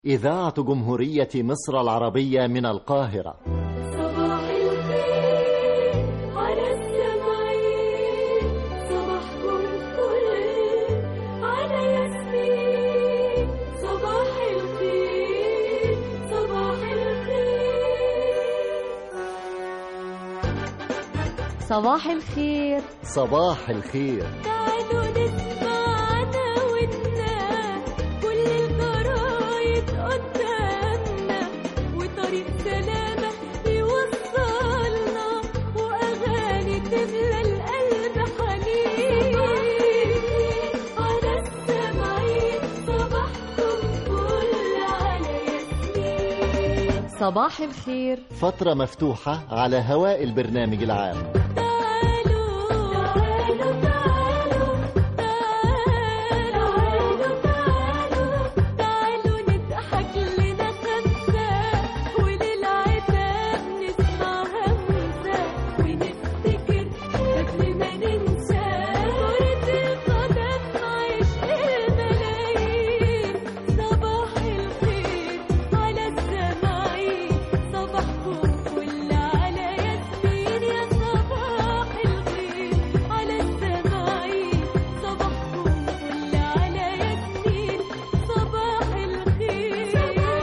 إذاعة جمهورية مصر العربية من القاهرة صباح الخير على السمعين صباحكم فل على ياسمين صباح الخير صباح الخير صباح الخير صباح الخير تعالوا نسمع عداوتنا كل الجرايد قدامنا وطريق سلامة يوصلنا وأغاني تملى القلب حنين على السمعين صباحكم فل على ياسمين صباح الخير فترة مفتوحة على هواء البرنامج العام تعالوا تعالوا تعالوا تعالوا تعالوا تعالوا نضحك لنا خمسة وللعتاب نسمع همسة ونفتكر قبل ما ننسى كرة القدم عشق الملايين صباح الخير على السماعين صباحكم فل على ياسمين يا صباح الخير على السماعين صباحكم فل على ياسمين صباح الخير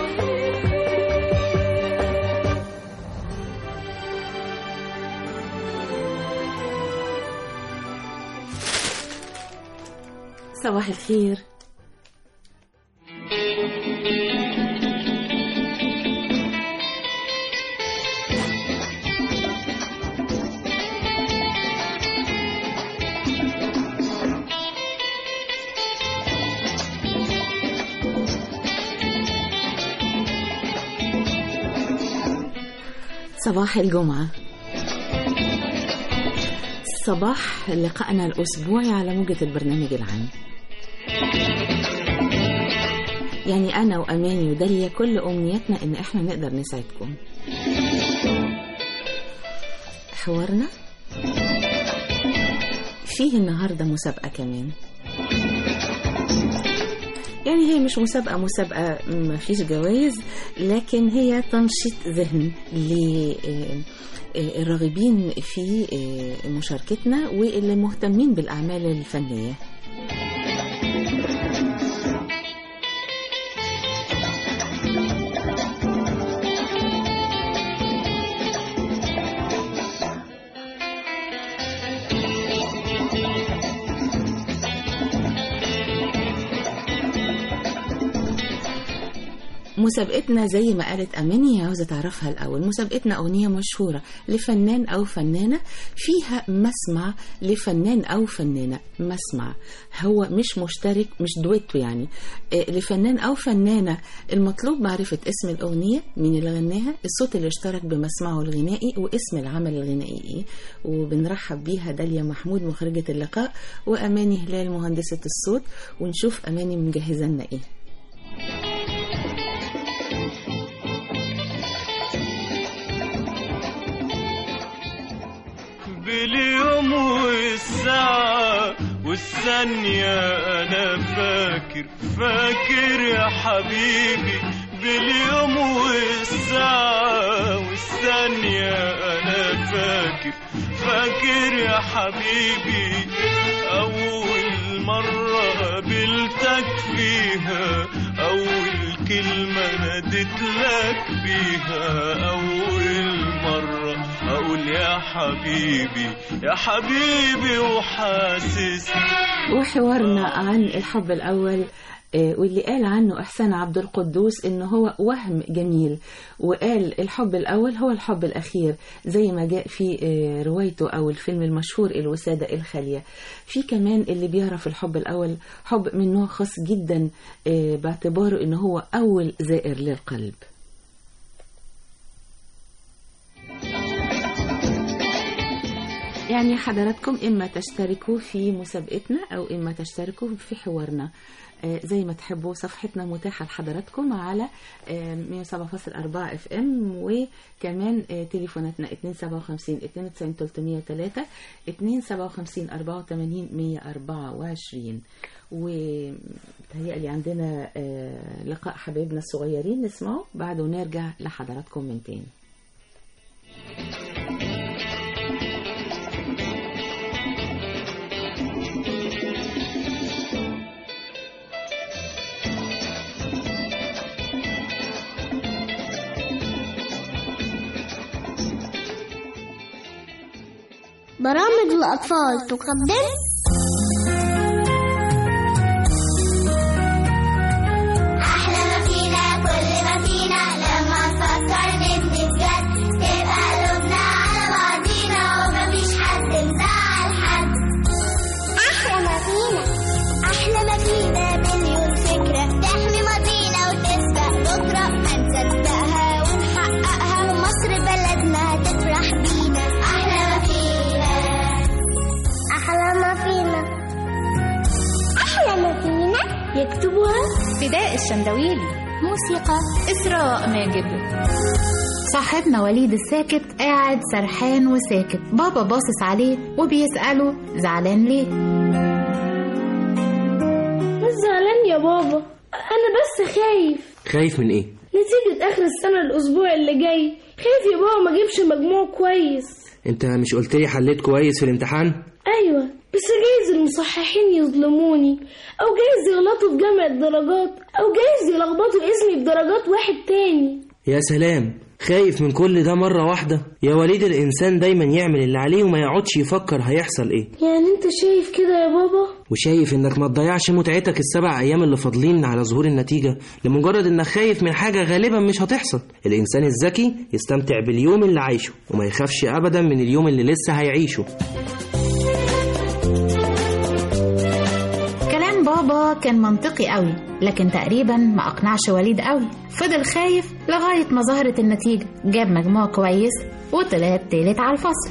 صباح الخير صباح الجمعة صباح لقائنا الأسبوعي على موجة البرنامج العام يعني أنا وأماني وداليا كل أمنيتنا إن إحنا نقدر نساعدكم حوارنا فيه النهاردة مسابقة كمان يعني هي مش مسابقة مسابقة ما فيش جوائز لكن هي تنشيط ذهن للراغبين في آه، مشاركتنا واللي مهتمين بالأعمال الفنية مسابقتنا زي ما قالت أماني عاوزة تعرفها الأول مسابقتنا أغنية مشهورة لفنان أو فنانة فيها مسمع لفنان أو فنانة مسمع هو مش مشترك مش دويتو يعني آه، لفنان أو فنانة المطلوب معرفة اسم الأغنية مين اللي غناها الصوت اللي اشترك بمسمعه الغنائي واسم العمل الغنائي إيه وبنرحب بيها داليا محمود مخرجة اللقاء وأماني هلال مهندسة الصوت ونشوف أماني مجهزة لنا إيه باليوم والساعة والثانية أنا فاكر فاكر يا حبيبي باليوم والساعة والثانية أنا فاكر فاكر يا حبيبي أول مرة قابلتك فيها أول كلمة ناديت لك بيها أول مرة أقول يا حبيبي يا حبيبي وحاسس وحوارنا عن الحب الأول آه، واللي قال عنه إحسان عبد القدوس إن هو وهم جميل وقال الحب الأول هو الحب الأخير زي ما جاء في آه، روايته أو الفيلم المشهور الوسادة الخالية في كمان اللي بيعرف الحب الأول حب من نوع خاص جدا آه، باعتباره إن هو أول زائر للقلب يعني حضراتكم إما تشتركوا في مسابقتنا أو إما تشتركوا في حوارنا آه، زي ما تحبوا صفحتنا متاحة لحضراتكم على آه، 107.4 اف ام وكمان آه، تليفوناتنا 257 92 303 257 84 124 وتهيألي عندنا آه، لقاء حبايبنا الصغيرين نسمعه بعد ونرجع لحضراتكم من تاني برامج الأطفال تقدم أحلى ما فينا كل ما فينا لما نفكر نبني بجد تبقى قلوبنا على بعضينا ومفيش حد مزعل حد أحلى ما فينا أحلى ما فينا مليون فكرة تحمي ماضينا وتسبق بكرة هنصدقها ونحققها ومصر بلدنا هتفرح بينا أحلى ما فينا أحلى ما فينا أحلى ما فينا يكتبها فداء الشندويلي موسيقى إسراء ماجد صاحبنا وليد الساكت قاعد سرحان وساكت بابا باصص عليه وبيسأله زعلان ليه مش زعلان يا بابا انا بس خايف خايف من ايه نتيجة اخر السنة الاسبوع اللي جاي خايف يا بابا ما اجيبش مجموع كويس انت مش قلت لي حليت كويس في الامتحان ايوه بس جايز المصححين يظلموني او جايز يغلطوا في جمع الدرجات او جايز يلخبطوا اسمي بدرجات واحد تاني يا سلام خايف من كل ده مرة واحدة يا وليد الإنسان دايما يعمل اللي عليه وما يقعدش يفكر هيحصل إيه يعني انت شايف كده يا بابا وشايف إنك ما تضيعش متعتك السبع أيام اللي فاضلين على ظهور النتيجة لمجرد إنك خايف من حاجة غالبا مش هتحصل الإنسان الذكي يستمتع باليوم اللي عايشه وما يخافش أبدا من اليوم اللي لسه هيعيشه كلام بابا كان منطقي قوي لكن تقريبا ما أقنعش وليد قوي فضل خايف لغاية ما ظهرت النتيجة جاب مجموع كويس وطلع التالت على الفصل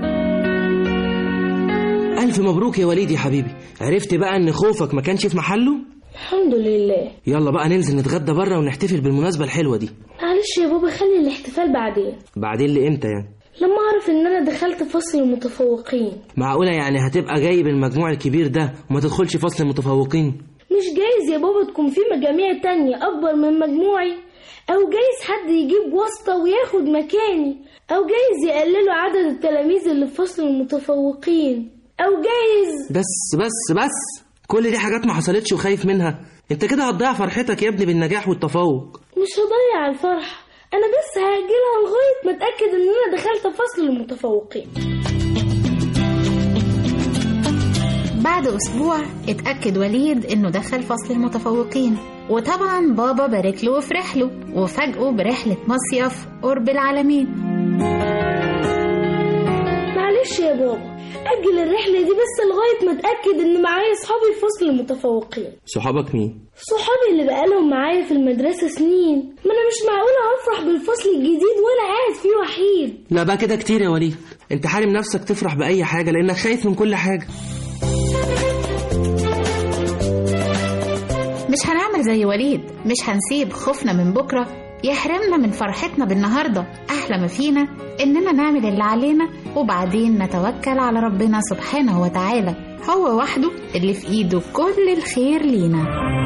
ألف مبروك يا وليد يا حبيبي عرفت بقى إن خوفك ما كانش في محله الحمد لله يلا بقى ننزل نتغدى بره ونحتفل بالمناسبة الحلوة دي معلش يا بابا خلي الاحتفال بعدين بعدين لإمتى يعني لما اعرف ان انا دخلت فصل المتفوقين معقولة يعني هتبقى جايب المجموع الكبير ده وما تدخلش فصل المتفوقين مش جايز يا بابا تكون في مجاميع تانية أكبر من مجموعي أو جايز حد يجيب واسطة وياخد مكاني أو جايز يقللوا عدد التلاميذ اللي في فصل المتفوقين أو جايز بس بس بس كل دي حاجات ما حصلتش وخايف منها انت كده هتضيع فرحتك يا ابني بالنجاح والتفوق مش هضيع الفرحة أنا بس هأجلها لغاية ما أتأكد إن أنا دخلت فصل المتفوقين بعد أسبوع اتأكد وليد إنه دخل فصل المتفوقين وطبعا بابا بارك له وفرح له وفاجئه برحلة مصيف قرب العالمين معلش يا بابا أجل الرحلة دي بس لغاية ما أتأكد إن معايا صحابي في فصل المتفوقين صحابك مين صحابي اللي بقالهم معايا في المدرسة سنين ما أنا مش معقولة أفرح بالفصل الجديد وأنا قاعد فيه وحيد لا بقى كده كتير يا وليد انت حارم نفسك تفرح بأي حاجة لأنك خايف من كل حاجة مش هنعمل زي وليد مش هنسيب خوفنا من بكرة يحرمنا من فرحتنا بالنهاردة أحلى ما فينا إننا نعمل اللي علينا وبعدين نتوكل على ربنا سبحانه وتعالى هو وحده اللي في إيده كل الخير لينا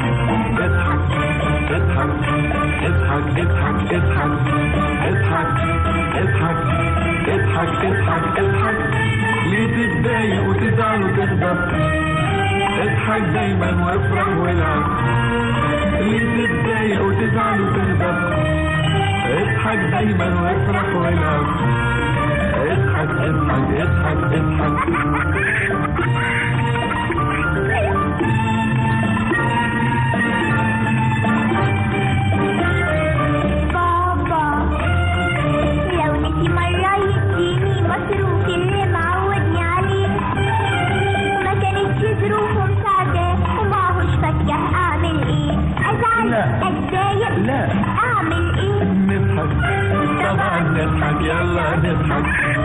اضحك اضحك اضحك اضحك اضحك اضحك اضحك اضحك اضحك ليه تتضايق وتزعل وتغضب اضحك دايما وافرح والعب ليه تتضايق وتزعل وتغضب اضحك دايما وافرح والعب اضحك اضحك اضحك اضحك بابا لو نسي مرة يديني مصروف اللي معودني عليه ما كانتش ظروفه مساعدة ومعهوش فكة أعمل إيه؟ أزعل لا. أتضايق لا. أعمل إيه؟ نضحك طبعا نضحك يلا نضحك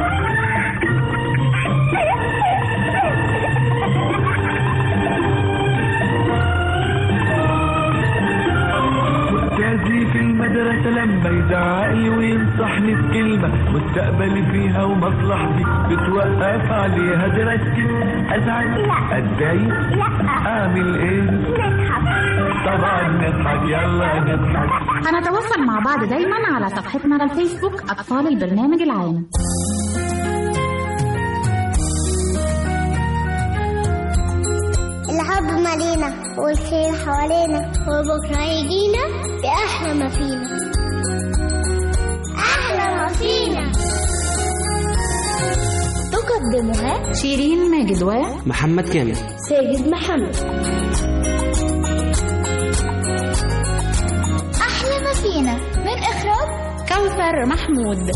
أستاذي في المدرسة لما يزعق لي وينصحني بكلمة مستقبلي فيها ومصلحتي بتوقف عليها دراستي أزعل أتضايق أعمل إيه طبعا نضحك يلا نضحك هنتواصل مع بعض دايما على صفحتنا على الفيسبوك أطفال البرنامج العام الحب مالينا والخير حوالينا وبكرة يجينا بأحلى ما فينا أحلى ما فينا تقدمها شيرين ماجد و محمد كامل ساجد محمد أحلى ما فينا من إخراج كوثر محمود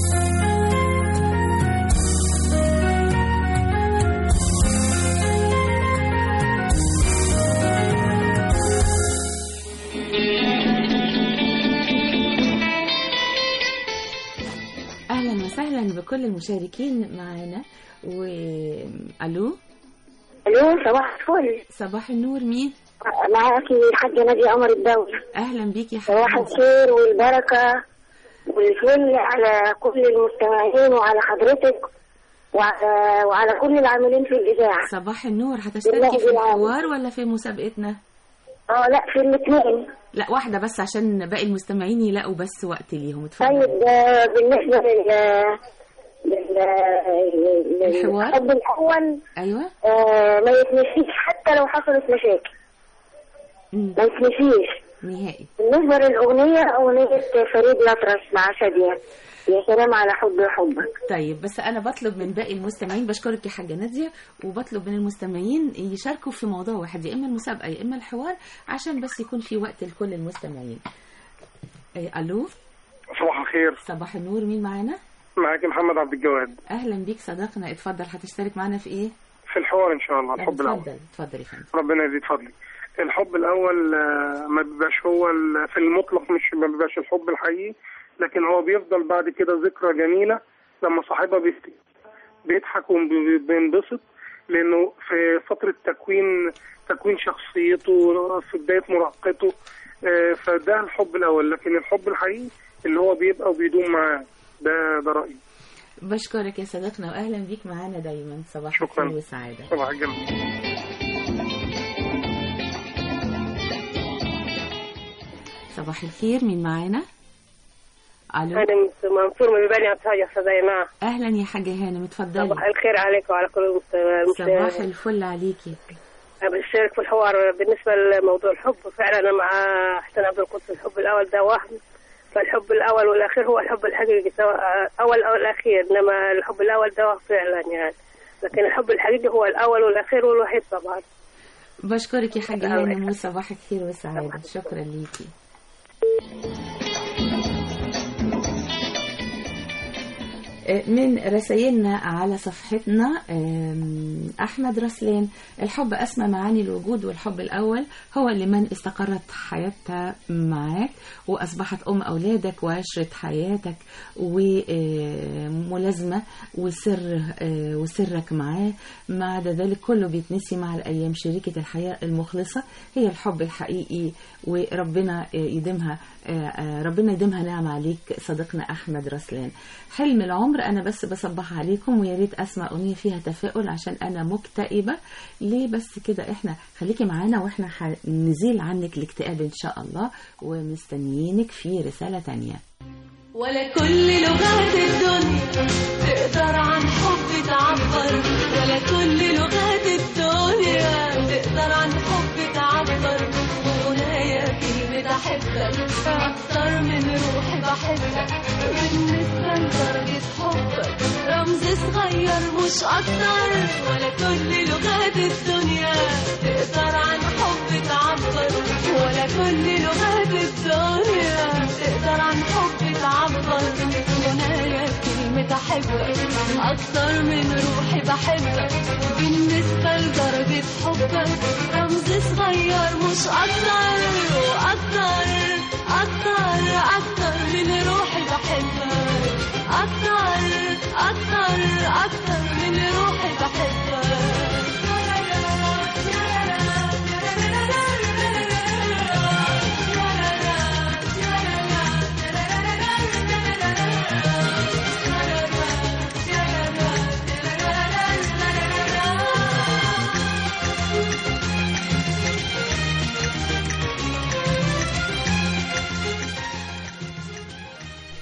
اهلا وسهلا بكل المشاركين معانا و الو الو صباح الفل صباح النور مين معاكي الحاجة نادية قمر الدولة اهلا بيك يا صباح حبيبتي الخير والبركة والفل على كل المستمعين وعلى حضرتك وعلى, وعلى كل العاملين في الإذاعة صباح النور هتشتركي بالله في بالعافية. الحوار ولا في مسابقتنا اه لا في الاثنين لا واحده بس عشان باقي المستمعين يلاقوا بس وقت ليهم اتفضل طيب آه، بالنسبة لل لل الحوار؟ للحب الأول ايوه آه، ما يتنسيش حتى لو حصلت مشاكل مم. ما يتنسيش نهائي بالنسبة للأغنية أغنية فريد الأطرش مع شادية يا سلام على حب حبك طيب بس انا بطلب من باقي المستمعين بشكرك يا حاجه ناديه وبطلب من المستمعين يشاركوا في موضوع واحد يا اما المسابقه يا اما الحوار عشان بس يكون في وقت لكل المستمعين إيه، الو صباح الخير صباح النور مين معانا معاكي محمد عبد الجواد اهلا بيك صديقنا اتفضل هتشترك معانا في ايه في الحوار ان شاء الله الحب الاول اتفضل اتفضل يا فندم ربنا يزيد فضلك الحب الاول آه، ما بيبقاش هو ال- في المطلق مش ما بيبقاش الحب الحقيقي لكن هو بيفضل بعد كده ذكرى جميله لما صاحبها بيست- بيضحك وبينبسط لانه في فتره تكوين تكوين شخصيته في بدايه مراهقته آه، فده الحب الاول لكن الحب الحقيقي اللي هو بيبقى وبيدوم معاه ده ده رايي بشكرك يا صديقنا واهلا بيك معانا دايما صباح شكراً. الخير والسعاده صباح الجنه صباح الخير مين معانا الو أنا منصور من بني عطايا أستاذ جماعة اهلا يا حاجه هانم اتفضلي صباح الخير عليك وعلى كل المست- صباح المستمعين الفل عليكي أنا بشارك في الحوار بالنسبة لموضوع الحب فعلا أنا مع حسين عبد القدس الحب الأول ده وهم فالحب الأول والأخير هو الحب الحقيقي سواء أول أو الأخير إنما الحب الأول ده وهم فعلا يعني لكن الحب الحقيقي هو الأول والأخير والوحيد طبعا بشكرك يا حاجه هانم وصباح الخير والسعاده شكرا ليكي من رسائلنا على صفحتنا أم، أحمد رسلان الحب أسمى معاني الوجود والحب الأول هو لمن استقرت حياتها معاك وأصبحت أم أولادك وعشرة حياتك وملازمة وسر آه، وسرك معاه ما عدا ذلك كله بيتنسي مع الأيام شريكة الحياة المخلصة هي الحب الحقيقي وربنا آه، يديمها آه، آه، ربنا يديمها نعم عليك صديقنا أحمد رسلان حلم العمر أنا بس بصبح عليكم ويا ريت أسمع أغنية فيها تفاؤل عشان أنا مكتئبة ليه بس كده إحنا خليكي معانا وإحنا هنزيل عنك الاكتئاب إن شاء الله ومستنيينك في رسالة تانية ولا كل لغات الدنيا تقدر عن حب تعبر ولا كل لغات الدنيا تقدر عن حب تعبر وغنايا كلمة أحبك أكتر من روحي بحبك بالنسبة لدرجة حبك رمز صغير مش أكتر ولا كل لغات الدنيا تقدر عن حب تعبر ولا كل لغات الدنيا تقدر عن حب تعبر غنايا كلمة أحبك أكتر من روحي بحبك بالنسبة لدرجة حبك رمز صغير مش أكتر وأكتر أكتر أكتر من روحي بحبك أكتر أكتر أكتر من روحي بحبك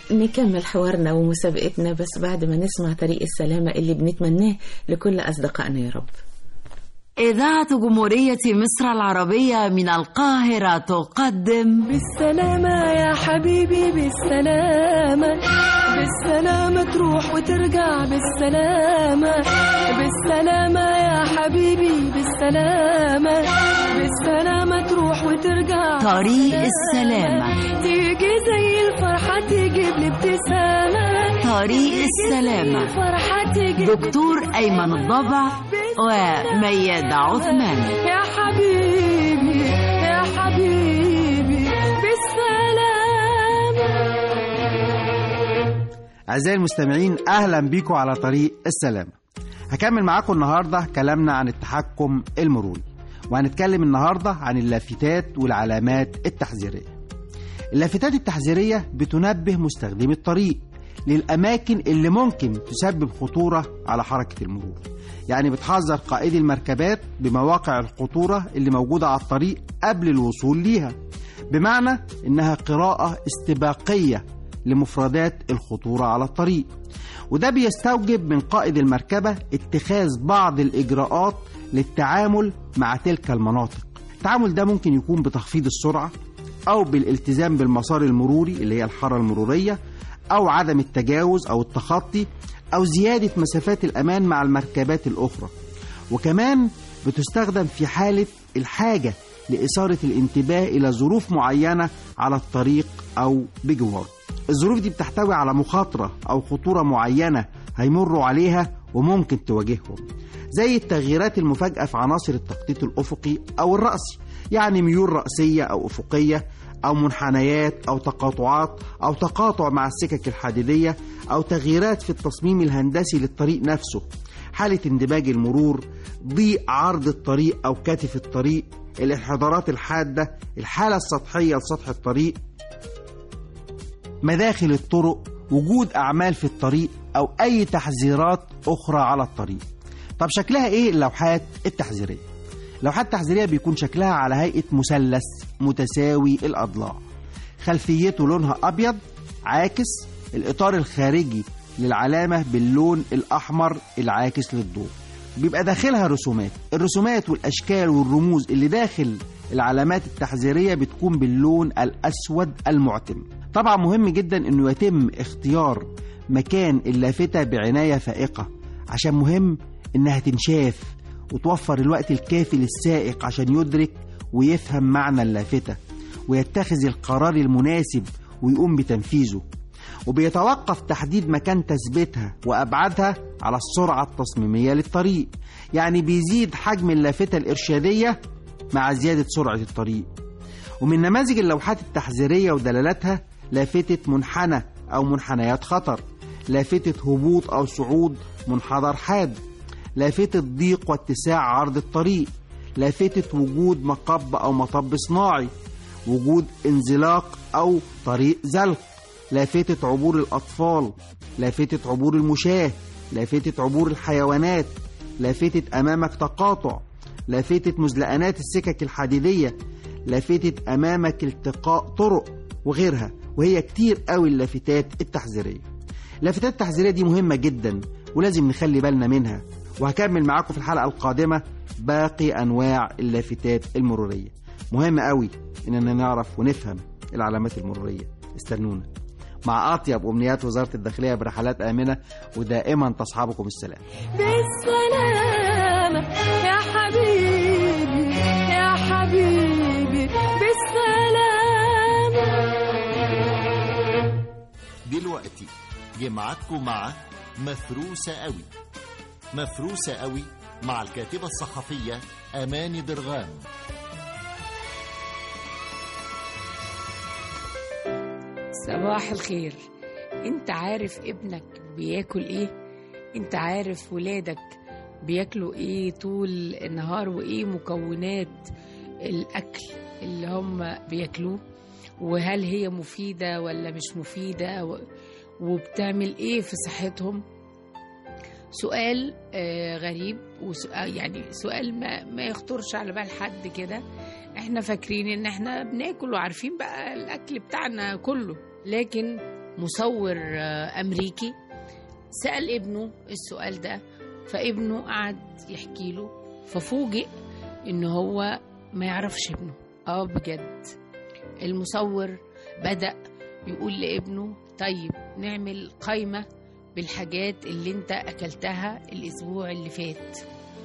نكمل حوارنا ومسابقتنا بس بعد ما نسمع طريق السلامة اللي بنتمناه لكل أصدقائنا يا رب إذاعة جمهورية مصر العربية من القاهرة تقدم بالسلامة يا حبيبي بالسلامة بالسلامة تروح وترجع بالسلامة بالسلامة يا حبيبي بالسلامة بالسلامة تروح وترجع طريق السلامة. تيجي زي الفرحة تجيب لي ابتسامة طريق السلامة. الفرحة تجيب دكتور أيمن الضبع وميادة عثمان يا حبيبي يا حبيبي بالسلامة أعزائي المستمعين أهلا بيكم على طريق السلامة هكمل معاكم النهاردة كلامنا عن التحكم المروري وهنتكلم النهاردة عن اللافتات والعلامات التحذيرية اللافتات التحذيرية بتنبه مستخدمي الطريق للأماكن اللي ممكن تسبب خطورة على حركة المرور يعني بتحذر قائدي المركبات بمواقع الخطورة اللي موجودة على الطريق قبل الوصول ليها بمعنى إنها قراءة استباقية لمفردات الخطورة على الطريق وده بيستوجب من قائد المركبة اتخاذ بعض الإجراءات للتعامل مع تلك المناطق التعامل ده ممكن يكون بتخفيض السرعة أو بالالتزام بالمسار المروري اللي هي الحارة المرورية أو عدم التجاوز أو التخطي أو زيادة مسافات الأمان مع المركبات الأخرى وكمان بتستخدم في حالة الحاجة لإثارة الانتباه إلى ظروف معينة على الطريق أو بجواره الظروف دي بتحتوي على مخاطرة أو خطورة معينة هيمروا عليها وممكن تواجههم زي التغييرات المفاجئة في عناصر التخطيط الأفقي أو الرأسي يعني ميول رأسية أو أفقية أو منحنيات أو تقاطعات أو تقاطع مع السكك الحديدية أو تغييرات في التصميم الهندسي للطريق نفسه حالة اندماج المرور ضيق عرض الطريق أو كتف الطريق الانحدارات الحادة الحالة السطحية لسطح الطريق مداخل الطرق وجود أعمال في الطريق أو أي تحذيرات أخرى على الطريق طب شكلها إيه اللوحات التحذيرية؟ اللوحات التحذيرية بيكون شكلها على هيئة مثلث متساوي الأضلاع خلفيته لونها أبيض عاكس الإطار الخارجي للعلامة باللون الأحمر العاكس للضوء بيبقى داخلها رسومات الرسومات والأشكال والرموز اللي داخل العلامات التحذيرية بتكون باللون الأسود المعتم طبعا مهم جدا أنه يتم اختيار مكان اللافتة بعناية فائقة عشان مهم إنها تنشاف وتوفر الوقت الكافي للسائق عشان يدرك ويفهم معنى اللافتة ويتخذ القرار المناسب ويقوم بتنفيذه وبيتوقف تحديد مكان تثبيتها وأبعادها على السرعة التصميمية للطريق يعني بيزيد حجم اللافتة الإرشادية مع زيادة سرعة الطريق ومن نماذج اللوحات التحذيرية ودلالاتها لافتة منحنى أو منحنيات خطر لافتة هبوط أو صعود منحدر حاد لافتة ضيق واتساع عرض الطريق لافتة وجود مقب أو مطب صناعي وجود انزلاق أو طريق زلق لافتة عبور الأطفال لافتة عبور المشاة لافتة عبور الحيوانات لافتة أمامك تقاطع لافتة مزلقانات السكك الحديدية لافتة أمامك التقاء طرق وغيرها وهي كتير قوي اللافتات التحذيرية اللافتات التحذيرية دي مهمة جدا ولازم نخلي بالنا منها وهكمل معاكم في الحلقة القادمة باقي أنواع اللافتات المرورية مهم قوي إننا نعرف ونفهم العلامات المرورية استنونا مع أطيب أمنيات وزارة الداخلية برحلات آمنة ودائما تصحبكم السلام بالسلامة يا حبيبي يا حبيبي بالسلامة دلوقتي جمعتكم مع مفروسة قوي مفروسة قوي مع الكاتبة الصحفية أماني درغام صباح الخير انت عارف ابنك بياكل ايه انت عارف ولادك بياكلوا ايه طول النهار وايه مكونات الاكل اللي هم بياكلوه وهل هي مفيدة ولا مش مفيدة و- وبتعمل ايه في صحتهم سؤال آه، غريب وسؤال يعني سؤال ما, ما يخطرش على بال حد كده احنا فاكرين ان احنا بناكل وعارفين بقى الاكل بتاعنا كله لكن مصور آه، أمريكي سأل ابنه السؤال ده فابنه قعد يحكي له ففوجئ إن هو ما يعرفش ابنه اه بجد المصور بدأ يقول لابنه طيب نعمل قائمة بالحاجات اللي انت أكلتها الأسبوع اللي فات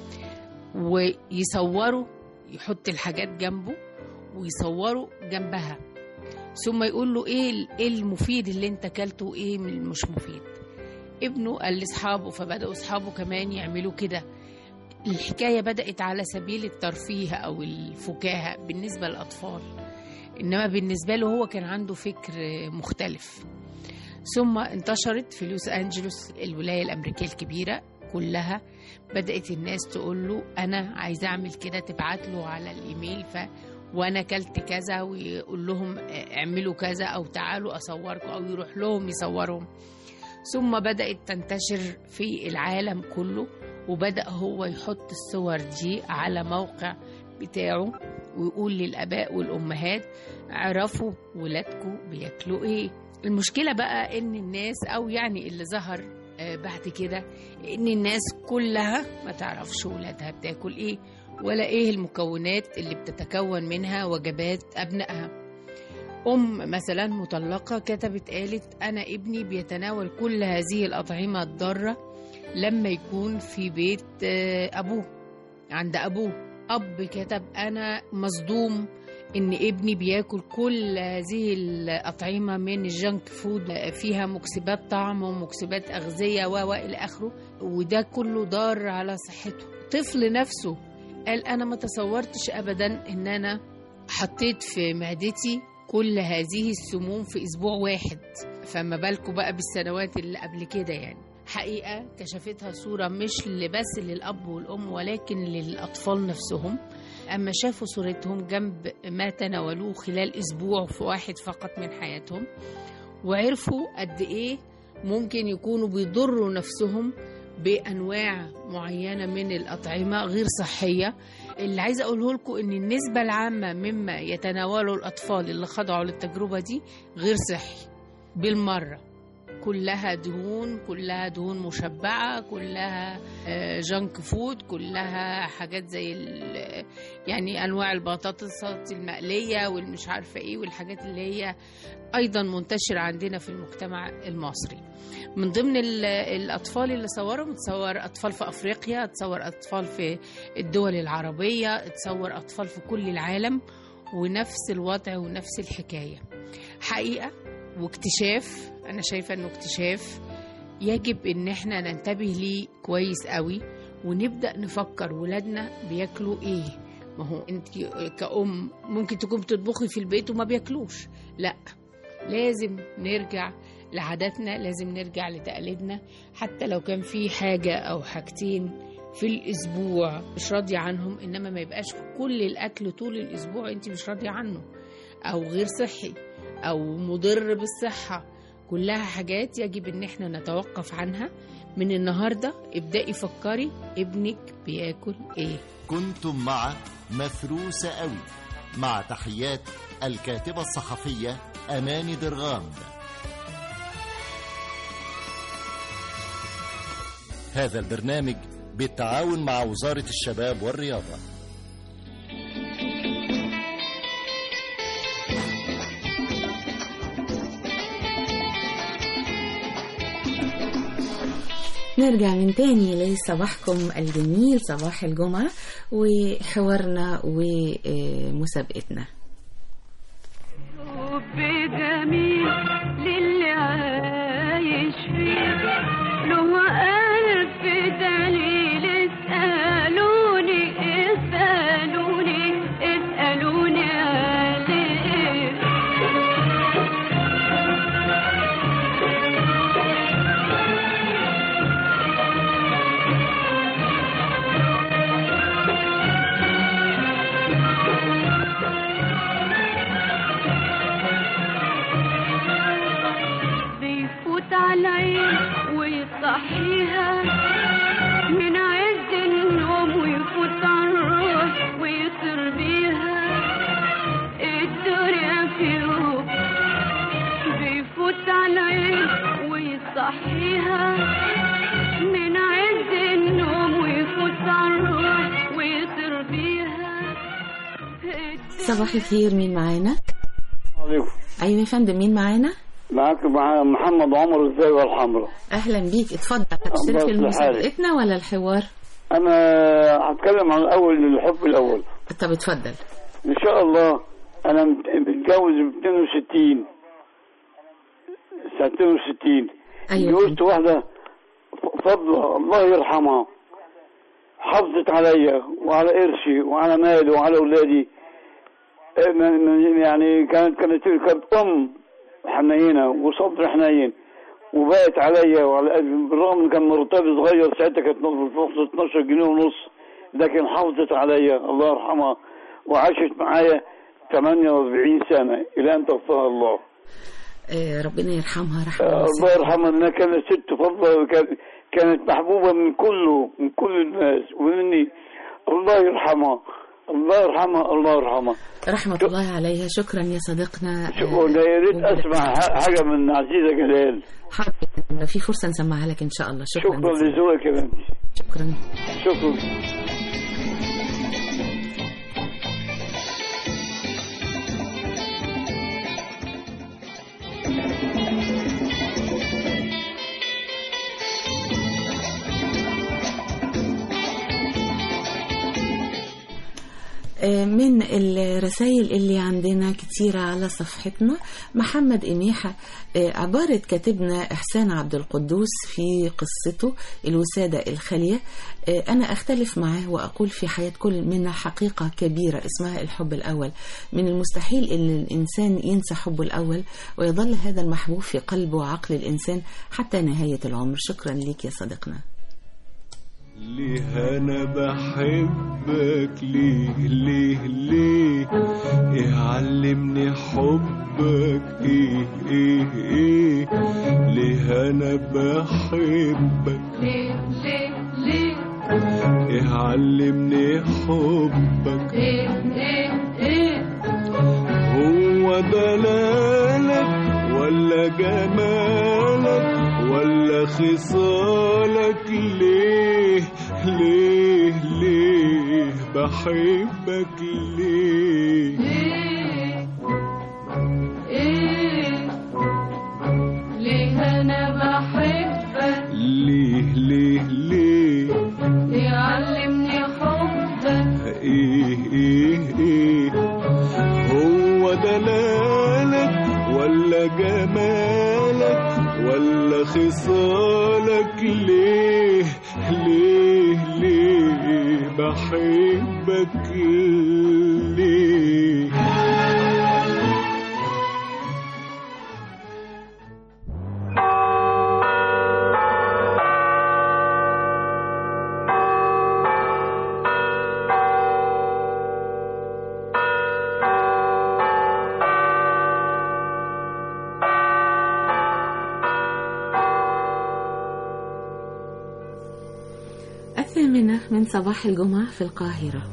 ويصوروا يحط الحاجات جنبه ويصوروا جنبها ثم يقول له ايه ال- ايه المفيد اللي انت اكلته وايه من المش مفيد ابنه قال لاصحابه فبداوا اصحابه كمان يعملوا كده الحكايه بدات على سبيل الترفيه او الفكاهه بالنسبه للاطفال انما بالنسبه له هو كان عنده فكر مختلف ثم انتشرت في لوس انجلوس الولايه الامريكيه الكبيره كلها بدات الناس تقول له انا عايزه اعمل كده تبعت له على الايميل ف وانا اكلت كذا ويقول لهم اعملوا كذا او تعالوا اصوركم او يروح لهم يصورهم ثم بدات تنتشر في العالم كله وبدا هو يحط الصور دي على موقع بتاعه ويقول للاباء والامهات اعرفوا ولادكم بياكلوا ايه المشكله بقى ان الناس او يعني اللي ظهر آه، بعد كده ان الناس كلها ما تعرفش ولادها بتاكل ايه ولا ايه المكونات اللي بتتكون منها وجبات ابنائها ام مثلا مطلقه كتبت قالت انا ابني بيتناول كل هذه الاطعمه الضاره لما يكون في بيت آه، ابوه عند ابوه اب كتب انا مصدوم ان ابني بياكل كل هذه الاطعمه من الجنك فود فيها مكسبات طعم ومكسبات اغذيه و و الى اخره وده كله ضار على صحته طفل نفسه قال انا ما تصورتش ابدا ان انا حطيت في معدتي كل هذه السموم في اسبوع واحد فما بالكم بقى بالسنوات اللي قبل كده يعني حقيقة كشفتها صورة مش بس للأب والأم ولكن للأطفال نفسهم أما شافوا صورتهم جنب ما تناولوه خلال أسبوع في واحد فقط من حياتهم وعرفوا قد إيه ممكن يكونوا بيضروا نفسهم بأنواع معينة من الأطعمة غير صحية اللي عايزة أقوله لكم إن النسبة العامة مما يتناوله الأطفال اللي خضعوا للتجربة دي غير صحي بالمرة كلها دهون كلها دهون مشبعة كلها آه، جانك فود كلها حاجات زي ال- يعني أنواع البطاطسات المقلية والمش عارفة إيه والحاجات اللي هي أيضا منتشرة عندنا في المجتمع المصري من ضمن ال- الأطفال اللي صورهم تصور أطفال في أفريقيا تصور أطفال في الدول العربية تصور أطفال في كل العالم ونفس الوضع ونفس الحكاية حقيقة واكتشاف أنا شايفة إنه اكتشاف يجب إن إحنا ننتبه ليه كويس قوي ونبدأ نفكر ولادنا بياكلوا إيه ما هو أنت كأم ممكن تكون بتطبخي في البيت وما بياكلوش لا لازم نرجع لعاداتنا لازم نرجع لتقاليدنا حتى لو كان في حاجة أو حاجتين في الأسبوع مش راضية عنهم إنما ما يبقاش كل الأكل طول الأسبوع أنت مش راضية عنه أو غير صحي أو مضر بالصحة كلها حاجات يجب إن احنا نتوقف عنها من النهاردة ابدأي فكري ابنك بياكل إيه كنتم مع مفروسة قوي مع تحيات الكاتبة الصحفية أماني درغام هذا البرنامج بالتعاون مع وزارة الشباب والرياضة نرجع من تاني لصباحكم الجميل صباح الجمعة وحوارنا ومسابقتنا حب جميل للي عايش فيه له ألف دليل اسألوني اسألوني اسألوني عليه بيفوت على العين ويصحيها من عز النوم ويفوت على الروح ويطير بيها الدنيا في يوم بيفوت ويفوت على العين ويصحيها من عز النوم ويفوت على الروح ويطير بيها صباح الخير مين معانا عليكم ايوه يا فندم مين معانا معاك مع محمد عمر الزاوية الحمراء اهلا بيك اتفضل هتشترك في الله يصلح حالك. مسابقتنا ولا الحوار أنا هتكلم عن الأول الحب الأول طب اتفضل إن شاء الله أنا مت- متجوز ب 62 سنة 62 أيوة. اتجوزت واحدة ف- فضلة الله يرحمها حافظت عليا وعلى قرشي وعلى مالي وعلى أولادي إيه من- من- يعني كانت كانت كانت أم حنينة وصدر حنين وبقت عليا وعلى قلبي بالرغم ان كان مرتبي صغير ساعتها كانت نص 12 جنيه ونص لكن حافظت عليا الله يرحمها وعاشت معايا 48 سنة إلى أن توفاها الله آه ربنا يرحمها رحمه آه، واسعة. الله يرحمها انها كانت ست فضلة وكانت- كانت محبوبة من كله من كل الناس ومني الله يرحمها الله يرحمها الله يرحمها رحمة الله عليها شكرا يا صديقنا شكرا يا ريت اسمع ح- حاجة من عزيزة جلال حاضر لو في فرصة نسمعها لك إن شاء الله شكرا شكرا لذوقك يا بنتي شكرا شكرا آه، من الرسائل اللي عندنا كتيرة على صفحتنا محمد إميحة آه، عبارة كاتبنا إحسان عبد القدوس في قصته الوسادة الخالية آه، أنا أختلف معاه وأقول في حياة كل منا حقيقة كبيرة اسمها الحب الأول من المستحيل أن الإنسان ينسى حبه الأول ويظل هذا المحبوب في قلب وعقل الإنسان حتى نهاية العمر شكرا لك يا صديقنا ليه انا بحبك ليه ليه ليه ايه علمني حبك ايه ايه ايه ليه انا بحبك ليه ليه ليه ايه علمني حبك ايه ايه ايه هو دلالك ولا جمالك ولا خصالك ليه ليه ليه بحبك ليه ايه ايه ليه انا بحبك ليه ليه ليه يعلمني حبك ايه ايه ايه هو دلالك ولا جمالك ولا خصالك ليه ليه ليه بحبك ليه الثامنة من صباح الجمعة في القاهرة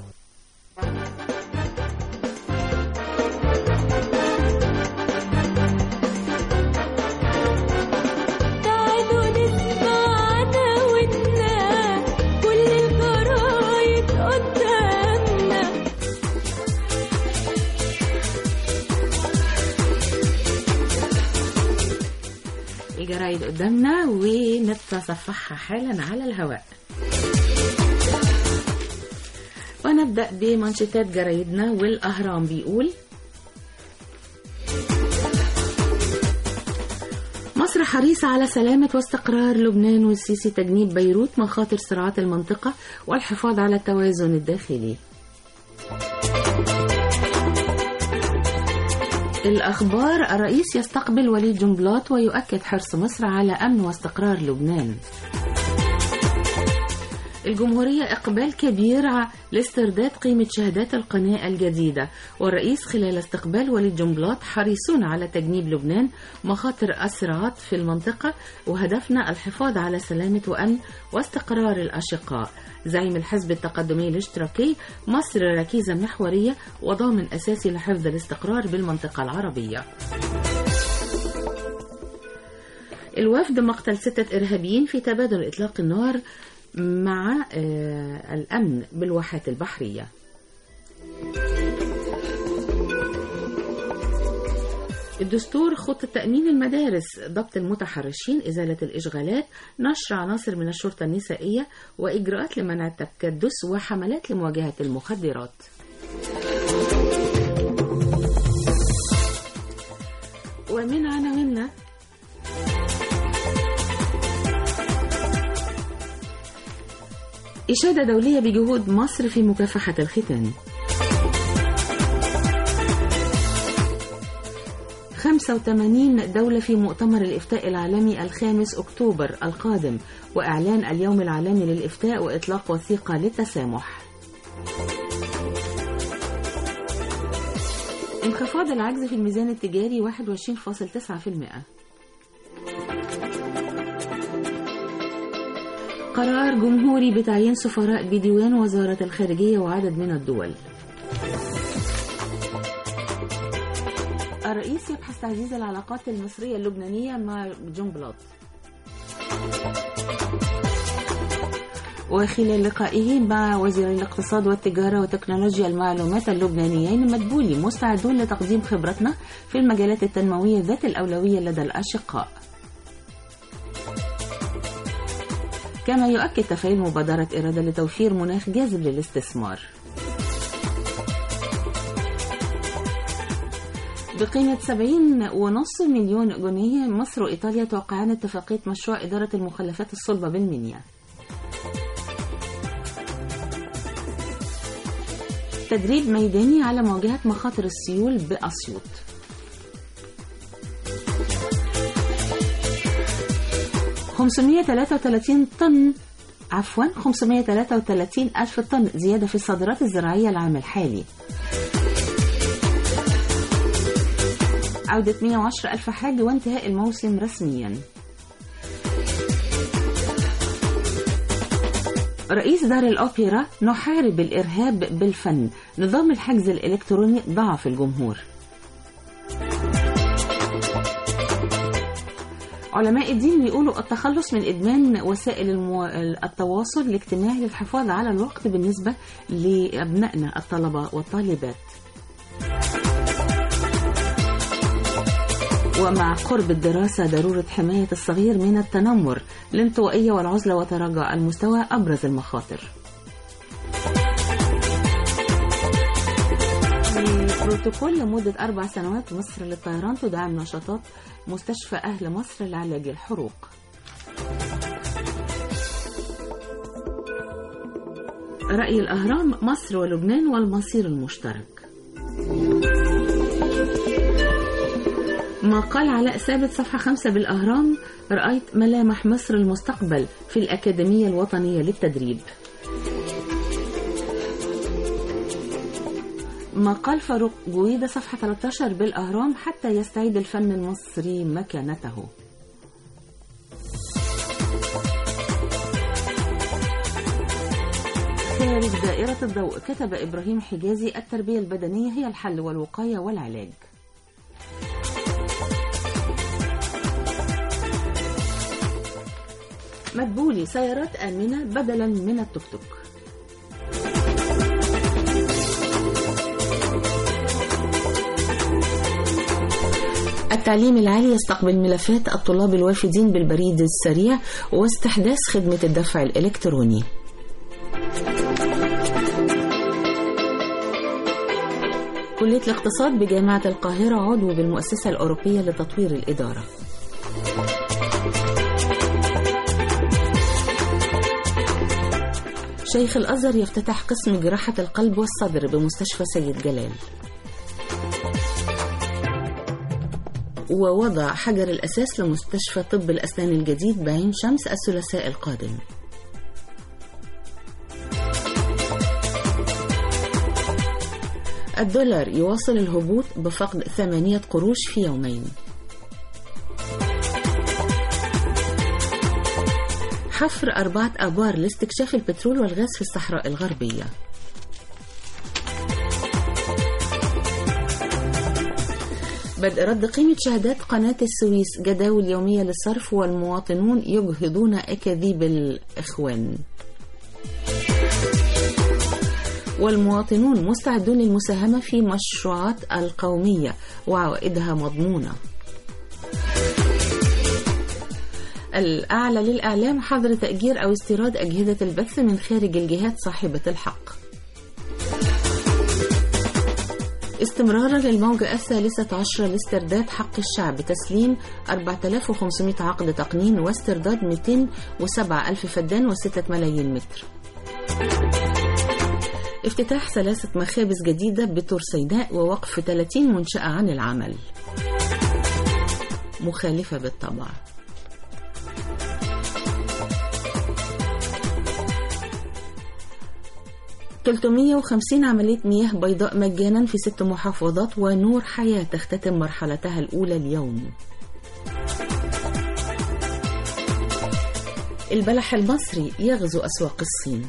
تعالوا نسمع عداوتنا كل الجرايد قدامنا الجرايد قدامنا ونتصفحها حالا على الهواء ونبدأ بمانشيتات جرايدنا والأهرام بيقول مصر حريصة على سلامة واستقرار لبنان والسيسي تجنيب بيروت مخاطر صراعات المنطقة والحفاظ على التوازن الداخلي الأخبار الرئيس يستقبل وليد جنبلاط ويؤكد حرص مصر على أمن واستقرار لبنان الجمهورية إقبال كبير ع- لاسترداد قيمة شهادات القناة الجديدة والرئيس خلال استقبال وليد جنبلاط حريصون على تجنيب لبنان مخاطر الصراعات في المنطقة وهدفنا الحفاظ على سلامة وأمن واستقرار الأشقاء زعيم الحزب التقدمي الاشتراكي مصر ركيزة محورية وضامن أساسي لحفظ الاستقرار بالمنطقة العربية الوفد مقتل ستة إرهابيين في تبادل إطلاق النار مع آه، الأمن بالواحات البحرية الدستور خطة تأمين المدارس ضبط المتحرشين إزالة الإشغالات نشر عناصر من الشرطة النسائية وإجراءات لمنع التكدس وحملات لمواجهة المخدرات ومن عناويننا إشادة دولية بجهود مصر في مكافحة الختان 85 دولة في مؤتمر الإفتاء العالمي الخامس أكتوبر القادم وإعلان اليوم العالمي للإفتاء وإطلاق وثيقة للتسامح انخفاض العجز في الميزان التجاري 21.9% قرار جمهوري بتعيين سفراء بديوان وزارة الخارجية وعدد من الدول الرئيس يبحث تعزيز العلاقات المصرية اللبنانية مع جون بلوت وخلال لقائه مع وزير الاقتصاد والتجارة وتكنولوجيا المعلومات اللبنانيين مدبولي مستعدون لتقديم خبرتنا في المجالات التنموية ذات الأولوية لدى الأشقاء كما يؤكد تفعيل مبادرة إرادة لتوفير مناخ جاذب للاستثمار بقيمة 70 ونص مليون جنيه مصر وإيطاليا توقعان اتفاقية مشروع إدارة المخلفات الصلبة بالمنيا تدريب ميداني على مواجهة مخاطر السيول بأسيوط خمسمية تلاتة وتلاتين طن عفوا 533 ألف طن زيادة في الصادرات الزراعية العام الحالي عودة 110 ألف حاج وانتهاء الموسم رسميا رئيس دار الأوبرا نحارب الإرهاب بالفن نظام الحجز الإلكتروني ضعف الجمهور علماء الدين بيقولوا التخلص من إدمان وسائل المو... التواصل الاجتماعي للحفاظ على الوقت بالنسبة لأبنائنا الطلبة والطالبات ومع قرب الدراسة ضرورة حماية الصغير من التنمر الانطوائية والعزلة وتراجع المستوى أبرز المخاطر بروتوكول لمدة أربع سنوات مصر للطيران تدعم نشاطات مستشفى أهل مصر لعلاج الحروق رأي الأهرام مصر ولبنان والمصير المشترك ما قال علاء ثابت صفحة خمسة بالأهرام رأيت ملامح مصر المستقبل في الأكاديمية الوطنية للتدريب ما قال فاروق جويدة صفحة 13 بالأهرام حتى يستعيد الفن المصري مكانته خارج دائرة الضوء كتب إبراهيم حجازي التربية البدنية هي الحل والوقاية والعلاج مدبولي سيارات آمنة بدلا من التوك توك التعليم العالي يستقبل ملفات الطلاب الوافدين بالبريد السريع واستحداث خدمة الدفع الإلكتروني كلية الاقتصاد بجامعة القاهرة عضو بالمؤسسة الأوروبية لتطوير الإدارة شيخ الأزهر يفتتح قسم جراحة القلب والصدر بمستشفى سيد جلال ووضع حجر الأساس لمستشفى طب الأسنان الجديد بعين شمس الثلاثاء القادم الدولار يواصل الهبوط بفقد ثمانية قروش في يومين حفر أربعة أبار لاستكشاف البترول والغاز في الصحراء الغربية بدء رد قيمة شهادات قناة السويس جداول يومية للصرف والمواطنون يجهضون أكاذيب الإخوان والمواطنون مستعدون للمساهمة في مشروعات القومية وعوائدها مضمونة الأعلى للإعلام حظر تأجير أو استيراد أجهزة البث من خارج الجهات صاحبة الحق استمرارا للموجة الثالثة عشرة لاسترداد حق الشعب تسليم 4500 عقد تقنين واسترداد 207 ألف فدان و6 ملايين متر افتتاح ثلاثة مخابز جديدة بطور سيناء ووقف 30 منشأة عن العمل مخالفة بالطبع تلتمية وخمسين عملية مياه بيضاء مجانا في ست محافظات ونور حياة تختتم مرحلتها الأولى اليوم البلح المصري يغزو أسواق الصين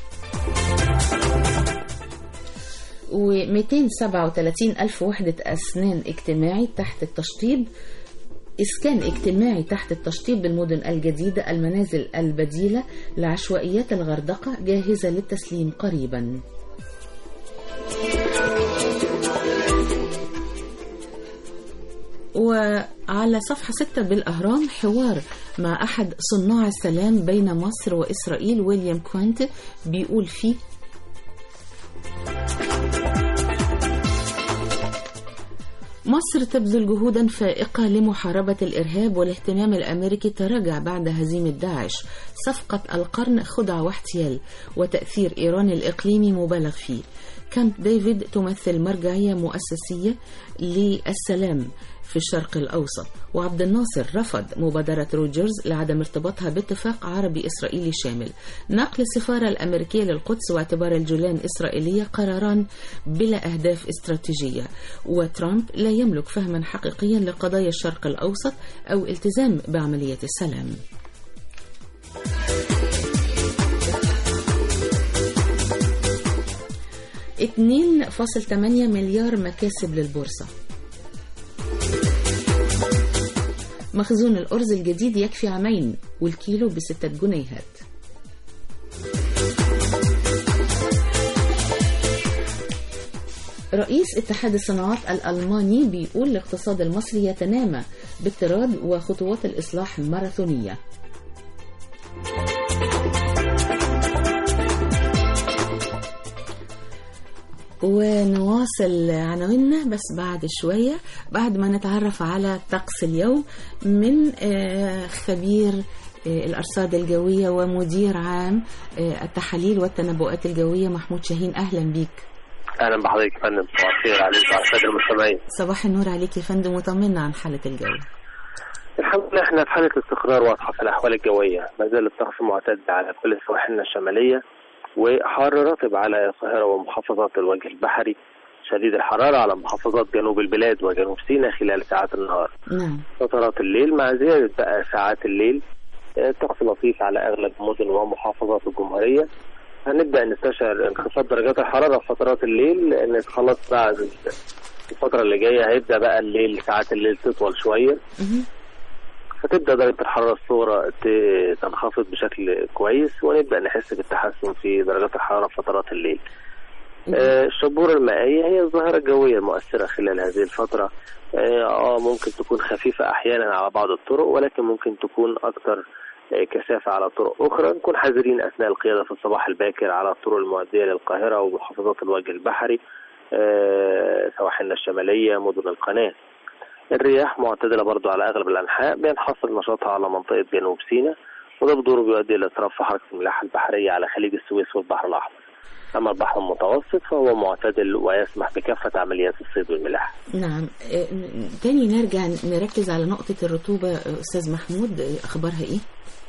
و237 ألف وحدة أسنان اجتماعي تحت التشطيب إسكان اجتماعي تحت التشطيب بالمدن الجديدة المنازل البديلة لعشوائيات الغردقة جاهزة للتسليم قريبا وعلى صفحة 6 بالأهرام حوار مع أحد صناع السلام بين مصر وإسرائيل ويليام كوانت بيقول فيه مصر تبذل جهودا فائقة لمحاربة الإرهاب والاهتمام الأمريكي تراجع بعد هزيمة داعش صفقة القرن خدعة واحتيال وتأثير إيران الإقليمي مبالغ فيه كامب ديفيد تمثل مرجعية مؤسسية للسلام في الشرق الأوسط وعبد الناصر رفض مبادرة روجرز لعدم ارتباطها باتفاق عربي إسرائيلي شامل نقل السفارة الأمريكية للقدس واعتبار الجولان إسرائيلية قراران بلا أهداف استراتيجية وترامب لا يملك فهما حقيقيا لقضايا الشرق الأوسط أو التزام بعملية السلام اتنين فاصل تمانية مليار مكاسب للبورصة مخزون الأرز الجديد يكفي عامين والكيلو بستة جنيهات رئيس اتحاد الصناعات الألماني بيقول الاقتصاد المصري يتنامى باضطراد وخطوات الإصلاح ماراثونية ونواصل عناويننا بس بعد شوية بعد ما نتعرف على طقس اليوم من آه، خبير آه، الأرصاد الجوية ومدير عام آه، التحاليل والتنبؤات الجوية محمود شاهين أهلا بيك اهلا بحضرتك يا فندم صباح الخير عليك وعلى الساده المستمعين صباح النور عليك يا فندم وطمنا عن حالة الجو الحمد لله احنا في حاله استقرار واضحه في الاحوال الجويه ما زال الطقس معتد على كل سواحلنا الشماليه وحار رطب على القاهره ومحافظات الوجه البحري شديد الحراره على محافظات جنوب البلاد وجنوب سيناء خلال ساعات النهار نعم فترات الليل مع زياده بقى ساعات الليل آه، طقس لطيف على اغلب مدن ومحافظات الجمهوريه هنبدا نستشعر انخفاض درجات الحراره في فترات الليل لان خلاص بعد الفتره اللي جايه هيبدا بقى الليل ساعات الليل تطول شويه فتبدا درجه الحراره الصغرى ت- تنخفض بشكل كويس ونبدا نحس بالتحسن في درجات الحراره في فترات الليل. آه، الشبوره المائيه هي الظاهره الجويه المؤثره خلال هذه الفتره اه آه، ممكن تكون خفيفه احيانا على بعض الطرق ولكن ممكن تكون اكثر آه، كثافه على طرق اخرى نكون حذرين اثناء القياده في الصباح الباكر على الطرق المؤديه للقاهره ومحافظات الوجه البحري آه، سواحلنا الشماليه مدن القناه. الرياح معتدلة برضو على أغلب الأنحاء بينحصر نشاطها على منطقة جنوب سيناء وده بدوره بيؤدي إلى اضطراب في حركة الملاحة البحرية على خليج السويس والبحر الأحمر أما البحر المتوسط فهو معتدل ويسمح بكافة عمليات الصيد والملاحة نعم آه، تاني نرجع نركز على نقطة الرطوبة آه، أستاذ محمود آه، أخبارها إيه؟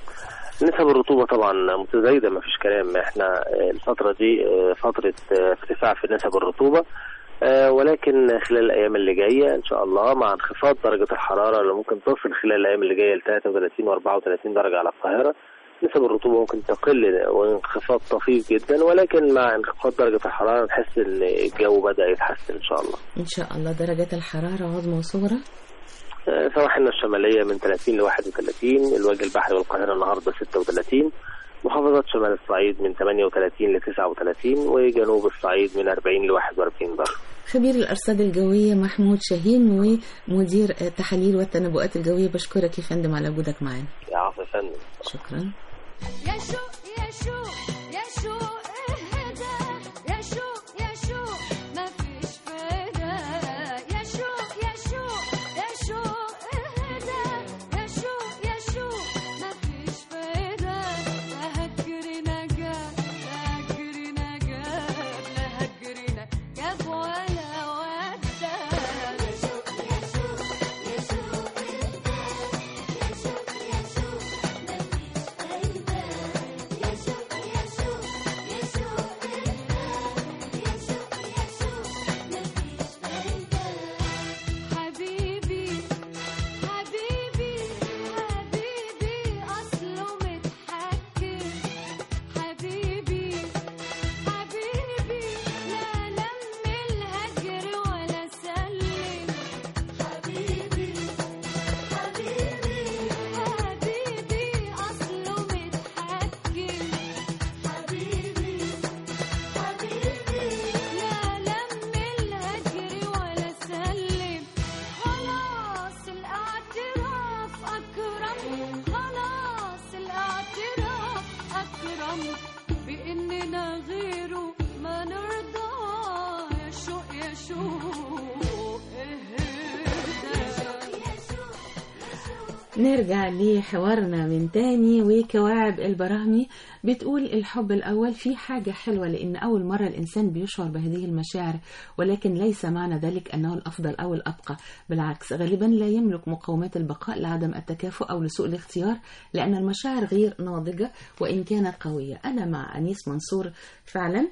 نسب الرطوبة طبعا متزايدة ما فيش كلام احنا آه، الفترة دي آه، فترة آه، ارتفاع في نسب الرطوبة آه، ولكن خلال الأيام اللي جاية إن شاء الله مع انخفاض درجة الحرارة اللي ممكن تصل خلال الأيام اللي جاية ل 33 و 34 درجة على القاهرة نسب الرطوبة ممكن تقل وانخفاض طفيف جدا ولكن مع انخفاض درجة الحرارة نحس ان الجو بدأ يتحسن ان شاء الله إن شاء الله درجات الحرارة عظمى وصغرى آه، سواحلنا الشمالية من 30 ل 31 الوجه البحري والقاهرة النهاردة 36 محافظات شمال الصعيد من 38 ل 39 وجنوب الصعيد من 40 ل 41 درجة خبير الأرصاد الجوية محمود شاهين ومدير التحاليل والتنبؤات الجوية بشكرك يا فندم على وجودك معانا يا عفو يا فندم شكرا يا شوق يا شوق يا شوق اهدى يا شوق يا شوق ما فيش فايدة يا شوق يا شوق يا شوق اهدى يا شوق يا شوق ما فيش فايدة لا هجرنا جاب لا هجرنا جاب لا هجرنا جاب ولا ودى يا شوق يا شوق يا شوق اهدى يا شوق يا شوق ما فيش فايدة يا شوق يا شوق يا شوق اهدى يا شوق يا شوق ما فيش فايدة حبيبي حبيبي حبيبي أصله متحكم حبيبي حبيبي لا لم الهجر ولا سلم حبيبي حبيبي حبيبي أصله متحكم حبيبي حبيبي لا لم الهجر ولا سلم خلاص الاعتراف أكرم خلاص الاعتراف أكرم بإننا غيره ما نرضى يا شوق يا شوق نرجع لحوارنا من تاني وكواعب البراهمي بتقول الحب الأول في حاجة حلوة لأن أول مرة الإنسان بيشعر بهذه المشاعر ولكن ليس معنى ذلك أنه الأفضل أو الأبقى بالعكس غالبا لا يملك مقومات البقاء لعدم التكافؤ أو لسوء الاختيار لأن المشاعر غير ناضجة وإن كانت قوية أنا مع أنيس منصور فعلا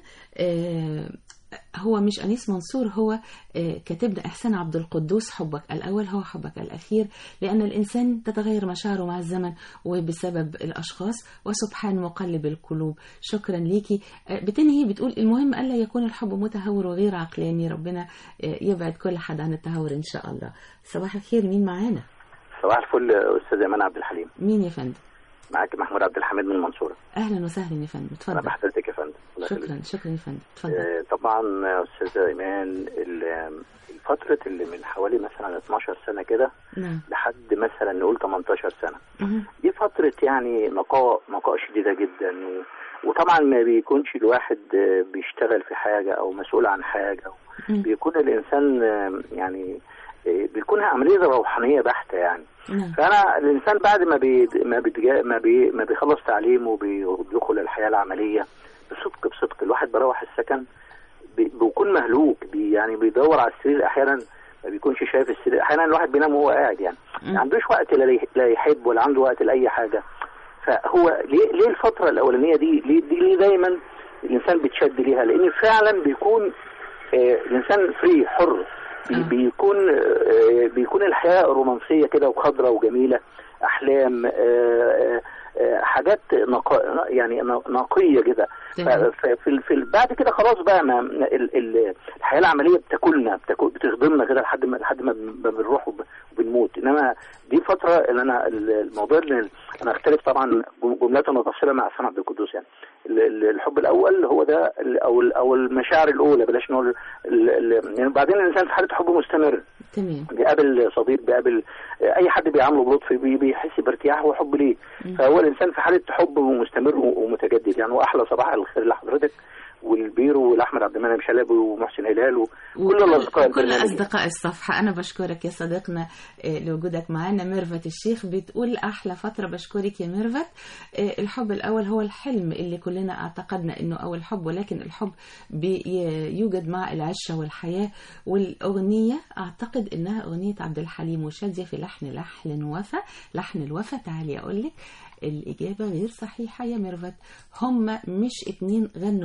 آه هو مش أنيس منصور هو آه، كاتبنا إحسان عبد القدوس حبك الأول هو حبك الأخير لأن الإنسان تتغير مشاعره مع الزمن وبسبب الأشخاص وسبحان مقلب القلوب شكرا ليكي آه، بتنهي بتقول المهم ألا يكون الحب متهور وغير عقلاني ربنا آه، يبعد كل حد عن التهور إن شاء الله صباح الخير مين معانا صباح الفل استاذ ايمان عبد الحليم مين يا فندم معاك محمود عبد الحميد من المنصوره أهلا وسهلا يا فندم انا اتفضل بحضرتك يا فندم الله يخليك. شكرا شكرا يا فندم اتفضل آه، طبعا يا استاذ ايمان ال- الفترة اللي من حوالي مثلا 12 سنة كده نعم لحد مثلا نقول 18 سنة مهم. دي فترة يعني نقاء نقاء شديدة جدا و... وطبعا ما بيكونش الواحد آه، بيشتغل في حاجة أو مسؤول عن حاجة مم. بيكون الإنسان آه، يعني آه، بيكون عملية روحانية بحتة يعني نعم فانا الانسان بعد ما بي ما بيتجا ما, بي ما بيخلص تعليمه وبيدخل الحياه العمليه بصدق بصدق الواحد بيروح السكن بي- بيكون مهلوك بي يعني بيدور على السرير احيانا ما بيكونش شايف السرير احيانا الواحد بينام وهو قاعد يعني ما عندوش وقت لا ي- لا يحب ولا عنده وقت لاي حاجه فهو ليه ليه الفتره الاولانيه دي ليه, دي ليه دايما الانسان بيتشد ليها لان فعلا بيكون آه الانسان فري حر بي- بيكون آه، بيكون الحياه رومانسيه كده وخضراء وجميله احلام آه، آه، آه، حاجات نقا يعني ن- نقيه كده تمام. ف- في ال- في ال- بعد كده خلاص بقى ما ال- ال- الحياه العمليه بتاكلنا بتاكل بتخدمنا كده لحد ما لحد ما بن- ما بنروح وب- وبنموت انما دي فتره اللي انا ال- الموضوع اللي انا اختلف طبعا جمله وتفصيلا مع حسن عبد القدوس يعني ال- ال- الحب الاول هو ده ال- او ال- او المشاعر الاولى بلاش نقول ال- ال- يعني بعدين الانسان في حاله حب مستمر تمام بيقابل صديق بيقابل اي حد بيعامله بلطف بي- بيحس بارتياح وحب ليه فهو الانسان في حاله حب مستمر ومتجدد يعني واحلى صباح الخير لحضرتك والبيرو والاحمد عبد المنعم شلبي ومحسن هلال وكل الاصدقاء كل البرنامج. أصدقاء الصفحة أنا بشكرك يا صديقنا آه، لوجودك معنا ميرفت الشيخ بتقول أحلى فترة بشكرك يا ميرفت آه، الحب الأول هو الحلم اللي كلنا اعتقدنا إنه أول حب ولكن الحب بيوجد مع العشة والحياة والأغنية أعتقد إنها أغنية عبد الحليم وشادية في لحن لحن وفا لحن الوفا تعالي أقول لك الإجابة غير صحيحة يا ميرفت هم مش اتنين غنوا مع بعض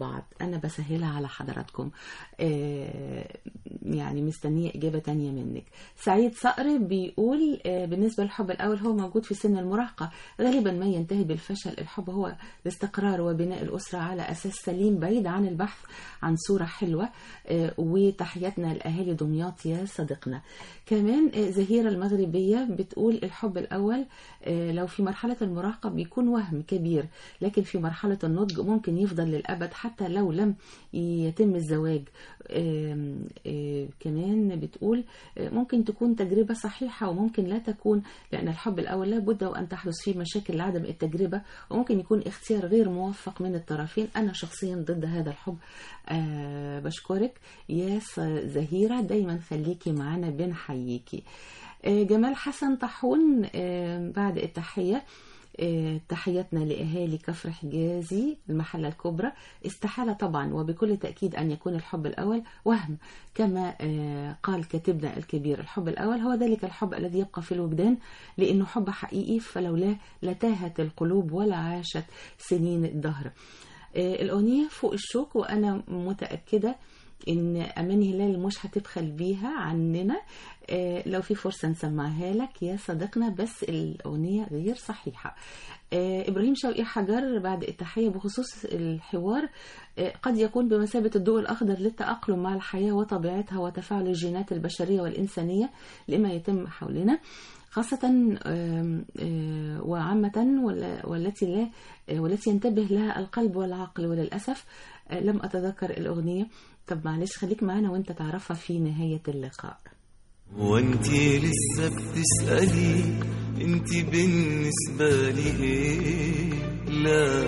بعض أنا بسهلها على حضراتكم آه، يعني مستنية إجابة تانية منك سعيد صقر بيقول آه، بالنسبة للحب الأول هو موجود في سن المراهقة غالبا ما ينتهي بالفشل الحب هو الاستقرار وبناء الأسرة على أساس سليم بعيد عن البحث عن صورة حلوة آه، وتحياتنا لأهالي دمياط يا صديقنا كمان آه، زهيرة المغربية بتقول الحب الأول آه، لو في مرحلة المراهقة بيكون وهم كبير لكن في مرحلة النضج ممكن يفضل للأبد حتى لو لم يتم الزواج آم، آه، كمان بتقول آه، ممكن تكون تجربة صحيحة وممكن لا تكون لأن الحب الأول لابد وأن تحدث فيه مشاكل لعدم التجربة وممكن يكون اختيار غير موفق من الطرفين أنا شخصيا ضد هذا الحب آه، بشكرك يا س- زهيرة دايما خليكي معانا بنحييكي آه، جمال حسن طاحون آه، بعد التحية آه، تحياتنا لأهالي كفر حجازي المحلة الكبرى استحالة طبعا وبكل تأكيد أن يكون الحب الأول وهم كما آه، قال كاتبنا الكبير الحب الأول هو ذلك الحب الذي يبقى في الوجدان لأنه حب حقيقي فلولاه لتاهت القلوب ولا عاشت سنين الدهر آه، الأغنية فوق الشوك وأنا متأكدة إن أمان هلال مش هتبخل بيها عننا آه، لو في فرصة نسمعها لك يا صديقنا بس الأغنية غير صحيحة آه، إبراهيم شوقي حجر بعد التحية بخصوص الحوار آه، قد يكون بمثابة الضوء الأخضر للتأقلم مع الحياة وطبيعتها وتفاعل الجينات البشرية والإنسانية لما يتم حولنا خاصة آم، آه، وعامة ولا- والتي لا آه، والتي ينتبه لها القلب والعقل وللأسف آه، لم أتذكر الأغنية طب معلش خليك معانا وانت تعرفها في نهاية اللقاء وانتي لسه بتسألي انتي بالنسبة لي ايه لا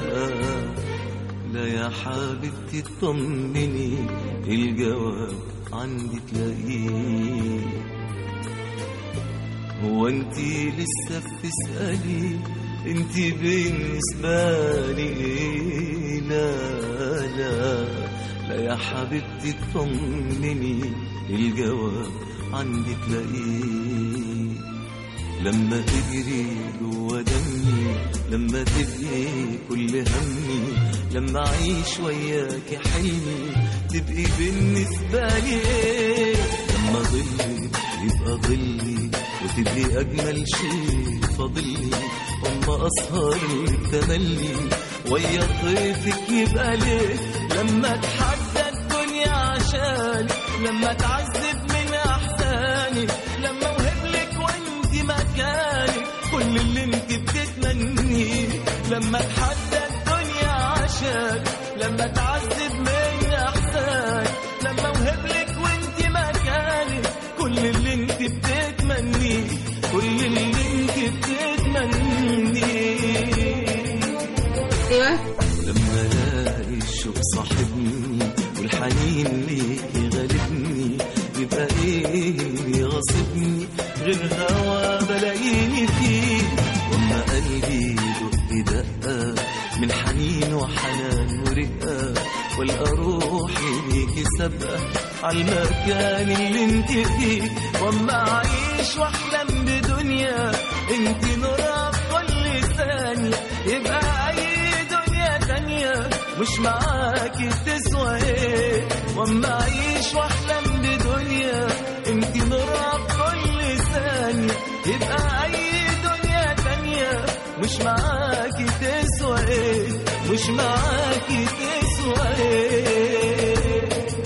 لا يا حبيبتي اطمني الجواب عندي تلاقيه هو انتي لسه بتسألي انتي بالنسبة لي ايه لا لا لا يا حبيبتي اطمني الجواب عندي تلاقيه لما تجري جوا دمي لما تبقي كل همي لما اعيش وياكي حلمي تبقي بالنسبة لي ايه لما ظلي يبقى ظلي وتبقي اجمل شيء فاضلي واما اسهر التملي ويا طيفك يبقى ليه لما اتحدى الدنيا عشاني لما اتعذب من احساني لما اوهب لك وانت مكاني كل اللي انت بتتمنيه لما اتحدى الدنيا عشاني لما اتعذب من احساني لما اوهب لك وانت مكاني كل اللي انت بتتمنيه كل اللي انت بتتمنيه ايوه لما الاقي الشوق صاحبني والحنين ليكي غالبني يبقى ايه اللي غاصبني غير هوا بلاقيني فيه واما قلبي يدق دقه من حنين وحنان ورقه والقى روحي ليكي سابقه عالمكان اللي انت فيه واما اعيش واحلم بدنيا انت نورها في كل ثانيه يبقى اي دنيا تانية مش معاكي تسوى ايه واما اعيش واحلم بدنيا انت نورها في كل ثانية يبقى اي دنيا تانية مش معاكي تسوى ايه مش معاكي تسوى ايه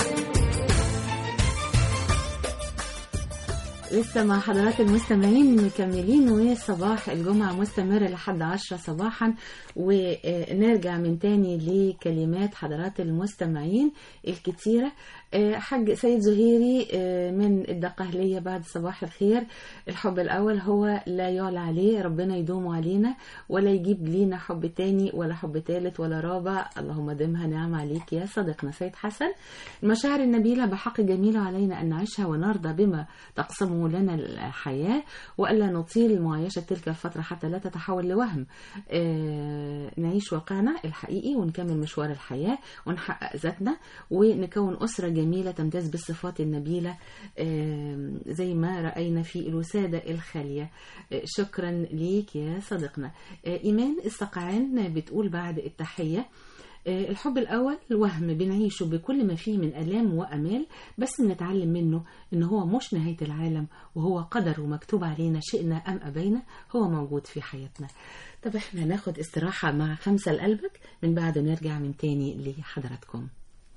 لسه مع حضرات المستمعين مكملين وصباح الجمعة مستمر لحد عشرة صباحا ونرجع من تاني لكلمات حضرات المستمعين الكتيرة آه، حاج سيد زهيري آه، من الدقهلية بعد صباح الخير الحب الأول هو لا يعلى عليه ربنا يدوم علينا ولا يجيب لينا حب تاني ولا حب تالت ولا رابع اللهم دمها نعم عليك يا صديقنا سيد حسن المشاعر النبيلة بحق جميلة علينا أن نعيشها ونرضى بما تقسمه لنا الحياة وألا نطيل معايشة تلك الفترة حتى لا تتحول لوهم آه، نعيش واقعنا الحقيقي ونكمل مشوار الحياة ونحقق ذاتنا ونكون أسرة جميلة تمتاز بالصفات النبيلة آه، زي ما رأينا في الوسادة الخالية آه، شكرا ليك يا صديقنا آه، إيمان السقعان بتقول بعد التحية آه، الحب الأول وهم بنعيشه بكل ما فيه من آلام وأمال بس بنتعلم منه إن هو مش نهاية العالم وهو قدر ومكتوب علينا شئنا أم أبينا هو موجود في حياتنا طب احنا ناخد استراحة مع خمسة لقلبك من بعد نرجع من تاني لحضراتكم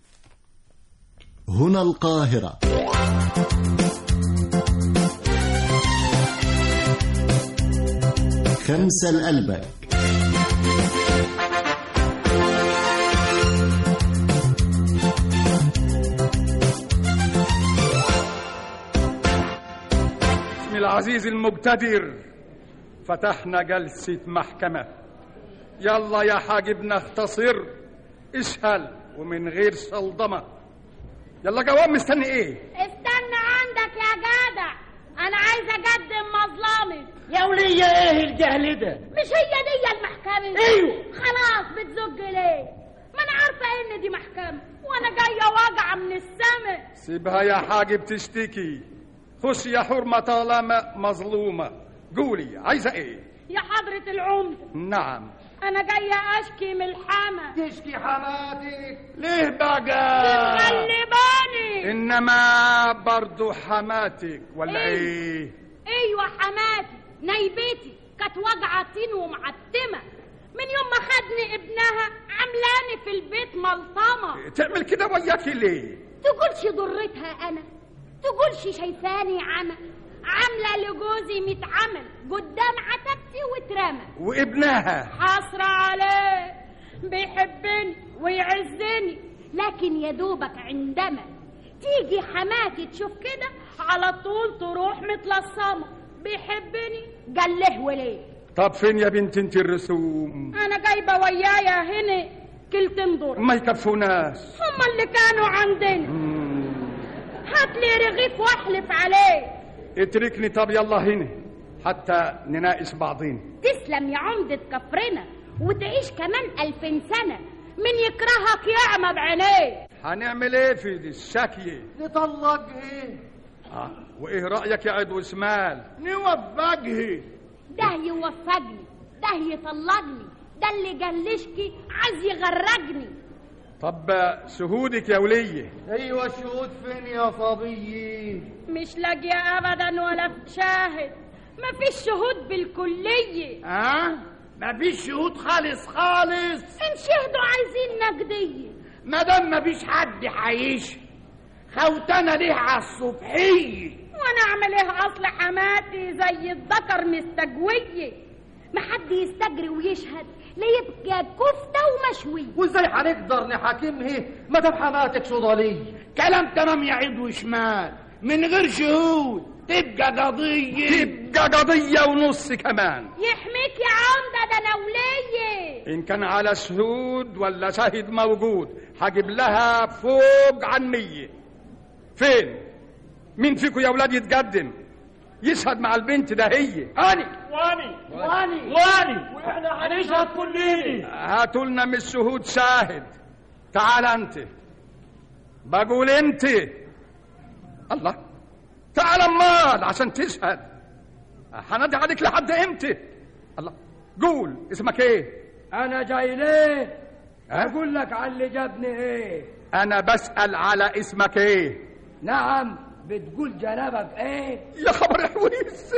هنا القاهرة خمسة لقلبك باسم العزيز المقتدر فتحنا جلسة محكمة يلا يا حاجب نختصر اسهل ومن غير صلدمة يلا جواب مستني ايه استنى عندك يا جدع انا عايزه اقدم مظلمه يا ولية ايه الجهل ده مش هي دي المحكمه ايوه. خلاص بتزج ليه ما انا عارفه ان دي محكمه وانا جايه واجعه من السما سيبها يا حاجب تشتكي خش يا حرمة طالما مظلومة قولي عايزة ايه يا حضره العمده نعم انا جايه اشكي من الحما تشكي حماتك ليه بقى بتغلباني انما برضو حماتك ولا إيه؟ ايه ايوه حماتي نيبتي كانت واجعه طين ومعتمه من يوم ما خدني ابنها عاملاني في البيت ملطمه تعمل كده وياكي ليه تقولش ضرتها انا تقولش شايفاني عمى عامله لجوزي ميت عمل قدام عتبتي واترمى وابنها حسرة عليه بيحبني ويعزني لكن يا دوبك عندما تيجي حماتي تشوف كده على طول تروح متلصمة بيحبني قال له وليه طب فين يا بنت انت الرسوم انا جايبه ويايا هنا كلتين دور ما يكفوناش هما اللي كانوا عندنا هات لي رغيف واحلف عليه اتركني طب يلا هنا حتى نناقش بعضين تسلم يا عمدة كفرنا وتعيش كمان ألفين سنة من يكرهك يعمى بعينيه هنعمل ايه في دي الشكية نطلقه آه. وايه رأيك يا عضو اسمال نوفقه ده يوفقني ده يطلقني ده اللي جلشكي عايز يغرقني طب شهودك يا ولية ايوه الشهود فين يا صبيي مش لاقية أبدا ولا شاهد مفيش شهود بالكلية ها مفيش شهود خالص خالص إن شهدوا عايزين نقدية ما دام مفيش حد حيش خوتنا ليه على الصبحيه وانا اعمل ايه اصل حماتي زي الذكر مستجوية ما حد يستجري ويشهد لا يبقى كفتة ومشوية وازاي هنقدر نحاكمه ما دام حماتك صدالية كلام تمام يا عيد وشمال من غير شهود تبقى قضية تبقى قضية ونص كمان يحميك يا عمدة ده انا ولية إن كان على شهود ولا شاهد موجود هجيب لها فوق عن مية فين؟ مين فيكم يا ولاد يتقدم؟ يشهد مع البنت ده هي أنا واني واني واني واحنا هنشهد كلنا هاتوا لنا من الشهود شاهد تعال انت بقول انت الله تعال امال عشان تشهد هنادي عليك لحد امتى الله قول اسمك ايه انا جاي ليه اقول لك على اللي جابني ايه انا بسأل على اسمك ايه نعم بتقول جنابك ايه يا خبر حويس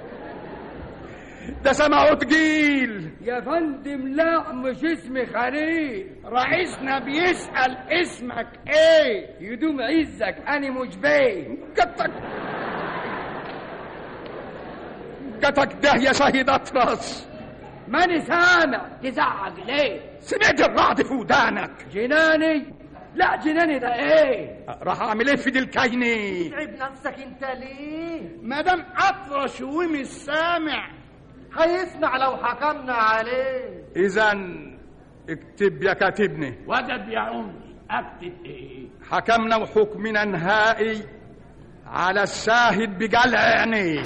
ده سمعه تقيل يا فندم لا مش اسمي خليل رئيسنا بيسأل اسمك ايه يدوم عزك انا مش باين قطك قطك ده يا شهيد اطرس ماني سامع تزعق ليه سمعت الرعد في ودانك جناني لا جناني ده ايه راح اعمل ايه في دي الكاينه تعب نفسك انت ليه ما دام اطرش ومش سامع هيسمع لو حكمنا عليه اذا اكتب يا كاتبني وجد يا عمري اكتب ايه حكمنا وحكمنا نهائي على الشاهد بقلع عينيه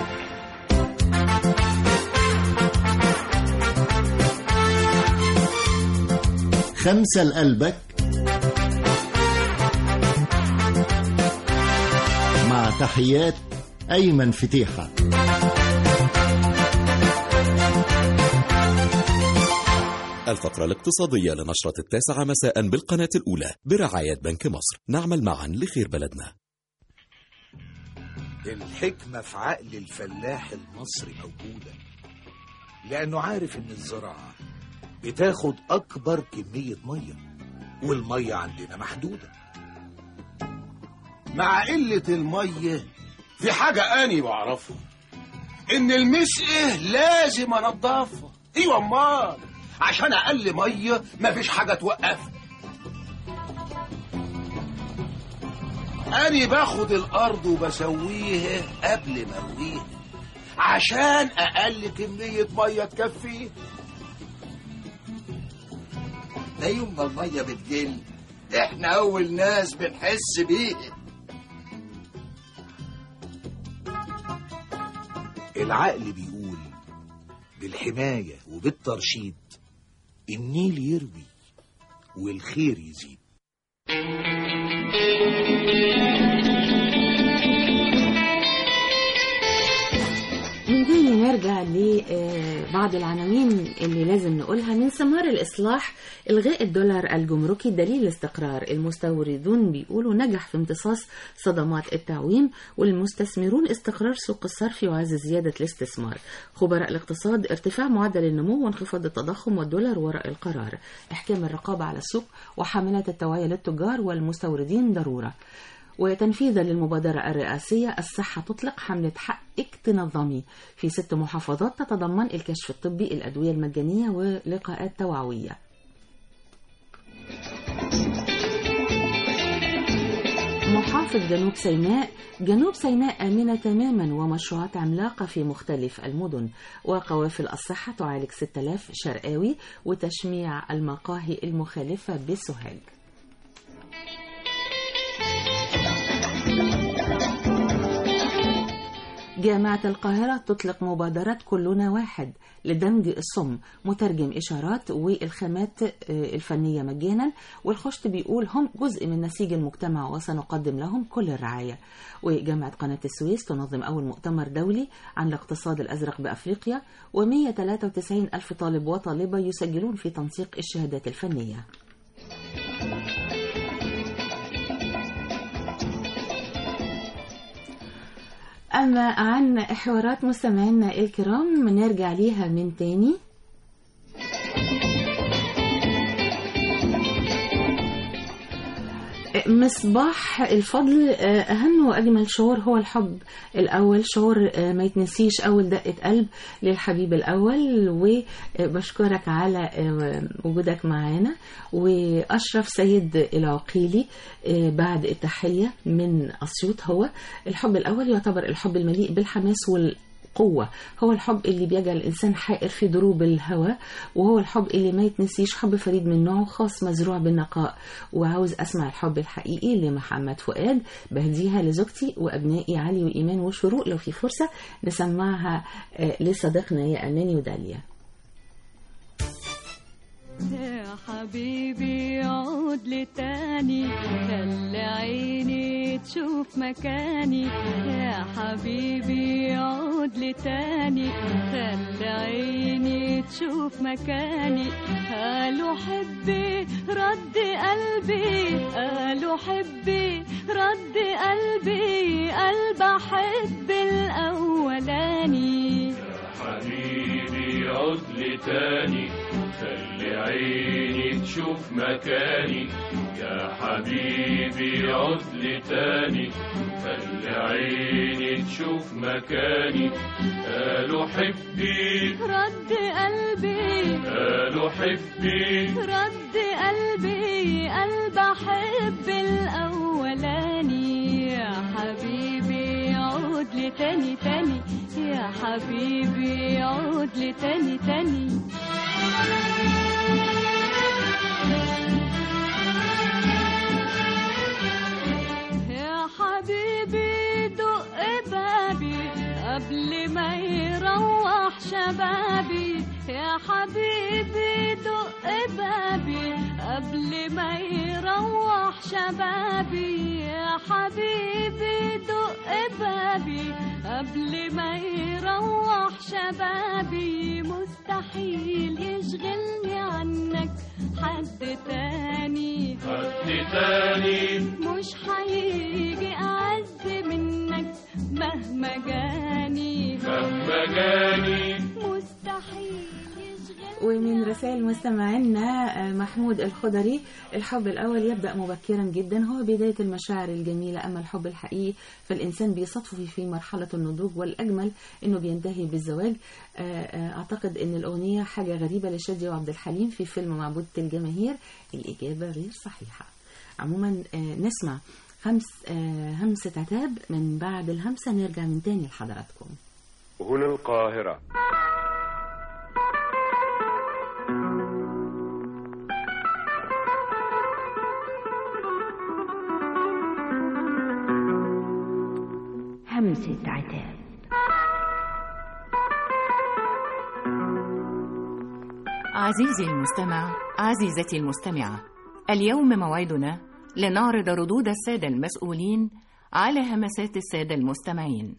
خمسة لقلبك مع تحيات أيمن فتيحة الفقرة الاقتصادية لنشرة التاسعة مساء بالقناة الأولى برعاية بنك مصر نعمل معا لخير بلدنا الحكمة في عقل الفلاح المصري موجودة لأنه عارف إن الزراعة بتاخد أكبر كمية مية والمية عندنا محدودة مع قلة المية في حاجة أني بعرفها إن المسقة لازم أنضفها أيوة أمال عشان أقل مية مفيش حاجة توقفها أني باخد الأرض وبسويها قبل ما أرويها عشان أقل كمية مية تكفيه ده يوم ما المية بتقل إحنا أول ناس بنحس بيها العقل بيقول بالحماية وبالترشيد النيل يروي والخير يزيد من تاني نرجع لبعض العناوين اللي لازم نقولها من ثمار الإصلاح إلغاء الدولار الجمركي دليل الاستقرار المستوردون بيقولوا نجح في امتصاص صدمات التعويم والمستثمرون استقرار سوق الصرف يعزز زيادة الاستثمار خبراء الاقتصاد ارتفاع معدل النمو وانخفاض التضخم والدولار وراء القرار احكام الرقابة على السوق وحملات التوعية للتجار والمستوردين ضرورة وتنفيذا للمبادرة الرئاسية الصحة تطلق حملة حقك تنظمي في ست محافظات تتضمن الكشف الطبي الأدوية المجانية ولقاءات توعوية محافظ جنوب سيناء جنوب سيناء آمنة تماما ومشروعات عملاقة في مختلف المدن وقوافل الصحة تعالج 6000 شرقاوي وتشميع المقاهي المخالفة بسوهاج جامعة القاهرة تطلق مبادرة كلنا واحد لدمج الصم مترجم إشارات والخامات الفنية مجانا والخشت بيقول هم جزء من نسيج المجتمع وسنقدم لهم كل الرعاية وجامعة قناة السويس تنظم أول مؤتمر دولي عن الاقتصاد الأزرق بأفريقيا و193 ألف طالب وطالبة يسجلون في تنسيق الشهادات الفنية أما عن حوارات مستمعينا الكرام نرجع ليها من تاني مصباح الفضل أهم وأجمل شعور هو الحب الأول شعور ما يتنسيش أول دقة قلب للحبيب الأول وبشكرك على وجودك معانا وأشرف سيد العقيلي بعد التحية من أسيوط هو الحب الأول يعتبر الحب المليء بالحماس وال قوة هو الحب اللي بيجعل الإنسان حائر في دروب الهوى وهو الحب اللي ما يتنسيش حب فريد من نوعه خاص مزروع بالنقاء وعاوز أسمع الحب الحقيقي لمحمد فؤاد بهديها لزوجتي وأبنائي علي وإيمان وشروق لو في فرصة نسمعها لصديقنا يا أماني وداليا يا حبيبي عود لي تاني خلي عيني تشوف مكاني يا حبيبي عود لي تاني خلي عيني تشوف مكاني قالوا حبي رد قلبي قالوا حبي رد قلبي قلب احب الاولاني حبيبي عد لي تاني خلي عيني تشوف مكاني يا حبيبي عد لي تاني خلي عيني تشوف مكاني قالوا حبي رد قلبي قالوا حبي رد قلبي قلب احب الاولاني يا حبيبي عود لي تاني تاني يا حبيبي عود لي تاني تاني يا حبيبي دق بابي قبل ما يروح شبابي يا حبيبي دق بابي قبل ما يروح شبابي يا حبيبي دق بابي قبل ما يروح شبابي مستحيل يشغلني عنك حد تاني حد تاني مش هيجي أعز منك مهما جاني مهما جاني مستحيل ومن رسائل مستمعينا آه، محمود الخضري الحب الأول يبدأ مبكرا جدا هو بداية المشاعر الجميلة أما الحب الحقيقي فالإنسان بيصادفه في مرحلة النضوج والأجمل إنه بينتهي بالزواج آه، آه، أعتقد إن الأغنية حاجة غريبة لشادية وعبد الحليم في فيلم معبودة الجماهير الإجابة غير صحيحة عموما آه، نسمع خمس آه، همسة عتاب من بعد الهمسة نرجع من تاني لحضراتكم هنا القاهرة همسة عتاب عزيزي المستمع عزيزتي المستمعة اليوم موعدنا لنعرض ردود السادة المسؤولين على همسات السادة المستمعين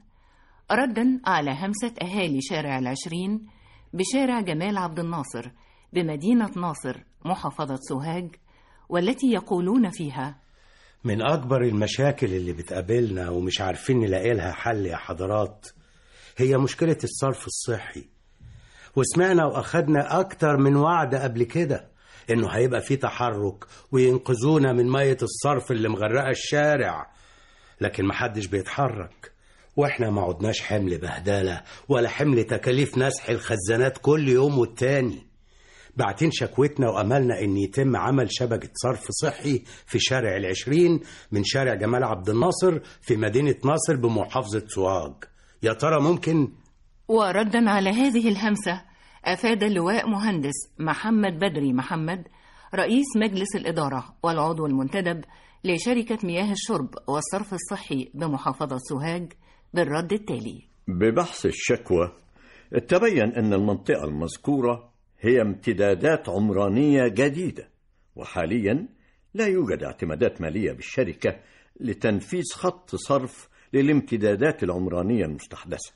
ردا على همسة أهالي شارع العشرين بشارع جمال عبد الناصر بمدينة ناصر محافظة سوهاج والتي يقولون فيها من أكبر المشاكل اللي بتقابلنا ومش عارفين نلاقي لها حل يا حضرات هي مشكلة الصرف الصحي وسمعنا وأخدنا أكتر من وعد قبل كده إنه هيبقى في تحرك وينقذونا من مية الصرف اللي مغرقة الشارع لكن محدش بيتحرك واحنا ما عدناش حمل بهدلة ولا حمل تكاليف نسح الخزانات كل يوم والتاني بعتين شكوتنا وأملنا إن يتم عمل شبكة صرف صحي في شارع العشرين من شارع جمال عبد الناصر في مدينة ناصر بمحافظة سوهاج يا ترى ممكن وردا على هذه الهمسة أفاد اللواء مهندس محمد بدري محمد رئيس مجلس الإدارة والعضو المنتدب لشركة مياه الشرب والصرف الصحي بمحافظة سوهاج بالرد التالي ببحث الشكوى تبين أن المنطقة المذكورة هي امتدادات عمرانية جديدة وحاليا لا يوجد اعتمادات مالية بالشركة لتنفيذ خط صرف للامتدادات العمرانية المستحدثة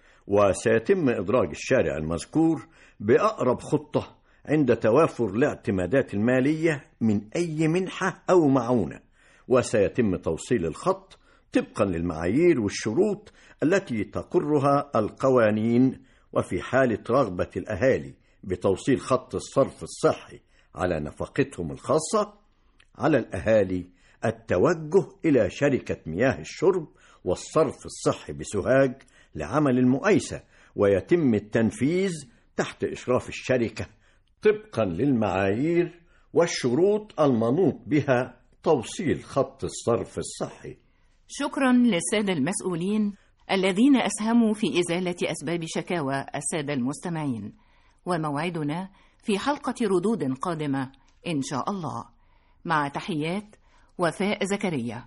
وسيتم إدراج الشارع المذكور بأقرب خطة عند توافر الاعتمادات المالية من أي منحة أو معونة وسيتم توصيل الخط طبقا للمعايير والشروط التي تقرها القوانين وفي حالة رغبة الأهالي بتوصيل خط الصرف الصحي على نفقتهم الخاصة على الأهالي التوجه إلى شركة مياه الشرب والصرف الصحي بسوهاج لعمل المؤايسة ويتم التنفيذ تحت إشراف الشركة طبقا للمعايير والشروط المنوط بها توصيل خط الصرف الصحي شكرا للسادة المسؤولين الذين أسهموا في إزالة أسباب شكاوى السادة المستمعين وموعدنا في حلقة ردود قادمة إن شاء الله مع تحيات وفاء زكريا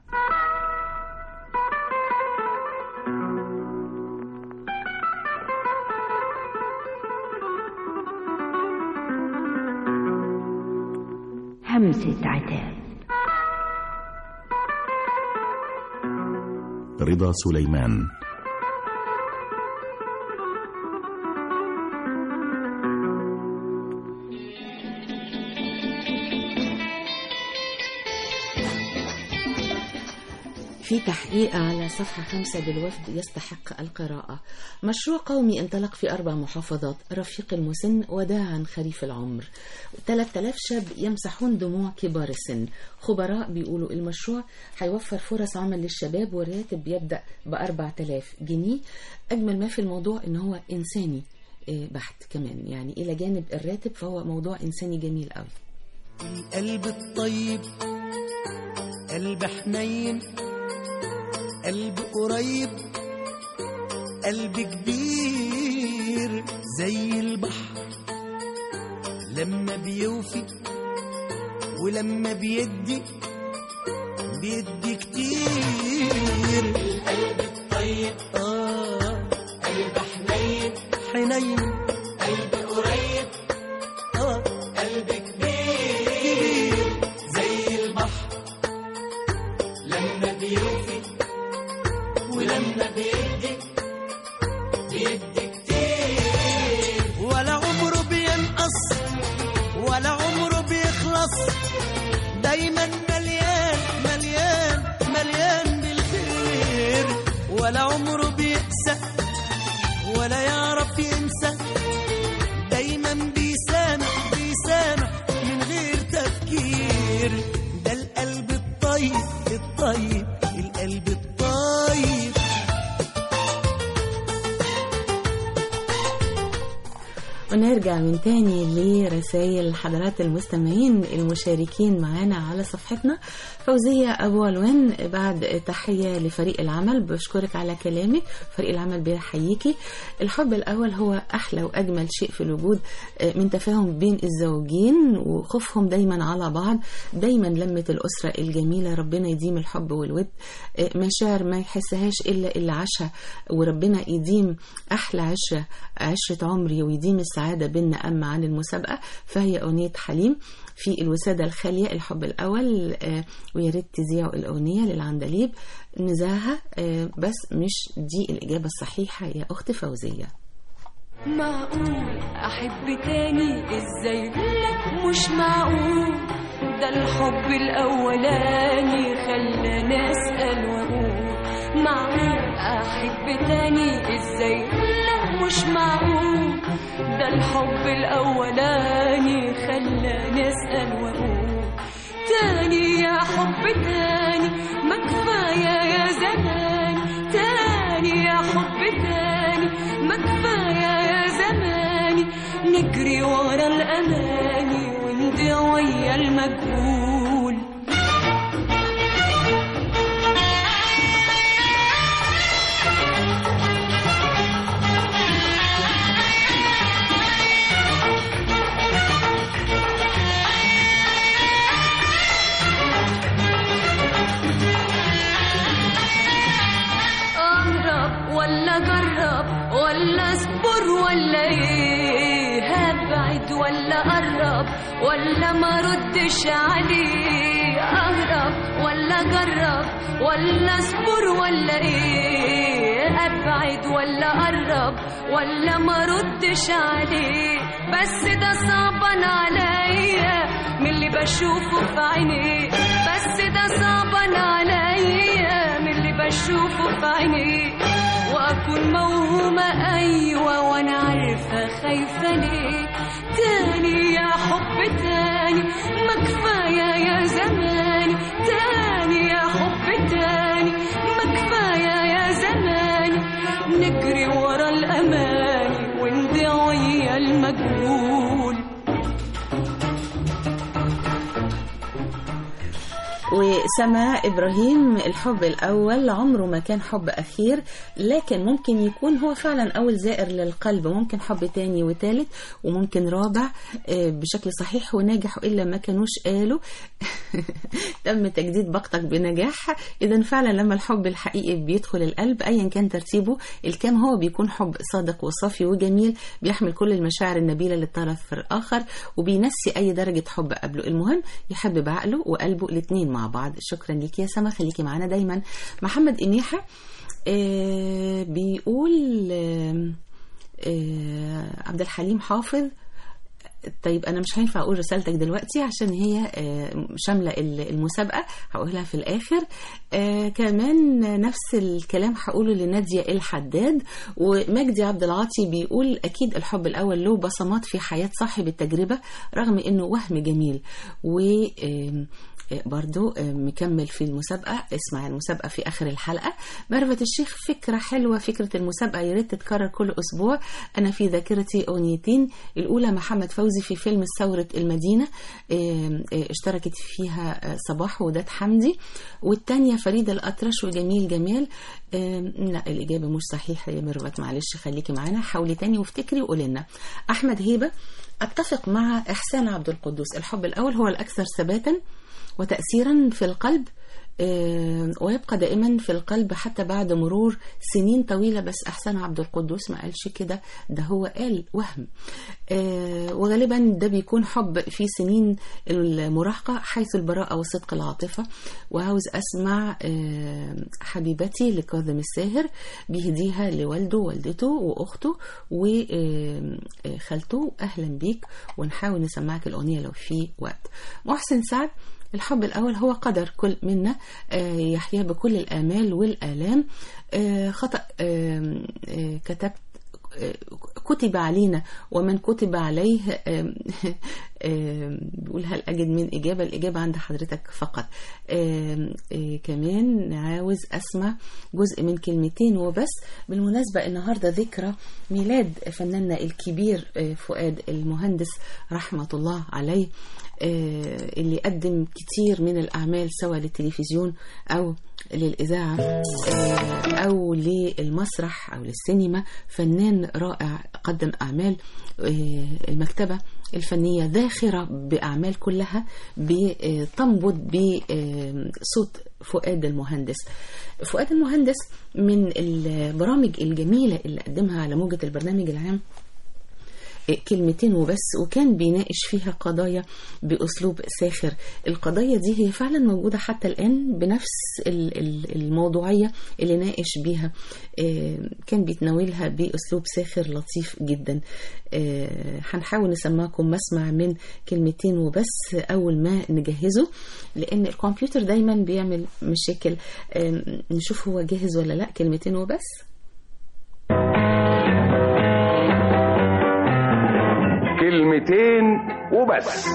همسة عتاب رضا سليمان في تحقيق على صفحة خمسة بالوفد يستحق القراءة مشروع قومي انطلق في أربع محافظات رفيق المسن وداعا خريف العمر 3000 شاب يمسحون دموع كبار السن خبراء بيقولوا المشروع هيوفر فرص عمل للشباب والراتب بيبدأ ب 4000 جنيه أجمل ما في الموضوع إن هو إنساني آه، بحت كمان يعني إلى جانب الراتب فهو موضوع إنساني جميل قوي القلب الطيب قلب حنين قلب قريب قلب كبير زي البحر لما بيوفي ولما بيدي بيدي كتير القلب الطيب اه قلب حنين حنين قلب قريب اه قلب كبير زي البحر لما بيوفي ولما بيدي بيدي كتير ولا عمره بينقص ولا عمره بيخلص ونرجع من تاني لرسائل حضرات المستمعين المشاركين معانا على صفحتنا فوزية أبو علوان بعد تحية لفريق العمل بشكرك على كلامك فريق العمل بيحييكي الحب الأول هو أحلى وأجمل شيء في الوجود آه، من تفاهم بين الزوجين وخوفهم دايما على بعض دايما لمة الأسرة الجميلة ربنا يديم الحب والود آه، مشاعر ما يحسهاش إلا اللي عاشها وربنا يديم أحلى عشرة عشرة عمري ويديم السعادة بينا أما عن المسابقة فهي أغنية حليم في الوسادة الخالية الحب الأول آه، ويا ريت تذيعوا الأغنية للعندليب نزاهة آه، بس مش دي الإجابة الصحيحة يا أخت فوزية معقول احب تاني ازاي لا مش معقول ده الحب الاولاني خلاني اسال واقول معقول احب تاني ازاي لا مش معقول ده الحب الاولاني خلاني اسال واقول تاني يا حب تاني ما كفايه يا زمان تاني يا حب تاني ما كفايه يا زماني نجري ورا الاماني ونضيع ويا المجهول اهرب ولا اجرب ولا اصبر ولا ايه هبعد ولا اقرب ولا ما ردش عليه اهرب ولا اجرب ولا اصبر ولا ايه ابعد ولا اقرب ولا ما ردش عليه بس ده صعبان عليا من اللي بشوفه في عينيه بس ده صعبان عليا من اللي بشوفه في عينيه واكون موهومه ايوه وانا عارفه خايفه ليه تاني يا حب تاني ما كفايه يا زماني تاني يا حب تاني ما كفايه يا زماني نجري ورا الاماني ونضيع ويا المجهول وسماء إبراهيم الحب الأول عمره ما كان حب أخير لكن ممكن يكون هو فعلا أول زائر للقلب ممكن حب تاني وتالت وممكن رابع آه، بشكل صحيح وناجح إلا ما كانوش قالوا تم تجديد باقتك بنجاح إذا فعلا لما الحب الحقيقي بيدخل القلب أيا كان ترتيبه الكام هو بيكون حب صادق وصافي وجميل بيحمل كل المشاعر النبيلة للطرف الآخر وبينسي أي درجة حب قبله المهم يحب بعقله وقلبه الاتنين مع بعض شكرا ليك يا سما خليكي معانا دايما محمد إنيحة آه بيقول آه آه عبد الحليم حافظ طيب انا مش هينفع اقول رسالتك دلوقتي عشان هي آه، شامله ال- المسابقه هقولها في الاخر آه، كمان نفس الكلام هقوله لناديه الحداد ومجدي عبد العاطي بيقول اكيد الحب الاول له بصمات في حياه صاحب التجربه رغم انه وهم جميل و آم، برضو آه، مكمل في المسابقة اسمع المسابقة في آخر الحلقة مروة الشيخ فكرة حلوة فكرة المسابقة يا ريت تتكرر كل أسبوع أنا في ذاكرتي أغنيتين الأولى محمد فوزي في فيلم ثورة المدينة آه، آه، اشتركت فيها آه، صباح وداد حمدي والتانية فريدة الأطرش وجميل جمال آه، لا الإجابة مش صحيحة يا مروة معلش خليكي معانا حاولي تاني وافتكري وقولي لنا أحمد هيبة أتفق مع إحسان عبد القدوس الحب الأول هو الأكثر ثباتا وتأثيرا في القلب آه، ويبقى دائما في القلب حتى بعد مرور سنين طويلة بس أحسن عبد القدوس ما قالش كده ده هو قال وهم آه، وغالبا ده بيكون حب في سنين المراهقة حيث البراءة وصدق العاطفة وعاوز أسمع آه، حبيبتي لكاظم الساهر بيهديها لوالده ووالدته وأخته وخالته أهلا بيك ونحاول نسمعك الأغنية لو في وقت محسن سعد الحب الأول هو قدر كل منا آه، يحيا بكل الآمال والآلام آه، خطأ آه، آه، كتبت آه، كتب علينا ومن كتب عليه آه، آم، بيقول هل أجد من إجابة الإجابة عند حضرتك فقط آم، آه، كمان عاوز أسمع جزء من كلمتين وبس بالمناسبة النهاردة ذكرى ميلاد فناننا الكبير آه، فؤاد المهندس رحمة الله عليه آه، اللي قدم كتير من الأعمال سواء للتلفزيون أو للإذاعة آه، أو للمسرح أو للسينما فنان رائع قدم أعمال آه، المكتبة الفنية ذاخرة بأعمال كلها بتنبض بصوت فؤاد المهندس فؤاد المهندس من البرامج الجميلة اللي قدمها على موجة البرنامج العام كلمتين وبس وكان بيناقش فيها قضايا بأسلوب ساخر القضايا دي هي فعلا موجودة حتى الآن بنفس ال- ال- الموضوعية اللي ناقش بيها آه، كان بيتناولها بأسلوب ساخر لطيف جدا آه، هنحاول نسمعكم مسمع من كلمتين وبس أول ما نجهزه لأن الكمبيوتر دايما بيعمل مشاكل آه، نشوف هو جاهز ولا لا كلمتين وبس كلمتين وبس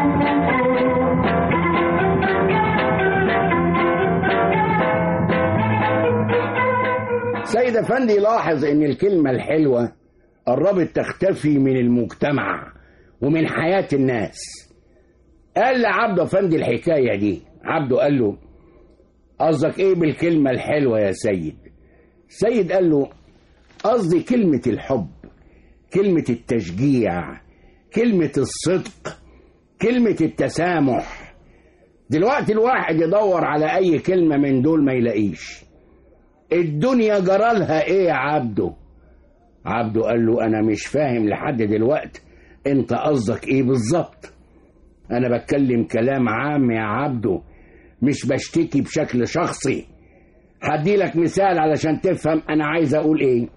سيد افندي لاحظ ان الكلمة الحلوة قربت تختفي من المجتمع ومن حياة الناس قال لعبده افندي الحكاية دي عبده قال له قصدك ايه بالكلمة الحلوة يا سيد سيد قال له قصدي كلمة الحب كلمة التشجيع كلمة الصدق كلمة التسامح دلوقتي الواحد يدور على اي كلمة من دول ما يلاقيش الدنيا جرالها ايه يا عبده عبده قال له انا مش فاهم لحد دلوقت انت قصدك ايه بالظبط انا بتكلم كلام عام يا عبده مش بشتكي بشكل شخصي هديلك مثال علشان تفهم انا عايز اقول ايه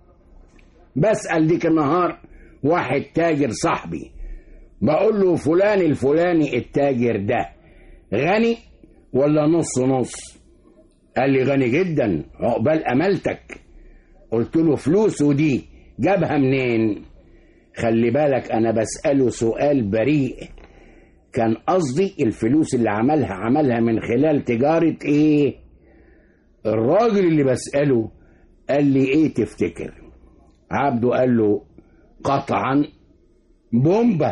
بسأل ديك النهار واحد تاجر صاحبي بقول له فلان الفلاني التاجر ده غني ولا نص نص قال لي غني جدا عقبال املتك قلت له فلوسه دي جابها منين خلي بالك انا بسأله سؤال بريء كان قصدي الفلوس اللي عملها عملها من خلال تجارة ايه الراجل اللي بسأله قال لي ايه تفتكر عبده قال له قطعا بومبا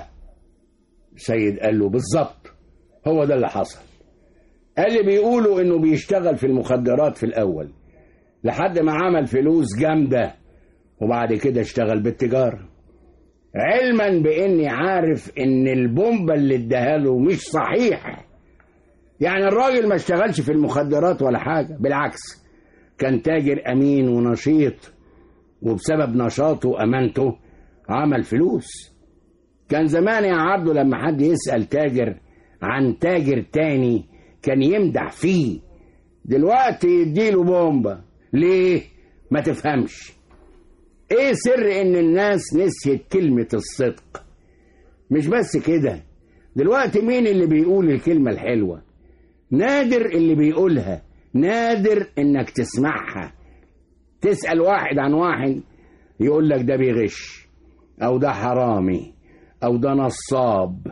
سيد قال له بالظبط هو ده اللي حصل قال لي بيقولوا انه بيشتغل في المخدرات في الاول لحد ما عمل فلوس جامدة وبعد كده اشتغل بالتجارة علما باني عارف ان البومبا اللي اداها له مش صحيح يعني الراجل ما اشتغلش في المخدرات ولا حاجة بالعكس كان تاجر امين ونشيط وبسبب نشاطه وامانته عمل فلوس كان زمان يا عبده لما حد يسأل تاجر عن تاجر تاني كان يمدح فيه دلوقتي يديله بومبا ليه ما تفهمش ايه سر ان الناس نسيت كلمة الصدق مش بس كده دلوقتي مين اللي بيقول الكلمة الحلوة نادر اللي بيقولها نادر انك تسمعها تسأل واحد عن واحد يقول لك ده بيغش او ده حرامي او ده نصاب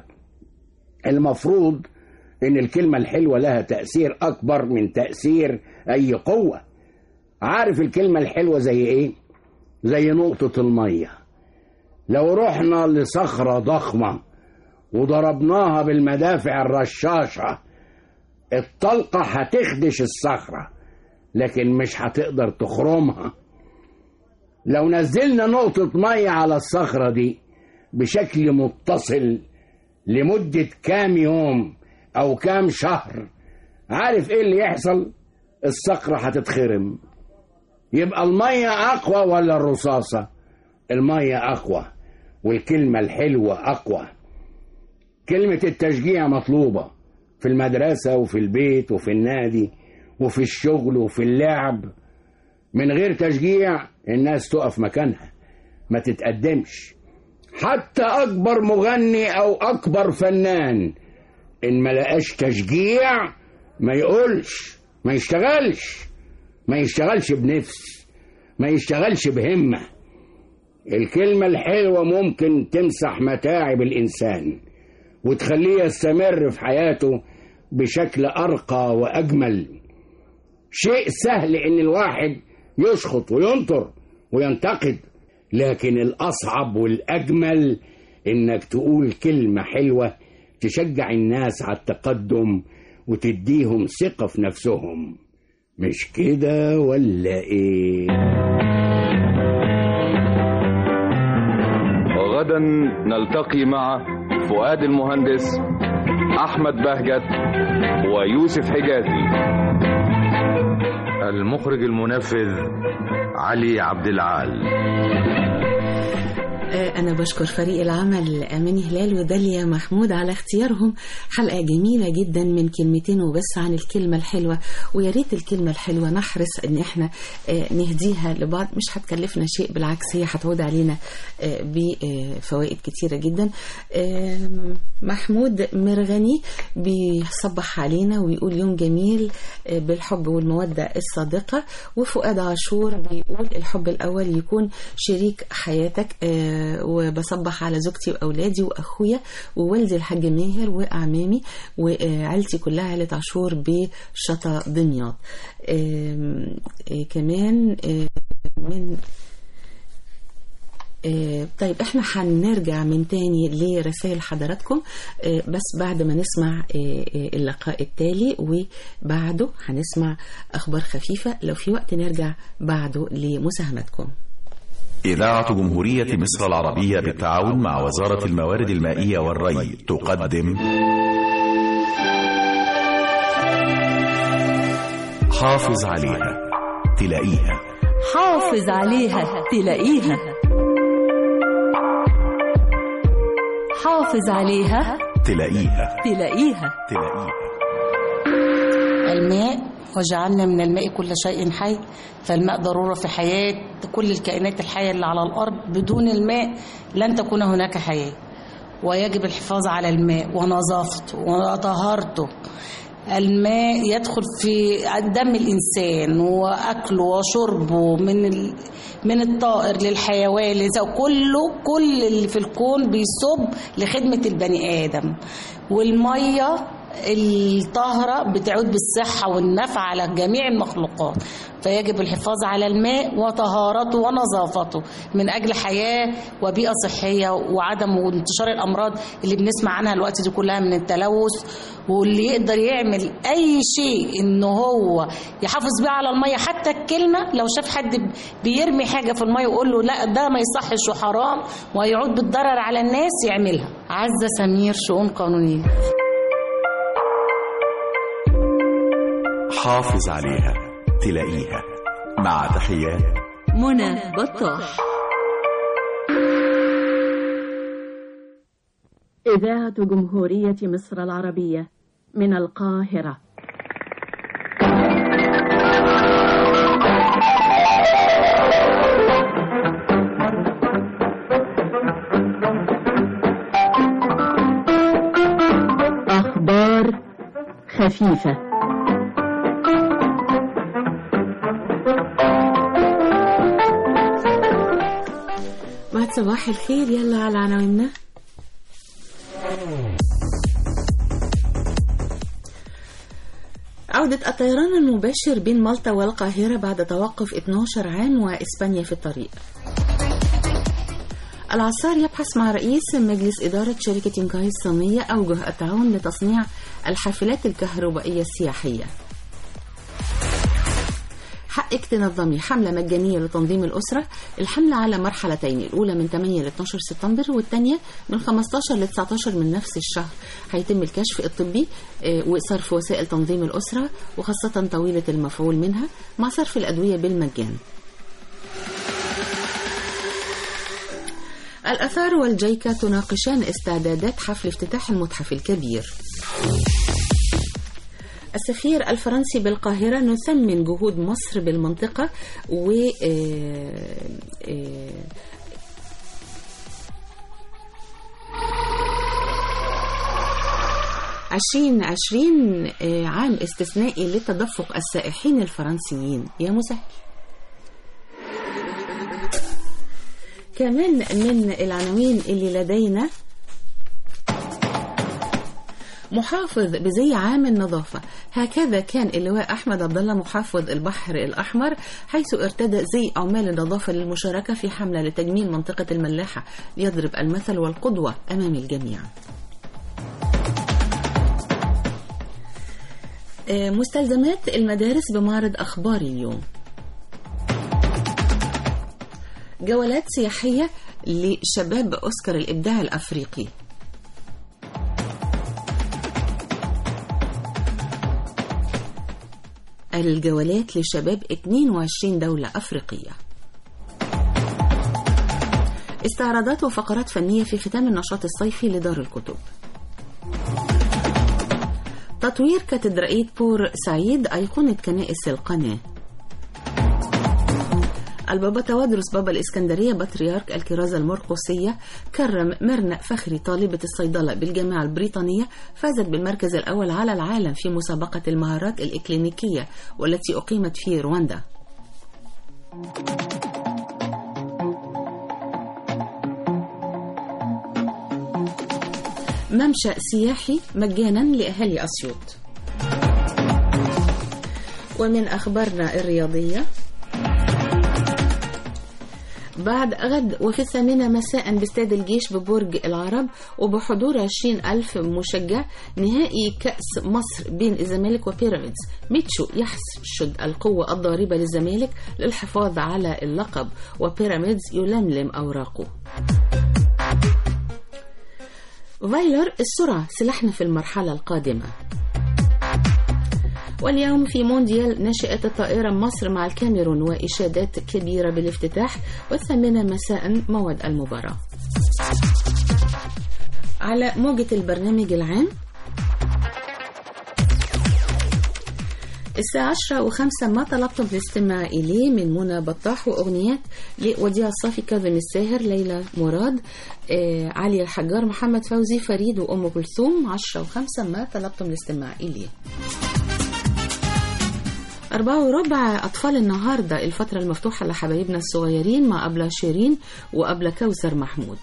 المفروض ان الكلمة الحلوة لها تأثير اكبر من تأثير اي قوة عارف الكلمة الحلوة زي ايه زي نقطة المية لو رحنا لصخرة ضخمة وضربناها بالمدافع الرشاشة الطلقة هتخدش الصخرة لكن مش هتقدر تخرمها لو نزلنا نقطة مية على الصخرة دي بشكل متصل لمدة كام يوم أو كام شهر عارف إيه اللي يحصل؟ الصخرة هتتخرم يبقى المية أقوى ولا الرصاصة؟ المية أقوى والكلمة الحلوة أقوى كلمة التشجيع مطلوبة في المدرسة وفي البيت وفي النادي وفي الشغل وفي اللعب من غير تشجيع الناس تقف مكانها ما تتقدمش حتى أكبر مغني أو أكبر فنان إن ما لقاش تشجيع ما يقولش ما يشتغلش ما يشتغلش بنفس ما يشتغلش بهمة الكلمة الحلوة ممكن تمسح متاعب الإنسان وتخليه يستمر في حياته بشكل أرقى وأجمل شيء سهل إن الواحد يشخط وينطر وينتقد لكن الأصعب والأجمل إنك تقول كلمة حلوة تشجع الناس على التقدم وتديهم ثقة في نفسهم مش كده ولا إيه؟ غدا نلتقي مع فؤاد المهندس أحمد بهجت ويوسف حجازي المخرج المنفذ علي عبد العال آه، أنا بشكر فريق العمل أماني هلال وداليا محمود على اختيارهم حلقة جميلة جدا من كلمتين وبس عن الكلمة الحلوة ويا ريت الكلمة الحلوة نحرص إن إحنا آه، نهديها لبعض مش هتكلفنا شيء بالعكس هي هتعود علينا آه، بفوائد كتيرة جدا آم، محمود مرغني بيصبح علينا ويقول يوم جميل آه، بالحب والمودة الصادقة وفؤاد عاشور بيقول الحب الأول يكون شريك حياتك آه، وبصبح على زوجتي وأولادي وأخويا ووالدي الحاج ماهر وأعمامي وعيلتي كلها عيلة عاشور بشطا دمياط آم، آه، كمان آه، من آه، طيب احنا هنرجع من تاني لرسائل حضراتكم آه، بس بعد ما نسمع آه، آه، اللقاء التالي وبعده هنسمع اخبار خفيفة لو في وقت نرجع بعده لمساهمتكم إذاعة جمهورية مصر العربية بالتعاون مع وزارة الموارد المائية والري تقدم حافظ عليها تلاقيها حافظ عليها تلاقيها حافظ عليها تلاقيها تلاقيها تلاقيها الماء وجعلنا من الماء كل شيء حي فالماء ضرورة في حياة كل الكائنات الحية اللي على الأرض بدون الماء لن تكون هناك حياة ويجب الحفاظ على الماء ونظافته وطهارته الماء يدخل في دم الإنسان وأكله وشربه من ال... من الطائر للحيوان لذا كله كل اللي في الكون بيصب لخدمة البني آدم والمية الطاهرة بتعود بالصحة والنفع على جميع المخلوقات فيجب الحفاظ على الماء وطهارته ونظافته من أجل حياة وبيئة صحية وعدم انتشار الأمراض اللي بنسمع عنها الوقت دي كلها من التلوث واللي يقدر يعمل أي شيء إن هو يحافظ بيه على المية حتى الكلمة لو شاف حد بيرمي حاجة في المية ويقول له لا ده ما يصحش وحرام ويعود بالضرر على الناس يعملها عزة سمير شؤون قانونية حافظ عليها تلاقيها مع تحيات منى بطاح إذاعة جمهورية مصر العربية من القاهرة أخبار خفيفة بعد صباح الخير يلا على عناويننا عودة الطيران المباشر بين مالطا والقاهرة بعد توقف 12 عام وإسبانيا في الطريق العصار يبحث مع رئيس مجلس إدارة شركة إنكاي الصينية أوجه التعاون لتصنيع الحافلات الكهربائية السياحية حقك تنظمي حملة مجانية لتنظيم الأسرة الحملة على مرحلتين الأولى من 8 ل 12 سبتمبر والثانية من 15 ل 19 من نفس الشهر هيتم الكشف الطبي آه، وصرف وسائل تنظيم الأسرة وخاصة طويلة المفعول منها مع صرف الأدوية بالمجان الأثار والجيكة تناقشان استعدادات حفل افتتاح المتحف الكبير السفير الفرنسي بالقاهرة نثمن جهود مصر بالمنطقة و آه، آه، عشرين عشرين آه، عام استثنائي لتدفق السائحين الفرنسيين يا مسهل كمان من العناوين اللي لدينا محافظ بزي عام النظافة هكذا كان اللواء أحمد عبد الله محافظ البحر الأحمر حيث ارتدى زي عمال النظافة للمشاركة في حملة لتجميل منطقة الملاحة ليضرب المثل والقدوة أمام الجميع آه، مستلزمات المدارس بمعرض أخبار اليوم جولات سياحية لشباب أوسكار الإبداع الأفريقي الجولات لشباب 22 دولة أفريقية استعراضات وفقرات فنية في ختام النشاط الصيفي لدار الكتب تطوير كاتدرائية بور سعيد أيقونة كنائس القناة البابا توادرس بابا الإسكندرية بطريرك الكرازة المرقسية كرم مرنا فخري طالبة الصيدلة بالجامعة البريطانية فازت بالمركز الأول على العالم في مسابقة المهارات الإكلينيكية والتي أقيمت في رواندا ممشى سياحي مجانا لأهالي أسيوط ومن أخبارنا الرياضية بعد غد وفي الثامنة مساء باستاد الجيش ببرج العرب وبحضور 20 ألف مشجع نهائي كأس مصر بين الزمالك وبيراميدز ميتشو يحشد القوة الضاربة للزمالك للحفاظ على اللقب وبيراميدز يلملم أوراقه فايلر السرعة سلاحنا في المرحلة القادمة واليوم في مونديال نشأت الطائرة مصر مع الكاميرون وإشادات كبيرة بالافتتاح والثامنة مساء موعد المباراة على موجة البرنامج العام الساعة عشرة وخمسة ما طلبتم الاستماع إليه من منى بطاح وأغنيات لوديع الصافي كاظم الساهر ليلى مراد آه علي الحجار محمد فوزي فريد وأم كلثوم عشرة وخمسة ما طلبتم الاستماع إليه أربعة وربع أطفال النهاردة الفترة المفتوحة لحبايبنا الصغيرين مع أبلة شيرين وأبلة كوثر محمود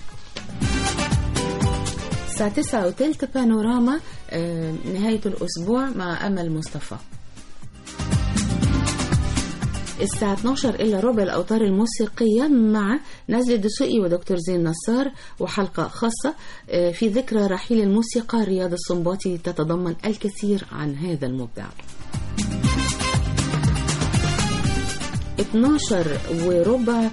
الساعة تسعة وتلت بانوراما آه نهاية الأسبوع مع أمل مصطفى الساعة 12 إلا ربع الأوتار الموسيقية مع نزل الدسوقي ودكتور زين نصار وحلقة خاصة آه في ذكرى رحيل الموسيقى رياض السنباطي تتضمن الكثير عن هذا المبدع 12 وربع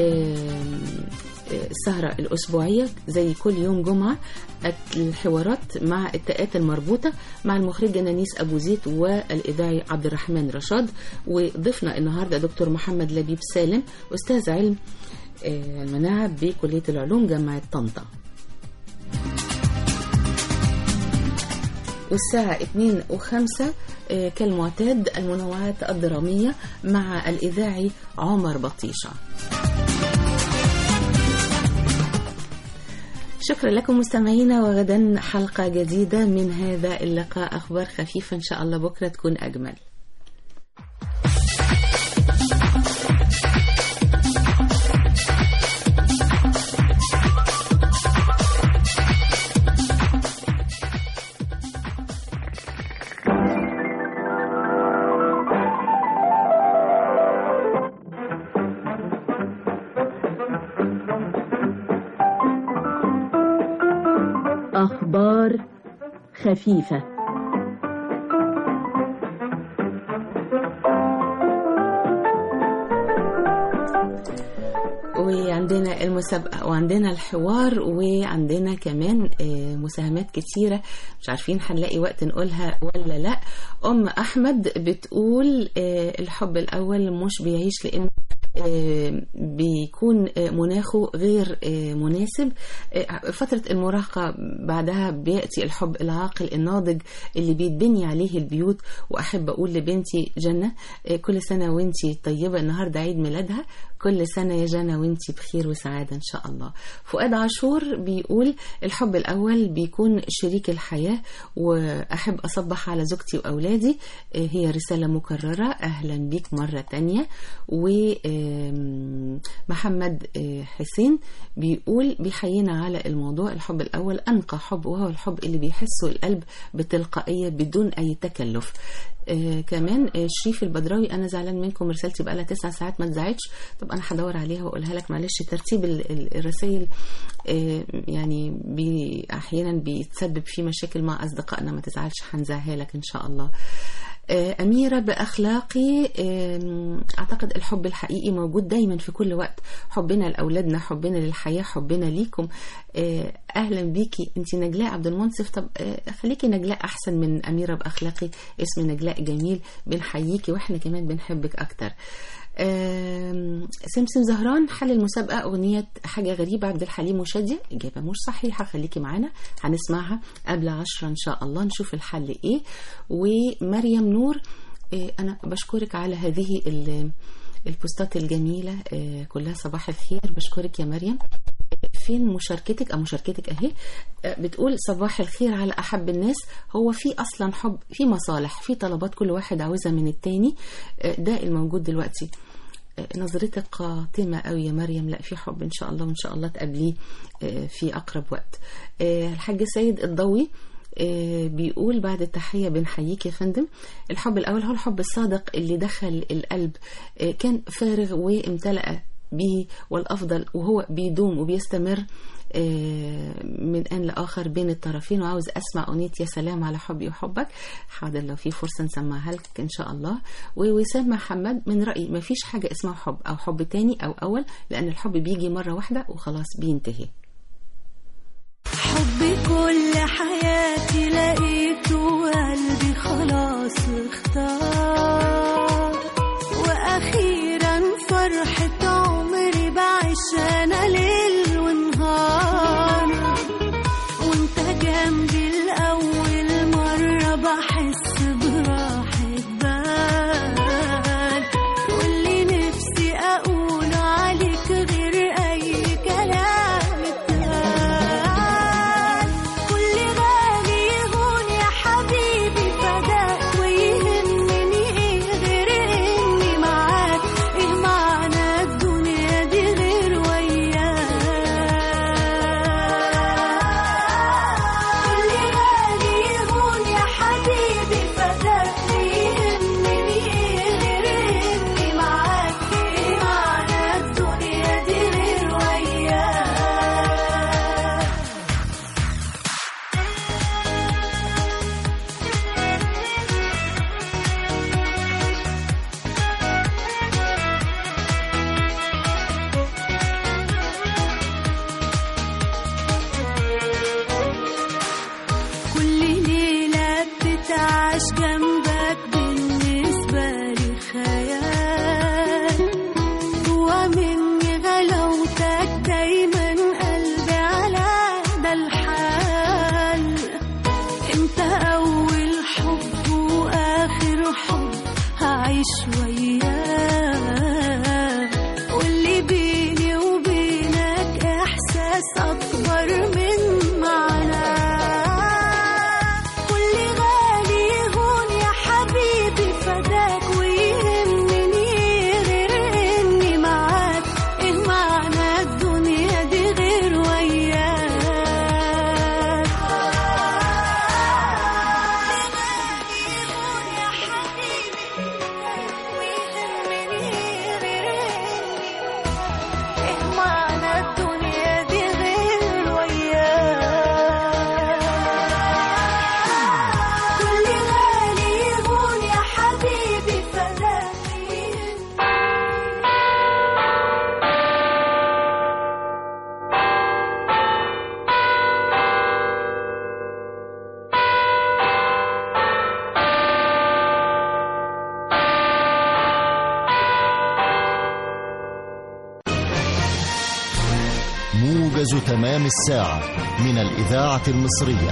السهرة الأسبوعية زي كل يوم جمعة الحوارات مع التاءات المربوطة مع المخرجة نانيس أبو زيد والإذاعي عبد الرحمن رشاد وضيفنا النهاردة دكتور محمد لبيب سالم أستاذ علم المناعة بكلية العلوم جامعة طنطا والساعة 2 و5 كالمعتاد المنوعات الدرامية مع الإذاعي عمر بطيشة شكرا لكم مستمعينا وغدا حلقة جديدة من هذا اللقاء أخبار خفيفة إن شاء الله بكرة تكون أجمل أخبار خفيفة وعندنا المسابقة وعندنا الحوار وعندنا كمان مساهمات كتيرة مش عارفين هنلاقي وقت نقولها ولا لا أم أحمد بتقول الحب الأول مش بيعيش لأنه بيكون مناخه غير مناسب فترة المراهقة بعدها بيأتي الحب العاقل الناضج اللي بيتبني عليه البيوت وأحب أقول لبنتي جنة كل سنة وانتي طيبة النهاردة عيد ميلادها كل سنة يا جنى وانتي بخير وسعادة إن شاء الله فؤاد عاشور بيقول الحب الأول بيكون شريك الحياة وأحب أصبح على زوجتي وأولادي هي رسالة مكررة أهلا بيك مرة تانية و آم، محمد آه، حسين بيقول بيحيينا على الموضوع الحب الأول أنقى حب وهو الحب اللي بيحسه القلب بتلقائية بدون أي تكلف آه كمان آه شريف البدراوي انا زعلان منكم رسالتي بقى لها تسع ساعات ما اتذاعتش طب انا هدور عليها واقولها لك معلش ترتيب ال- ال- الرسائل آه يعني بي احيانا بيتسبب في مشاكل مع اصدقائنا ما تزعلش هنزعها لك ان شاء الله آه، أميرة بأخلاقي آم، أعتقد الحب الحقيقي موجود دايما في كل وقت حبنا لأولادنا حبنا للحياة حبنا ليكم آه، أهلا بيكي أنت نجلاء عبد المنصف طب آه، خليكي نجلاء أحسن من أميرة بأخلاقي اسم نجلاء جميل بنحييكي وإحنا كمان بنحبك أكتر آم، سمسم زهران حل المسابقة أغنية حاجة غريبة عبد الحليم وشادية إجابة مش صحيحة خليكي معانا هنسمعها قبل عشرة إن شاء الله نشوف الحل إيه ومريم نور آه، أنا بشكرك على هذه ال- البوستات الجميلة آه، كلها صباح الخير بشكرك يا مريم فين مشاركتك أو مشاركتك أهي آه، بتقول صباح الخير على أحب الناس هو في أصلا حب في مصالح في طلبات كل واحد عاوزها من التاني آه، ده الموجود دلوقتي آه، نظرتك قاتمة قوي يا مريم لا في حب إن شاء الله وإن شاء الله تقابليه آه، في أقرب وقت آه، الحاج سيد الضوي آه، بيقول بعد التحية بنحييك يا فندم الحب الأول هو الحب الصادق اللي دخل القلب آه، كان فارغ وامتلأ به والأفضل وهو بيدوم وبيستمر آه، من آن لآخر بين الطرفين وعاوز أسمع أغنية يا سلام على حبي وحبك حاضر لو في فرصة نسمعها لك إن شاء الله ووسام محمد من رأيي ما فيش حاجة اسمها حب أو حب تاني أو أول لأن الحب بيجي مرة واحدة وخلاص بينتهي حبي كل حياتي لقيته وقلبي خلاص اختار واخيرا فرحة عمري بعيش انا ليل ونهار وانت جنبي الاول مرة بحس براحة بال واللي نفسي اقوله عليك غير اي كلام اتقال كل غالي يهون يا حبيبي فداك ويهمني ايه غير اني معاك ايه معنى الدنيا دي غير وياك كل غالي يهون يا حبيبي فداك ويهمني ايه غير اني معاك ايه معنى الدنيا دي غير وياك كل ليلة بتتعاش جنبك بالنسبة لي خيال جوا مني غلاوتك دايما قلبي على ده الحال انت أول حب وآخر حب هعيش وياك واللي بيني وبينك إحساس أكبر من معناه كل غالي يهون يا حبيبي فداك ويهمني غير إني معاك إيه معنى الدنيا دي غير وياك إيه معنى الدنيا دي غير وياك كل غالي يهون يا حبيبي فداك موجز تمام الساعة من الإذاعة المصرية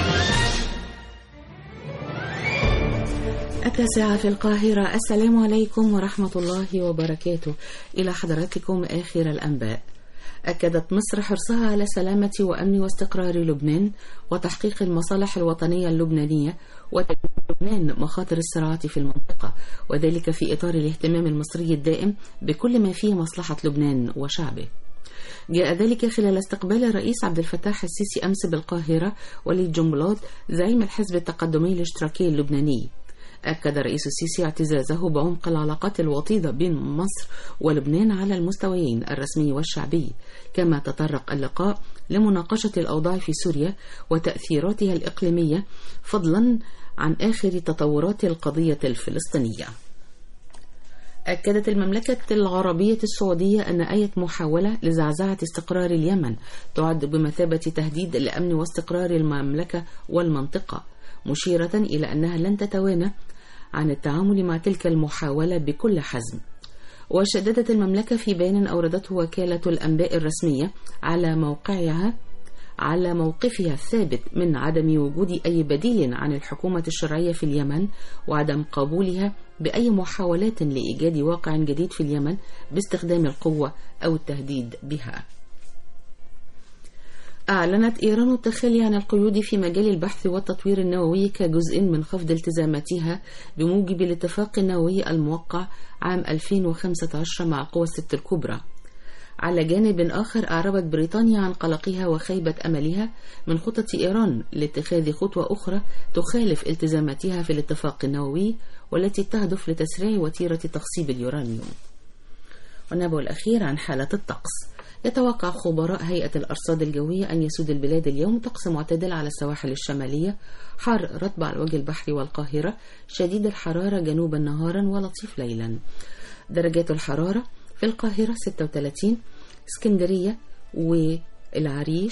التاسعة في القاهرة السلام عليكم ورحمة الله وبركاته إلى حضراتكم آخر الأنباء أكدت مصر حرصها على سلامة وأمن واستقرار لبنان وتحقيق المصالح الوطنية اللبنانية وتجنب لبنان مخاطر الصراعات في المنطقة وذلك في إطار الاهتمام المصري الدائم بكل ما فيه مصلحة لبنان وشعبه جاء ذلك خلال استقبال الرئيس عبد الفتاح السيسي أمس بالقاهرة وليد جنبلاط زعيم الحزب التقدمي الاشتراكي اللبناني أكد الرئيس السيسي اعتزازه بعمق العلاقات الوطيدة بين مصر ولبنان على المستويين الرسمي والشعبي كما تطرق اللقاء لمناقشة الأوضاع في سوريا وتأثيراتها الإقليمية فضلا عن آخر تطورات القضية الفلسطينية أكدت المملكة العربية السعودية أن أي محاولة لزعزعة استقرار اليمن تعد بمثابة تهديد لأمن واستقرار المملكة والمنطقة مشيرة إلى أنها لن تتوانى عن التعامل مع تلك المحاولة بكل حزم وشددت المملكة في بيان أوردته وكالة الأنباء الرسمية على موقعها على موقفها الثابت من عدم وجود أي بديل عن الحكومة الشرعية في اليمن وعدم قبولها بأي محاولات لإيجاد واقع جديد في اليمن باستخدام القوة أو التهديد بها. أعلنت إيران التخلي عن القيود في مجال البحث والتطوير النووي كجزء من خفض التزاماتها بموجب الاتفاق النووي الموقع عام 2015 مع القوى الست الكبرى. على جانب آخر أعربت بريطانيا عن قلقها وخيبة أملها من خطط إيران لاتخاذ خطوة أخرى تخالف التزاماتها في الاتفاق النووي والتي تهدف لتسريع وتيرة تخصيب اليورانيوم. والنبأ الأخير عن حالة الطقس يتوقع خبراء هيئة الأرصاد الجوية أن يسود البلاد اليوم طقس معتدل على السواحل الشمالية حار رطب على وجه البحر والقاهرة شديد الحرارة جنوبا نهارا ولطيف ليلا درجات الحرارة في القاهرة 36 اسكندرية والعريش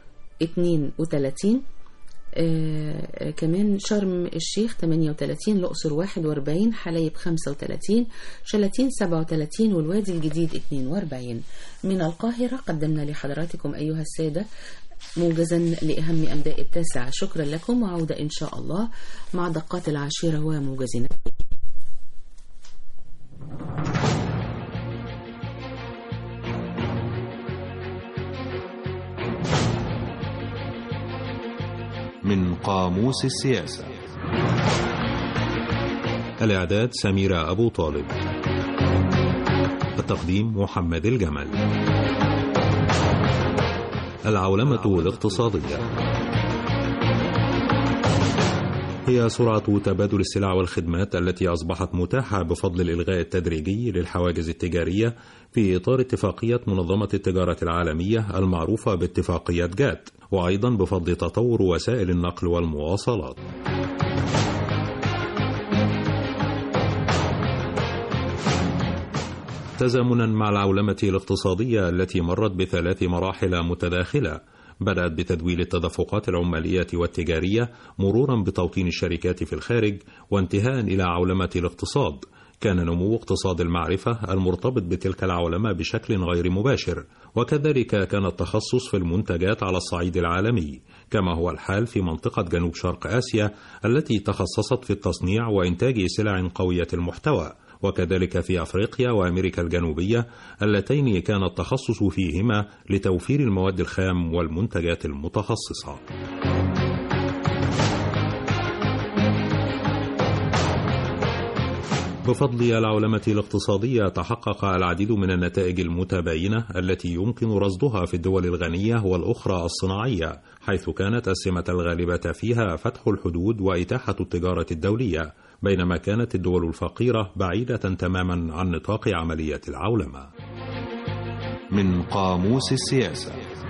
32 آه كمان شرم الشيخ 38 الأقصر 41 حلايب 35 شلاتين 37 والوادي الجديد 42 من القاهرة قدمنا لحضراتكم أيها السادة موجزا لأهم أنباء التاسعة شكرا لكم وعودة إن شاء الله مع دقات العاشرة وموجزنا من قاموس السياسة الإعداد سميرة أبو طالب التقديم محمد الجمل العولمة الاقتصادية هي سرعة تبادل السلع والخدمات التي أصبحت متاحة بفضل الإلغاء التدريجي للحواجز التجارية في إطار اتفاقية منظمة التجارة العالمية المعروفة باتفاقية جات وأيضا بفضل تطور وسائل النقل والمواصلات تزامنا مع العولمة الاقتصادية التي مرت بثلاث مراحل متداخلة بدأت بتدويل التدفقات العمالية والتجارية مرورا بتوطين الشركات في الخارج وانتهاء إلى عولمة الاقتصاد كان نمو اقتصاد المعرفة المرتبط بتلك العولمة بشكل غير مباشر وكذلك كان التخصص في المنتجات على الصعيد العالمي كما هو الحال في منطقة جنوب شرق آسيا التي تخصصت في التصنيع وإنتاج سلع قوية المحتوى وكذلك في أفريقيا وأمريكا الجنوبية اللتين كان التخصص فيهما لتوفير المواد الخام والمنتجات المتخصصة بفضل العولمة الاقتصادية تحقق العديد من النتائج المتباينة التي يمكن رصدها في الدول الغنية والأخرى الصناعية حيث كانت السمة الغالبة فيها فتح الحدود وإتاحة التجارة الدولية بينما كانت الدول الفقيرة بعيدة تماما عن نطاق عملية العولمة من قاموس السياسة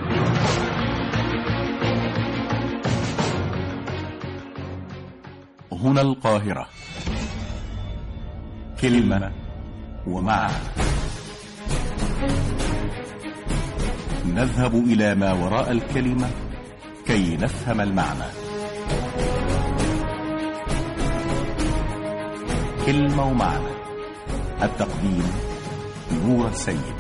هنا القاهرة كلمة ومعنى نذهب إلى ما وراء الكلمة كي نفهم المعنى كلمة ومعنى التقديم نور السيد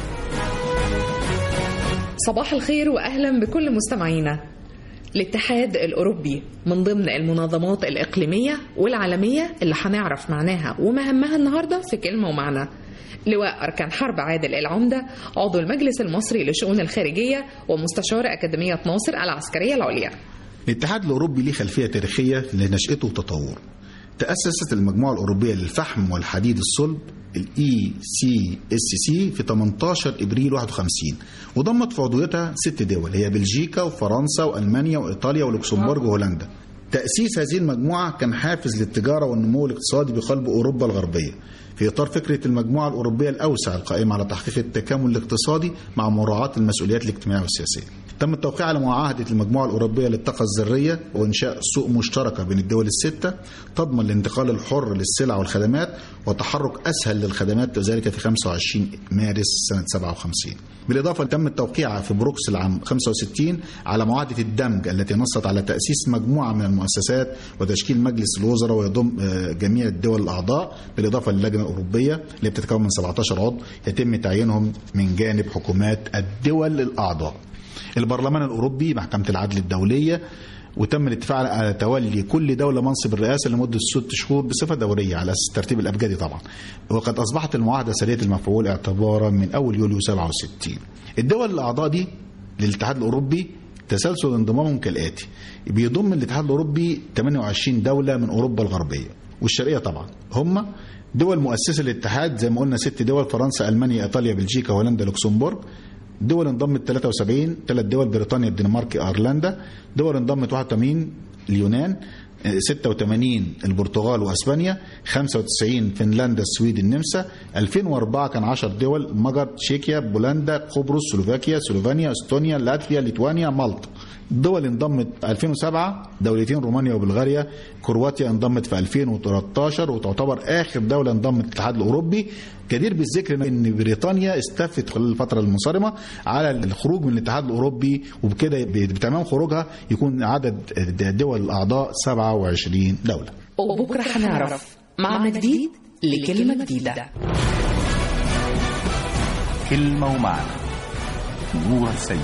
صباح الخير واهلا بكل مستمعينا الاتحاد الاوروبي من ضمن المنظمات الاقليميه والعالميه اللي هنعرف معناها ومهمها النهارده في كلمه ومعنى لواء أركان حرب عادل العمدة عضو المجلس المصري لشؤون الخارجية ومستشار أكاديمية ناصر العسكرية العليا الاتحاد الأوروبي ليه خلفية تاريخية لنشأته وتطوره تأسست المجموعة الأوروبية للفحم والحديد الصلب الاي سي اس سي في 18 ابريل 51 وضمت في عضويتها ست دول هي بلجيكا وفرنسا والمانيا وايطاليا ولوكسمبورغ وهولندا. تأسيس هذه المجموعة كان حافز للتجارة والنمو الاقتصادي بقلب أوروبا الغربية في إطار فكرة المجموعة الأوروبية الأوسع القائمة على تحقيق التكامل الاقتصادي مع مراعاة المسؤوليات الاجتماعية والسياسية تم التوقيع على معاهدة المجموعة الأوروبية للطاقة الذرية وإنشاء سوق مشتركة بين الدول الستة تضمن الانتقال الحر للسلع والخدمات وتحرك أسهل للخدمات ذلك في 25 مارس سنة 57 بالإضافة تم التوقيع في بروكس العام 65 على معاهدة الدمج التي نصت على تأسيس مجموعة من المؤسسات وتشكيل مجلس الوزراء ويضم آه، جميع الدول الأعضاء بالإضافة للجنة الأوروبية اللي بتتكون من 17 عضو يتم تعيينهم من جانب حكومات الدول الأعضاء البرلمان الأوروبي محكمة العدل الدولية وتم الاتفاق على تولي كل دولة منصب الرئاسة لمدة ست شهور بصفة دورية على أساس الترتيب الأبجدي طبعا وقد أصبحت المعاهدة سرية المفعول اعتبارا من أول يوليو 67 الدول الأعضاء دي للاتحاد الأوروبي تسلسل انضمامهم كالآتي بيضم الاتحاد الأوروبي 28 دولة من أوروبا الغربية والشرقية طبعا هم دول مؤسسة الاتحاد زي ما قلنا ست دول فرنسا ألمانيا إيطاليا بلجيكا هولندا لوكسمبورغ دول انضمت 73 ثلاث دول بريطانيا الدنمارك ايرلندا دول انضمت 81 اليونان آه، 86 البرتغال واسبانيا 95 فنلندا السويد النمسا 2004 كان 10 دول المجر تشيكيا بولندا قبرص سلوفاكيا سلوفينيا استونيا لاتفيا ليتوانيا مالطا دول انضمت 2007 دولتين رومانيا وبلغاريا كرواتيا انضمت في 2013 وتعتبر اخر دوله انضمت للاتحاد الاوروبي جدير بالذكر ان بريطانيا استفت خلال الفتره المنصرمه على الخروج من الاتحاد الاوروبي وبكده بتمام خروجها يكون عدد الدول الاعضاء 27 دوله وبكرة هنعرف معنى جديد لكلمة جديدة كلمة ومعنى نور سيد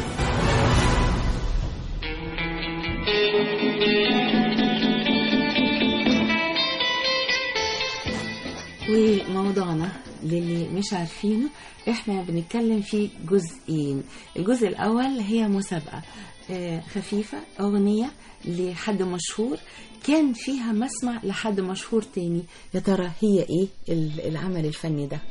وموضوعنا للي مش عارفينه احنا بنتكلم في جزئين الجزء الاول هي مسابقه آه، خفيفه اغنيه لحد مشهور كان فيها مسمع لحد مشهور تاني يا ترى هي ايه ال- العمل الفني ده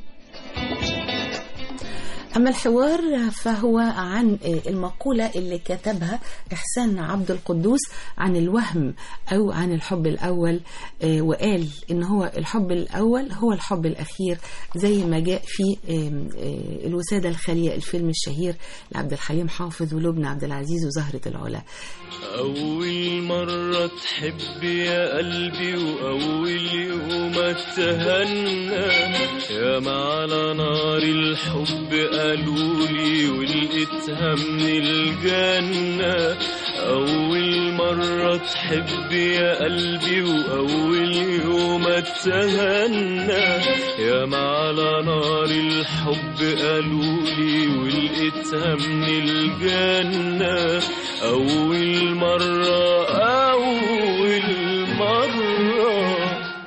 أما الحوار فهو عن المقولة اللي كتبها إحسان عبد القدوس عن الوهم أو عن الحب الأول آه، وقال إن هو الحب الأول هو الحب الأخير زي ما جاء في آم، آه، الوسادة الخالية الفيلم الشهير لعبد الحليم حافظ ولبنى عبد العزيز وزهرة العلا أول مرة تحب يا قلبي وأول يوم اتهنى يا ما على نار الحب قالولي ولقيتها من الجنة أول مرة تحب يا قلبي وأول يوم اتهنى يا ما على نار الحب قالولي ولقيتها من الجنة أول مرة أول مرة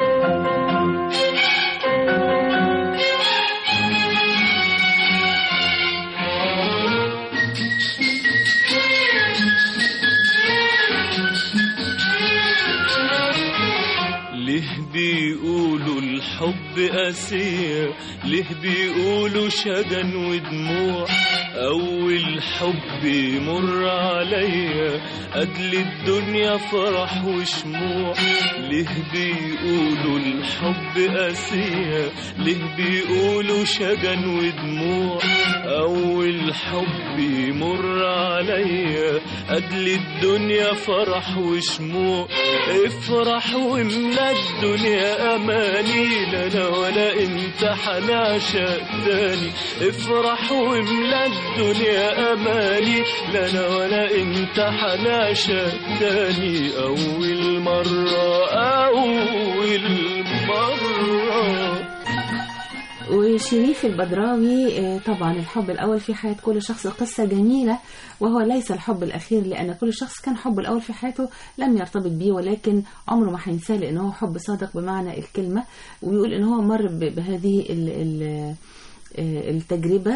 ليه بيقولوا الحب قاسية ليه بيقولوا شجن ودموع أول حب يمر عليا قتل الدنيا فرح وشموع ليه بيقولوا الحب قاسية ليه بيقولوا شجن ودموع أول حب يمر عليا قتل الدنيا فرح وشموع افرح واملا الدنيا أماني لا أنا ولا أنت حنعشق تاني افرح واملا الدنيا أماني لا أنا ولا أنت حنعشق تاني أول مرة أول مرة وشريف البدراوي آه، طبعا الحب الأول في حياة كل شخص قصة جميلة وهو ليس الحب الأخير لأن كل شخص كان حب الأول في حياته لم يرتبط بيه ولكن عمره ما هينساه لأن هو حب صادق بمعنى الكلمة ويقول إن هو مر ب- بهذه ال ال آه، التجربة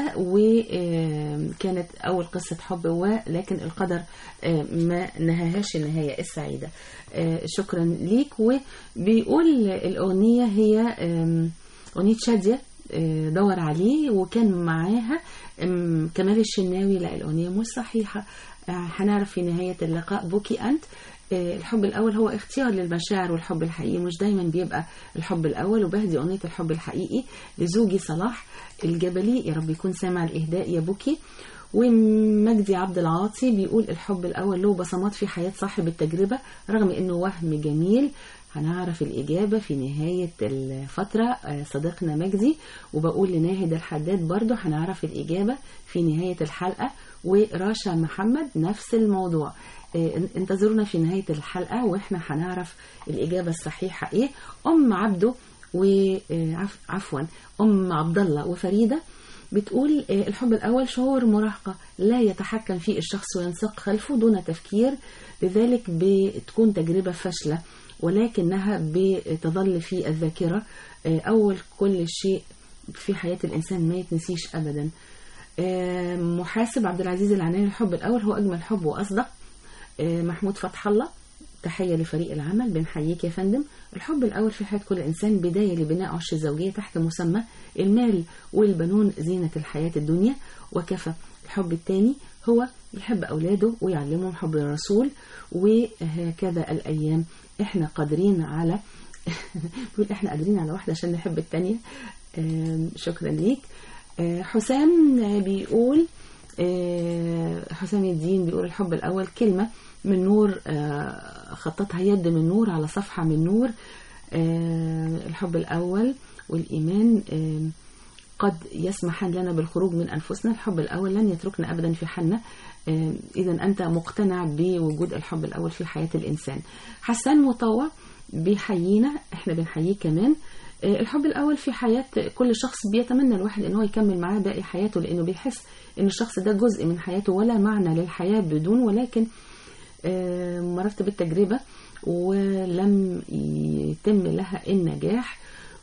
وكانت أول قصة حب ولكن القدر آه، ما نهاهاش النهاية السعيدة آه، شكرا ليك وبيقول الأغنية هي آم، أغنية شادية آه، دور عليه وكان معاها آم، كمال الشناوي لا الأغنية مش صحيحة آه، هنعرف في نهاية اللقاء بوكي أنت آه، الحب الأول هو اختيار للمشاعر والحب الحقيقي مش دايما بيبقى الحب الأول وبهدي أغنية الحب الحقيقي لزوجي صلاح الجبلي يا رب يكون سامع الإهداء يا بوكي ومجدي عبد العاطي بيقول الحب الأول له بصمات في حياة صاحب التجربة رغم إنه وهم جميل هنعرف الإجابة في نهاية الفترة آه، صديقنا مجدي وبقول لناهد الحداد برضو هنعرف الإجابة في نهاية الحلقة وراشا محمد نفس الموضوع آه، انتظرونا في نهاية الحلقة وإحنا هنعرف الإجابة الصحيحة إيه أم عبده وعفوا أم عبد الله وفريدة بتقول آه، الحب الأول شعور مراهقة لا يتحكم فيه الشخص وينساق خلفه دون تفكير لذلك بتكون تجربة فاشلة ولكنها بتظل في الذاكرة آه، أول كل شيء في حياة الإنسان ما يتنسيش أبدا آه، محاسب عبد العزيز العناني الحب الأول هو أجمل حب وأصدق آه، محمود فتح الله تحية لفريق العمل بنحييك يا فندم الحب الأول في حياة كل إنسان بداية لبناء عش الزوجية تحت مسمى المال والبنون زينة الحياة الدنيا وكفى الحب الثاني هو يحب أولاده ويعلمهم حب الرسول وهكذا الأيام إحنا قادرين على بيقول إحنا قادرين على واحدة عشان نحب التانية آم، شكرا ليك آه، حسام آه، بيقول آه، حسام الدين بيقول الحب الأول كلمة من نور آه، خططها يد من نور على صفحة من نور آه، الحب الأول والإيمان آه، قد يسمحان لنا بالخروج من أنفسنا الحب الأول لن يتركنا أبدا في حالنا إذا أنت مقتنع بوجود الحب الأول في حياة الإنسان حسان مطوع بيحيينا احنا بنحييه كمان آه، الحب الأول في حياة كل شخص بيتمنى الواحد ان هو يكمل معاه باقي حياته لأنه بيحس ان الشخص ده جزء من حياته ولا معنى للحياة بدون ولكن آه، مررت بالتجربة ولم يتم لها النجاح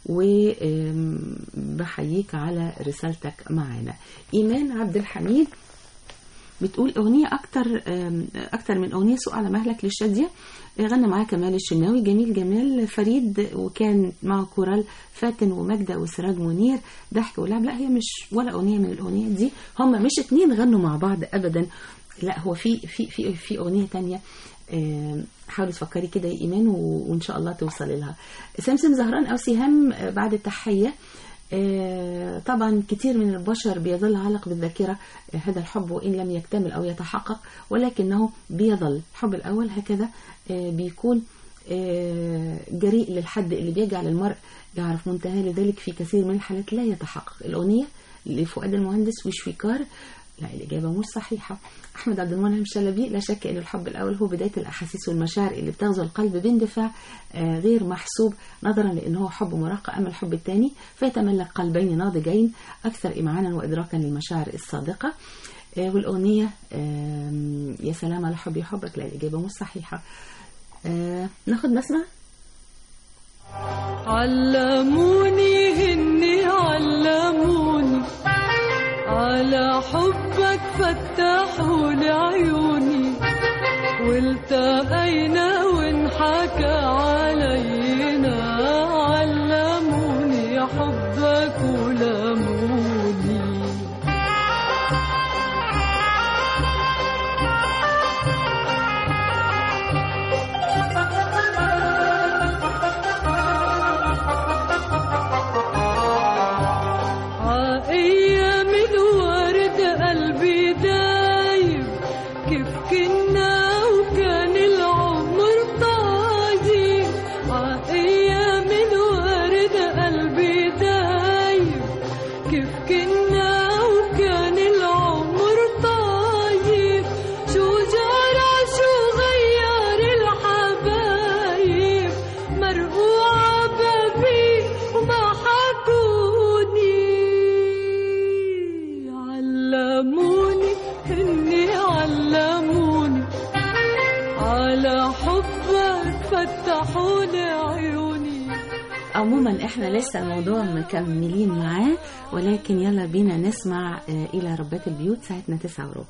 وبحييك على رسالتك معنا إيمان عبد الحميد بتقول أغنية أكتر آم، أكتر من أغنية سوق على مهلك للشادية غنى معاه كمال الشناوي جميل جمال فريد وكان مع كورال فاتن ومجدة وسراج منير ضحك ولعب لا هي مش ولا أغنية من الأغنيات دي هم مش اتنين غنوا مع بعض أبدا لا هو في في في في أغنية تانية آم، حاولي تفكري كده يا إيمان و- وإن شاء الله توصلي لها سمسم زهران أو سهام آه، بعد التحية آه، طبعا كتير من البشر بيظل علق بالذاكرة آه، هذا الحب وإن لم يكتمل أو يتحقق ولكنه بيظل الحب الأول هكذا آه، بيكون آه، جريء للحد اللي بيجعل المرء يعرف منتهى لذلك في كثير من الحالات لا يتحقق الأغنية لفؤاد المهندس وشويكار لا الإجابة مش صحيحة أحمد عبد المنعم شلبي لا شك أن الحب الأول هو بداية الأحاسيس والمشاعر اللي بتغزو القلب باندفاع آه، غير محسوب نظرا لأنه هو حب مراهقة أما الحب الثاني فيتملك قلبين ناضجين أكثر إمعانا وإدراكا للمشاعر الصادقة آه، والأغنية آم، يا سلام على حبي حبك لا الإجابة مش صحيحة آه، ناخد نسمة علموني هني علموني على حبك فتحوا لي عيوني والتقينا وانحكى علينا علموني حبك ولموني عاقية من ورد قلبي دايب كيف كنا وكان العمر طايب عاقية من ورد قلبي دايب كيف كنا وكان العمر طايب شو جرى شو غير الحبايب مرقوعة بابي وما حكوني علموني هني علموني على حبك فتحوا لي عيوني عموما احنا لسه الموضوع مكملين معاه ولكن يلا بينا نسمع آه، إلى ربات البيوت ساعتنا تسعة وربع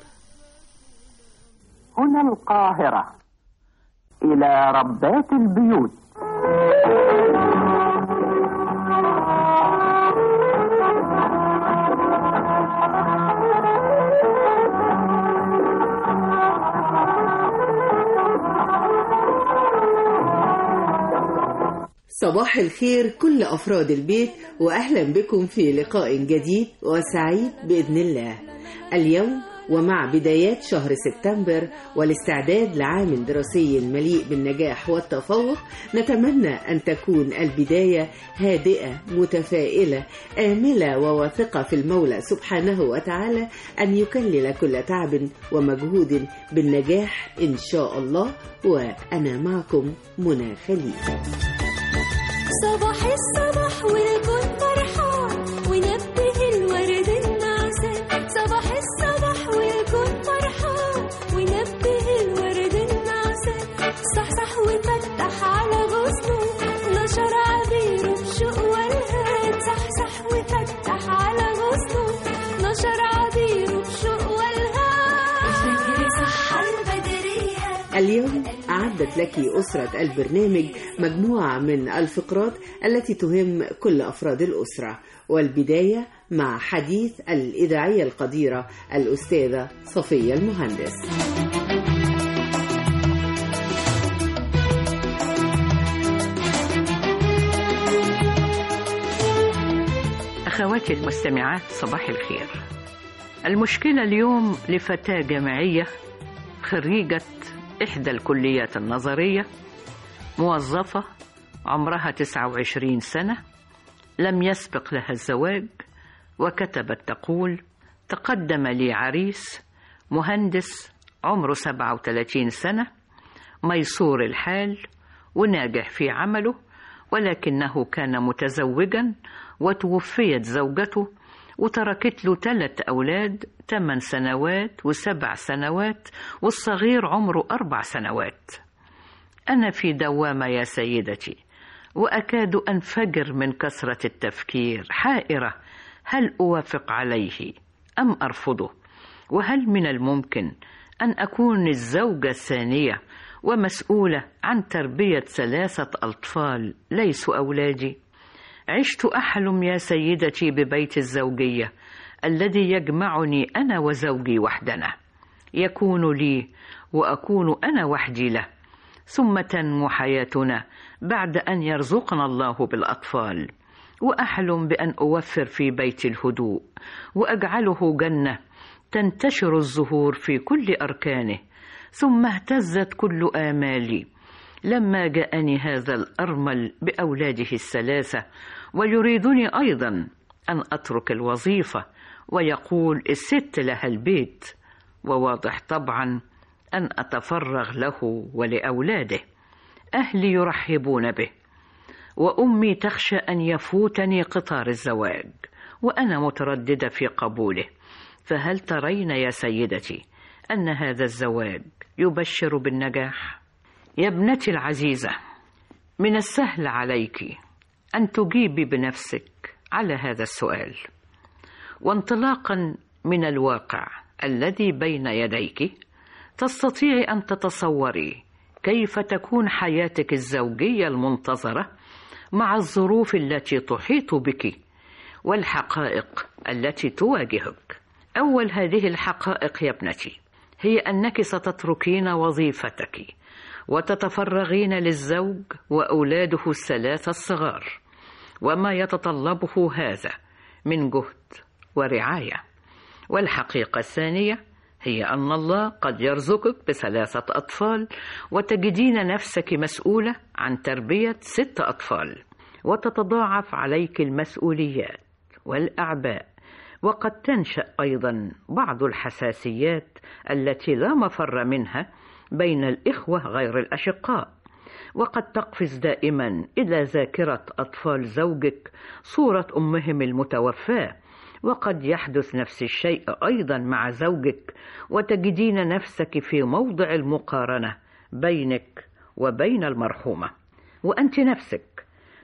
هنا القاهرة إلى ربات البيوت صباح الخير كل أفراد البيت وأهلا بكم في لقاء جديد وسعيد بإذن الله اليوم ومع بدايات شهر سبتمبر والاستعداد لعام دراسي مليء بالنجاح والتفوق نتمنى أن تكون البداية هادئة متفائلة آملة وواثقة في المولى سبحانه وتعالى أن يكلل كل تعب ومجهود بالنجاح إن شاء الله وأنا معكم منى خليل صباح الصباح والكون فرحان ونبه الورد النعسان صباح الصباح والكون فرحان ونبه الورد النعسان صحصح وفتح على غصنه نشر عبيره بشوق والهان صحصح وفتح على غصنه نشر عبيره بشوق والهان الفجر صح البدرية اليوم أعدت لك أسرة البرنامج مجموعة من الفقرات التي تهم كل أفراد الأسرة والبداية مع حديث الإذاعية القديرة الأستاذة صفية المهندس أخواتي المستمعات صباح الخير المشكلة اليوم لفتاة جامعية خريجة إحدى الكليات النظرية موظفة عمرها 29 سنة لم يسبق لها الزواج وكتبت تقول تقدم لي عريس مهندس عمره 37 سنة ميسور الحال وناجح في عمله ولكنه كان متزوجا وتوفيت زوجته وتركت له ثلاث أولاد ثمان سنوات وسبع سنوات والصغير عمره أربع سنوات أنا في دوامة يا سيدتي وأكاد أنفجر من كثرة التفكير حائرة هل أوافق عليه أم أرفضه وهل من الممكن أن أكون الزوجة الثانية ومسؤولة عن تربية ثلاثة أطفال ليسوا أولادي عشت أحلم يا سيدتي ببيت الزوجية الذي يجمعني أنا وزوجي وحدنا يكون لي وأكون أنا وحدي له ثم تنمو حياتنا بعد أن يرزقنا الله بالأطفال وأحلم بأن أوفر في بيت الهدوء وأجعله جنة تنتشر الزهور في أركانه أركانه ثم اهتزت كل آمالي لما جاءني هذا الأرمل بأولاده الثلاثة ويريدني أيضا أن أترك الوظيفة ويقول الست لها البيت وواضح طبعا أن أتفرغ له ولأولاده أهلي يرحبون به وأمي تخشى أن يفوتني قطار الزواج وأنا مترددة في قبوله فهل ترين يا سيدتي أن هذا الزواج يبشر بالنجاح؟ يا ابنتي العزيزة من السهل عليك أن تجيبي بنفسك على هذا السؤال وانطلاقا من الواقع الذي بين يديك تستطيعي أن تتصوري كيف تكون حياتك الزوجية المنتظرة مع الظروف التي تحيط بك والحقائق التي تواجهك أول هذه الحقائق يا ابنتي هي أنك ستتركين وظيفتك وتتفرغين للزوج وأولاده الثلاثة الصغار وما يتطلبه هذا من جهد ورعاية والحقيقة الثانية هي أن الله قد يرزقك بثلاثة أطفال وتجدين نفسك مسؤولة عن تربية ست أطفال وتتضاعف عليك المسؤوليات والأعباء وقد تنشأ أيضا بعض الحساسيات التي لا مفر منها بين الإخوة غير الأشقاء وقد تقفز دائما إلى ذاكرة أطفال زوجك صورة أمهم المتوفاة وقد يحدث نفس الشيء أيضا مع زوجك وتجدين نفسك في موضع المقارنة بينك وبين المرحومة وأنت نفسك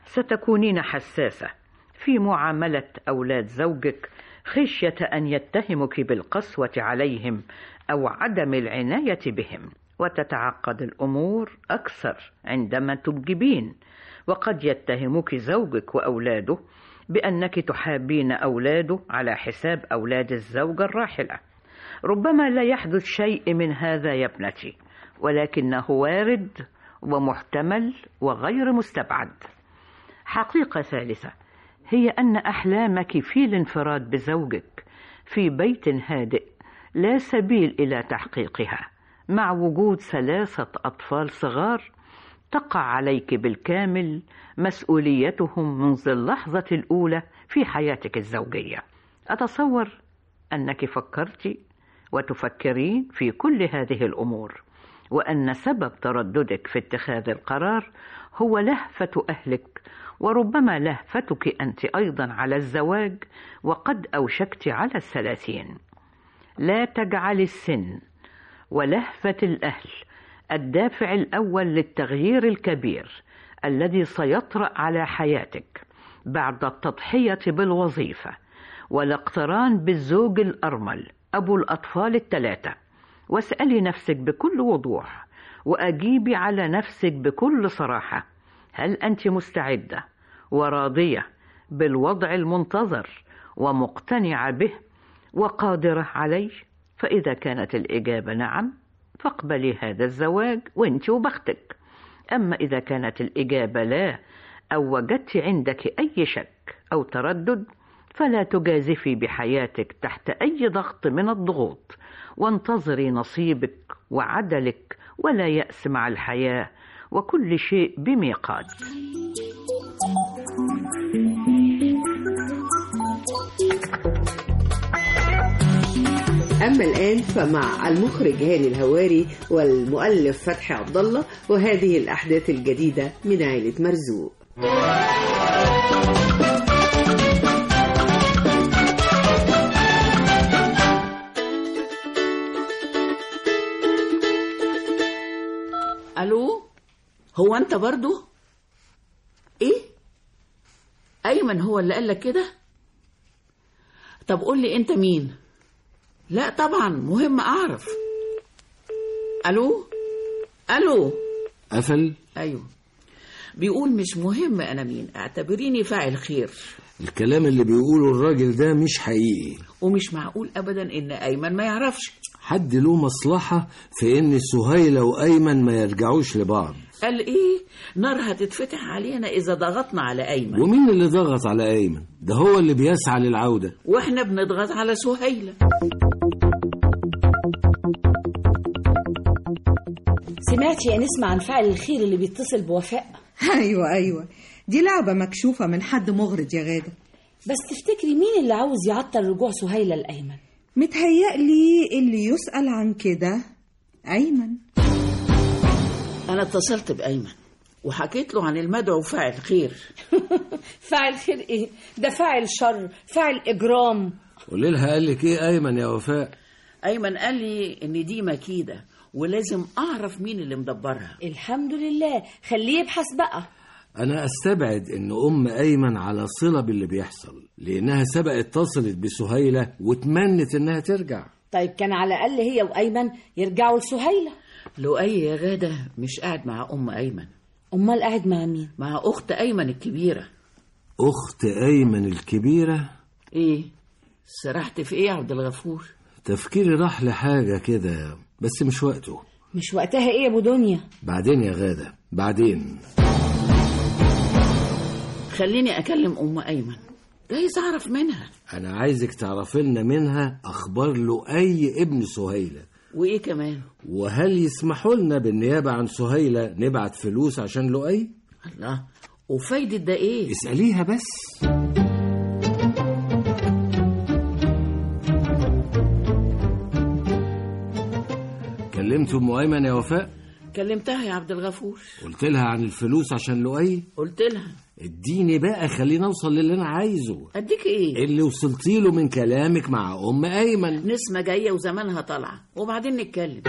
ستكونين حساسة في معاملة أولاد زوجك خشية أن يتهمك بالقسوة عليهم أو عدم العناية بهم وتتعقد الأمور أكثر عندما تنجبين وقد يتهمك زوجك وأولاده بأنك تحابين أولاده على حساب أولاد الزوجة الراحلة ربما لا يحدث شيء من هذا يا ابنتي ولكنه وارد ومحتمل وغير مستبعد حقيقة ثالثة هي أن أحلامك في الانفراد بزوجك في بيت هادئ لا سبيل إلى تحقيقها مع وجود ثلاثة أطفال صغار تقع عليك بالكامل مسؤوليتهم منذ اللحظة الأولى في حياتك الزوجية أتصور أنك فكرت وتفكرين في كل هذه الأمور وأن سبب ترددك في اتخاذ القرار هو لهفة أهلك وربما لهفتك أنت أيضا على الزواج وقد أوشكت على الثلاثين لا تجعل السن ولهفة الأهل الدافع الأول للتغيير الكبير الذي سيطرأ على حياتك بعد التضحية بالوظيفة والاقتران بالزوج الأرمل أبو الأطفال الثلاثة واسألي نفسك بكل وضوح وأجيبي على نفسك بكل صراحة هل أنت مستعدة وراضية بالوضع المنتظر ومقتنعة به وقادرة عليه فإذا كانت الإجابة نعم فاقبلي هذا الزواج وانت وبختك أما إذا كانت الإجابة لا أو وجدت عندك أي شك أو تردد فلا تجازفي بحياتك تحت أي ضغط من الضغوط وانتظري نصيبك وعدلك ولا يأس مع الحياة وكل شيء بميقات أما الآن فمع المخرج هاني الهواري والمؤلف فتحي عبد الله وهذه الأحداث الجديدة من عائلة مرزوق الو هو انت برضو ايه ايمن هو اللي قالك كده طب قول لي انت مين لا طبعا مهم اعرف الو الو قفل ايوه بيقول مش مهم انا مين اعتبريني فاعل خير الكلام اللي بيقوله الراجل ده مش حقيقي ومش معقول ابدا ان ايمن ما يعرفش حد له مصلحة في ان سهيلة وايمن ما يرجعوش لبعض قال ايه نار هتتفتح علينا اذا ضغطنا على ايمن ومين اللي ضغط على ايمن ده هو اللي بيسعى للعودة واحنا بنضغط على سهيله سمعتي يا نسمة عن فاعل الخير اللي بيتصل بوفاء ايوه ايوه دي لعبة مكشوفة من حد مغرض يا غادة بس تفتكري مين اللي عاوز يعطل رجوع سهيلة الأيمن متهيألي اللي يسأل عن كده أيمن انا اتصلت بايمن وحكيت له عن المدعو فاعل خير فاعل خير ايه ده فاعل شر فاعل إجرام قولي لها قال لك ايه ايمن يا وفاء ايمن قال لي ان دي مكيده ولازم اعرف مين اللي مدبرها الحمد لله خليه يبحث بقى انا استبعد ان ام ايمن على صلة باللي بيحصل لانها سبق اتصلت بسهيلة وتمنت انها ترجع طيب كان على الأقل هي وأيمن يرجعوا لسهيلة لؤي يا غادة مش قاعد مع أم أيمن أمال قاعد مع مين؟ مع أخت أيمن الكبيرة اخت ايمن الكبيرة إيه؟ سرحت في إيه يا عبد الغفور؟ تفكيري راح لحاجة كده بس مش وقته مش وقتها إيه يا أبو دنيا؟ بعدين يا غادة بعدين خليني أكلم أم أيمن جايز أعرف منها انا عايزك تعرفي لنا منها اخبار لؤي ابن سهيلة وإيه كمان؟ وهل يسمحوا لنا بالنيابة عن سهيلة نبعت فلوس عشان لؤي الله وفايدة ده إيه؟ اسأليها بس كلمت ام ايمن يا وفاء كلمتها يا عبد الغفور قلت لها عن الفلوس عشان لؤي قلت لها اديني بقى خليني اوصل للي انا عايزه أديك إيه؟ اللي وصلتي له من كلامك مع ام ايمن نسمة جاية وزمانها طالعة وبعدين نتكلم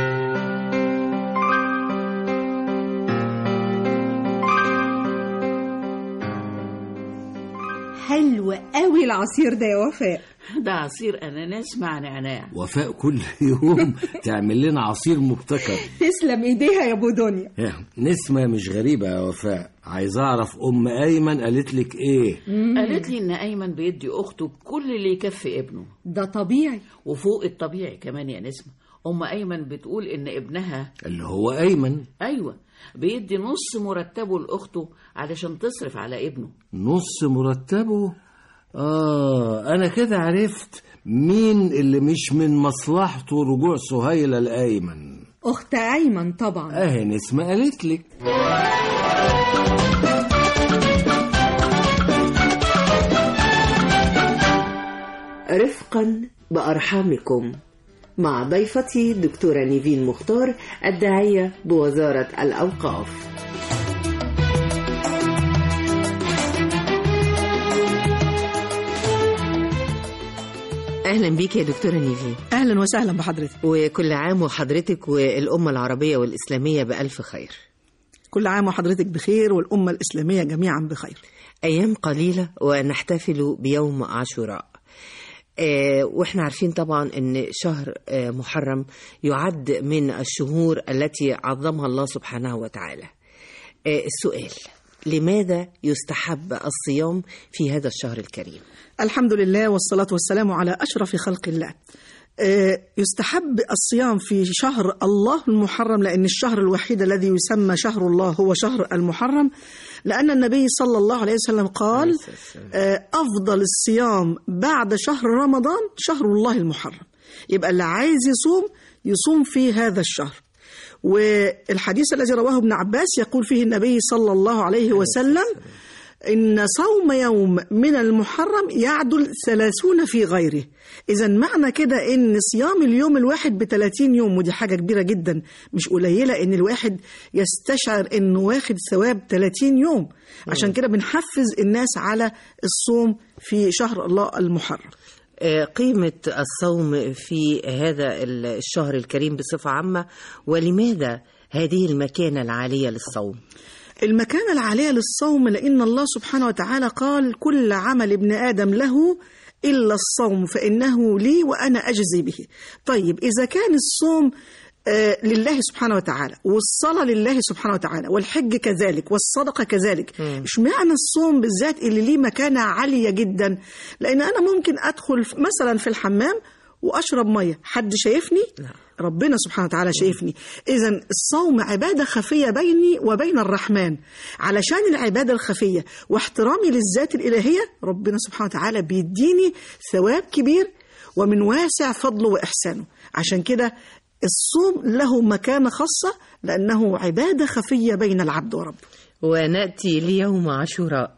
حلو قوي العصير ده يا وفاء ده عصير اناناس مع نعناع وفاء كل يوم تعمل لنا عصير مبتكر تسلم ايديها يا ابو دنيا إيه، نسمة مش غريبة يا وفاء عايز أعرف أم أيمن قالت لك إيه قالت لي ان ايمن بيدي اخته كل اللي يكفي ابنه ده طبيعي وفوق الطبيعي كمان يا نسمة ام ايمن بتقول ان ابنها اللي هو أيمن ايوه بيدي نص مرتبه لاخته علشان تصرف على ابنه نص مرتبه آه أنا كده عرفت مين اللي مش من مصلحته رجوع سهيلة لأيمن اخت ايمن طبعا أهي نسمة قالت لك رفقا بأرحامكم مع ضيفتي دكتورة نيفين مختار الداعية بوزارة الأوقاف أهلا بيك يا دكتورة نيفين اهلا وسهلا بحضرتك وكل عام وحضرتك والأمة العربية والإسلامية بألف خير كل عام وحضرتك بخير والامه الاسلاميه جميعا بخير أيام قليلة ونحتفل بيوم عاشوراء آه، واحنا عارفين طبعا ان شهر آه، محرم يعد من الشهور التي عظمها الله سبحانه وتعالى آه، السؤال لماذا يستحب الصيام في هذا الشهر الكريم الحمد لله والصلاه والسلام على اشرف خلق الله آه، يستحب الصيام في شهر الله المحرم لأن الشهر الوحيد الذي يسمى شهر الله هو شهر المحرم لأن النبي صلى الله عليه وسلم قال آه، أفضل الصيام بعد شهر رمضان شهر الله المحرم يبقى اللي عايز يصوم يصوم في هذا الشهر والحديث الذي رواه ابن عباس يقول فيه النبي صلى الله عليه وسلم إن صوم يوم من المحرم يعدل ثلاثون في غيره إذا معنى كده إن صيام اليوم الواحد بثلاثين يوم ودي حاجة كبيرة جدا مش قليلة إن الواحد يستشعر إنه واخد ثواب 30 يوم عشان كده بنحفز الناس على الصوم في شهر الله المحرم آه، قيمة الصوم في هذا الشهر الكريم بصفة عامة ولماذا هذه المكانة العالية للصوم المكانة العالية للصوم لأن الله سبحانه وتعالى قال كل عمل ابن آدم له إلا الصوم فإنه لي وأنا أجزي به طيب إذا كان الصوم آه، لله سبحانه وتعالى والصلاة لله سبحانه وتعالى والحج كذلك والصدقة كذلك اشمعنى الصوم بالذات اللي ليه مكانة عالية جدا لأن أنا ممكن أدخل في- مثلا في الحمام وأشرب مية حد شايفني ربنا سبحانه وتعالى شايفني إذا الصوم عبادة خفية بيني وبين الرحمن علشان العبادة الخفية واحترامي للذات الإلهية ربنا سبحانه وتعالى بيديني ثواب كبير ومن واسع فضله وإحسانه عشان كده الصوم له مكانة خاصة لأنه عبادة خفية بين العبد وربه ونأتي ليوم عاشوراء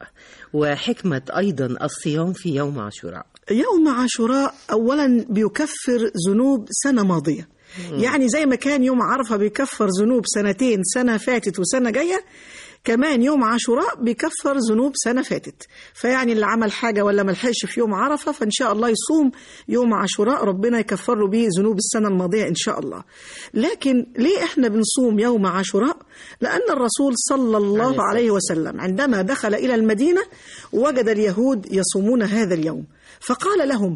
وحكمة أيضا الصيام في يوم عاشوراء يوم عاشوراء أولا بيكفر ذنوب سنة ماضية يعني زي ما كان يوم عرفة بيكفر ذنوب سنتين سنة فاتت وسنة جاية كمان يوم عاشوراء بيكفر ذنوب سنة فاتت فيعني اللي عمل حاجة ولا ملحقش في يوم عرفة فإن شاء الله يصوم يوم عاشوراء ربنا يكفر له بيه ذنوب السنة الماضية إن شاء الله لكن ليه إحنا بنصوم يوم عاشوراء لأن الرسول صلى الله عليه وسلم عندما دخل إلى المدينة وجد اليهود يصومون هذا اليوم فقال لهم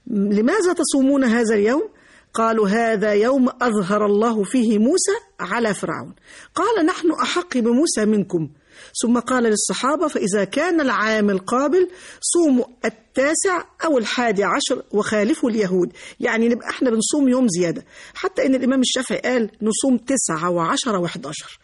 لماذا تصومون هذا اليوم قالوا هذا يوم أظهر الله فيه موسى على فرعون قال نحن أحق بموسى منكم ثم قال للصحابة فإذا كان العام القابل صوموا التاسع أو الحادي عشر وخالفوا اليهود يعني نبقى احنا بنصوم يوم زيادة حتى إن الإمام الشافعي قال نصوم تسعة وعشرة وحداشر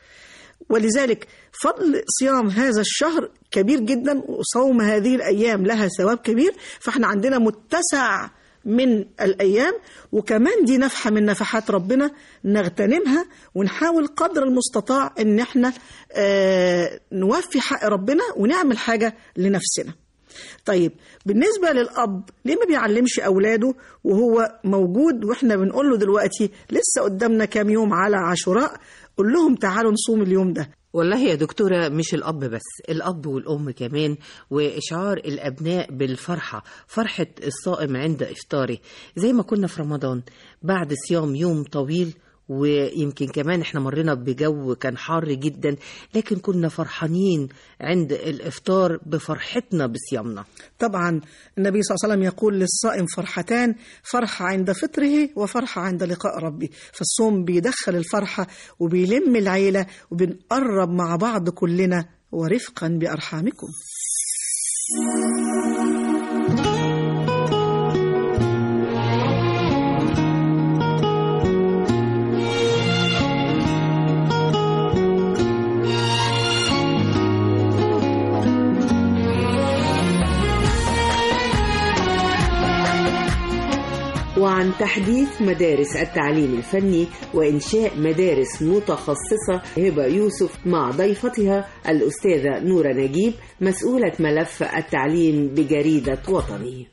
ولذلك فضل صيام هذا الشهر كبير جدا وصوم هذه الأيام لها ثواب كبير فاحنا عندنا متسع من الأيام وكمان دي نفحة من نفحات ربنا نغتنمها ونحاول قدر المستطاع إن احنا آه نوفي حق ربنا ونعمل حاجة لنفسنا طيب بالنسبة للأب ليه ما بيعلمش أولاده وهو موجود وإحنا بنقول له دلوقتي لسه قدامنا كام يوم على عاشوراء قول لهم تعالوا نصوم اليوم ده والله يا دكتورة مش الأب بس الأب والأم كمان وإشعار الأبناء بالفرحة فرحة الصائم عند إفطاره زي ما كنا في رمضان بعد صيام يوم طويل ويمكن كمان احنا مرينا بجو كان حار جدا لكن كنا فرحانين عند الافطار بفرحتنا بصيامنا طبعا النبي صلى الله عليه وسلم يقول للصائم فرحتان فرحة عند فطره وفرحة عند لقاء ربي فالصوم بيدخل الفرحة وبيلم العيلة وبنقرب مع بعض كلنا ورفقا بأرحامكم وعن تحديث مدارس التعليم الفني وإنشاء مدارس متخصصة هبة يوسف مع ضيفتها الأستاذة نورة نجيب مسؤولة ملف التعليم بجريدة وطني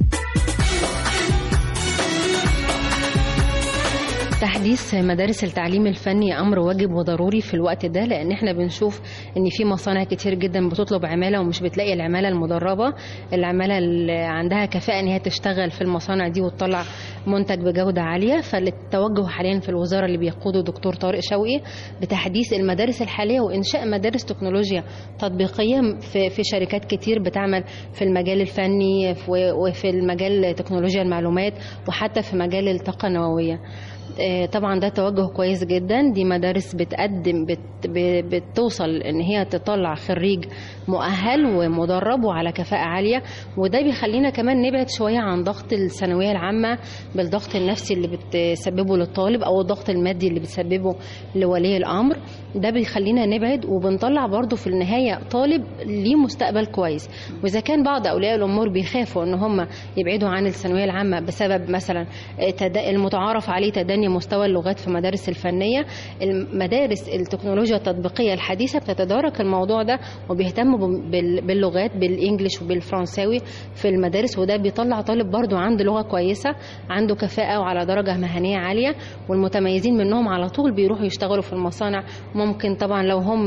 تحديث مدارس التعليم الفني امر واجب وضروري في الوقت ده لان احنا بنشوف ان في مصانع كتير جدا بتطلب عماله ومش بتلاقي العماله المدربه العماله اللي عندها كفاءه ان هي تشتغل في المصانع دي وتطلع منتج بجوده عاليه فالتوجه حاليا في الوزاره اللي بيقوده دكتور طارق شوقي بتحديث المدارس الحاليه وانشاء مدارس تكنولوجيا تطبيقيه في في شركات كتير بتعمل في المجال الفني وفي المجال تكنولوجيا المعلومات وحتى في مجال الطاقه النوويه طبعا ده توجه كويس جدا دي مدارس بتقدم بت بتوصل ان هي تطلع خريج مؤهل ومدرب وعلى كفاءة عالية وده بيخلينا كمان نبعد شوية عن ضغط الثانوية العامة بالضغط النفسي اللي بتسببه للطالب او الضغط المادي اللي بتسببه لولي الامر ده بيخلينا نبعد وبنطلع برضو في النهاية طالب ليه مستقبل كويس واذا كان بعض اولياء الامور بيخافوا ان هم يبعدوا عن الثانوية العامة بسبب مثلا المتعارف عليه تدني مستوى اللغات في المدارس الفنية المدارس التكنولوجيا التطبيقية الحديثة بتتدارك الموضوع ده وبيهتموا باللغات بالإنجليش وبالفرنساوي في المدارس وده بيطلع طالب برضو عنده لغة كويسة عنده كفاءة وعلى درجة مهنية عالية والمتميزين منهم على طول بيروحوا يشتغلوا في المصانع ممكن طبعا لو هم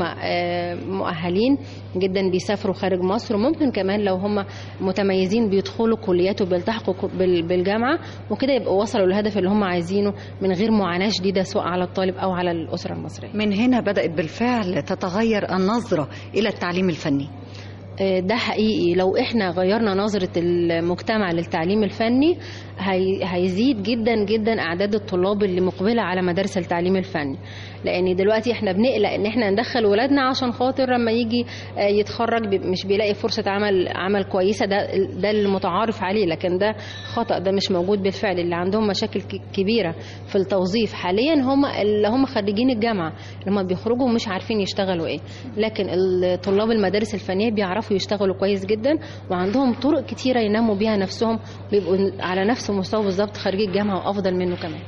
مؤهلين جدا بيسافروا خارج مصر وممكن كمان لو هم متميزين بيدخلوا كليات وبيلتحقوا بالجامعة وكده يبقوا وصلوا للهدف اللي هم عايزينه من غير معاناة شديدة سواء على الطالب أو على الأسرة المصرية من هنا بدأت بالفعل تتغير النظرة إلى التعليم الفني ده حقيقي لو احنا غيرنا نظرة المجتمع للتعليم الفني هي هيزيد جدا جدا اعداد الطلاب اللي مقبلة على مدارس التعليم الفني لان دلوقتي احنا بنقلق ان احنا ندخل ولادنا عشان خاطر لما يجي يتخرج مش بيلاقي فرصة عمل عمل كويسة ده ده المتعارف عليه لكن ده خطأ ده مش موجود بالفعل اللي عندهم مشاكل كبيرة في التوظيف حاليا هم اللي هم خريجين الجامعة لما بيخرجوا مش عارفين يشتغلوا ايه لكن طلاب المدارس الفنية بيعرفوا يشتغلوا كويس جدا وعندهم طرق كتيرة ينموا بيها نفسهم ويبقوا على نفس مستوى بالظبط خريج الجامعة وافضل منه كمان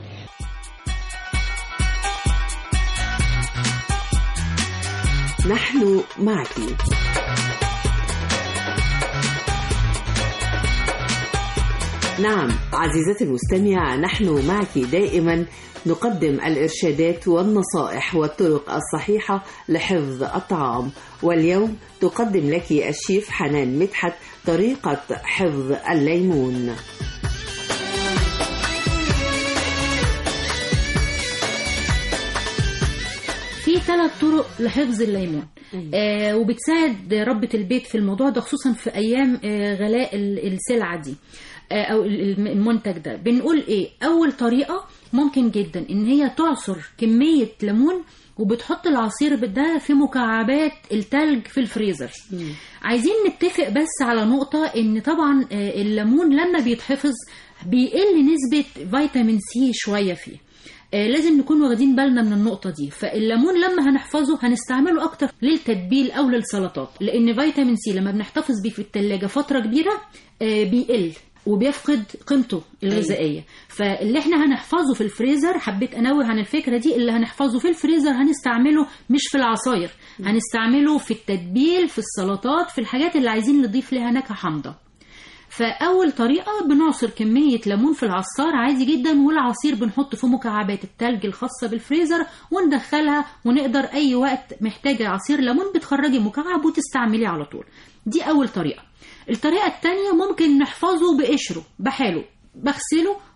نحن معك نعم عزيزتي المستمعة نحن معك دائما نقدم الإرشادات والنصائح والطرق الصحيحة لحفظ الطعام واليوم تقدم لك الشيف حنان مدحت طريقة حفظ الليمون في ثلاث طرق لحفظ الليمون آه وبتساعد ربة البيت في الموضوع ده خصوصا في أيام آه غلاء السلعة دي آه أو المنتج ده بنقول إيه أول طريقة ممكن جدا إن هي تعصر كمية ليمون وبتحط العصير ده في مكعبات التلج في الفريزر مم. عايزين نتفق بس على نقطة إن طبعا الليمون لما بيتحفظ بيقل نسبة فيتامين سي شوية فيه آه لازم نكون واخدين بالنا من النقطة دي فالليمون لما هنحفظه هنستعمله أكتر للتتبيل أو للسلطات لأن فيتامين سي لما بنحتفظ بيه في التلاجة فترة كبيرة آه بيقل وبيفقد قيمته الغذائية فاللي احنا هنحفظه في الفريزر حبيت انوه عن الفكرة دي اللي هنحفظه في الفريزر هنستعمله مش في العصاير هنستعمله في التتبيل في السلطات في الحاجات اللي عايزين نضيف لها نكهة حامضة فأول طريقة بنعصر كمية ليمون في العصار عادي جدا والعصير بنحطه في مكعبات التلج الخاصة بالفريزر وندخلها ونقدر أي وقت محتاجة عصير ليمون بتخرجي مكعب وتستعمليه على طول دي أول طريقة الطريقة التانية ممكن نحفظه بقشره بحاله بغسله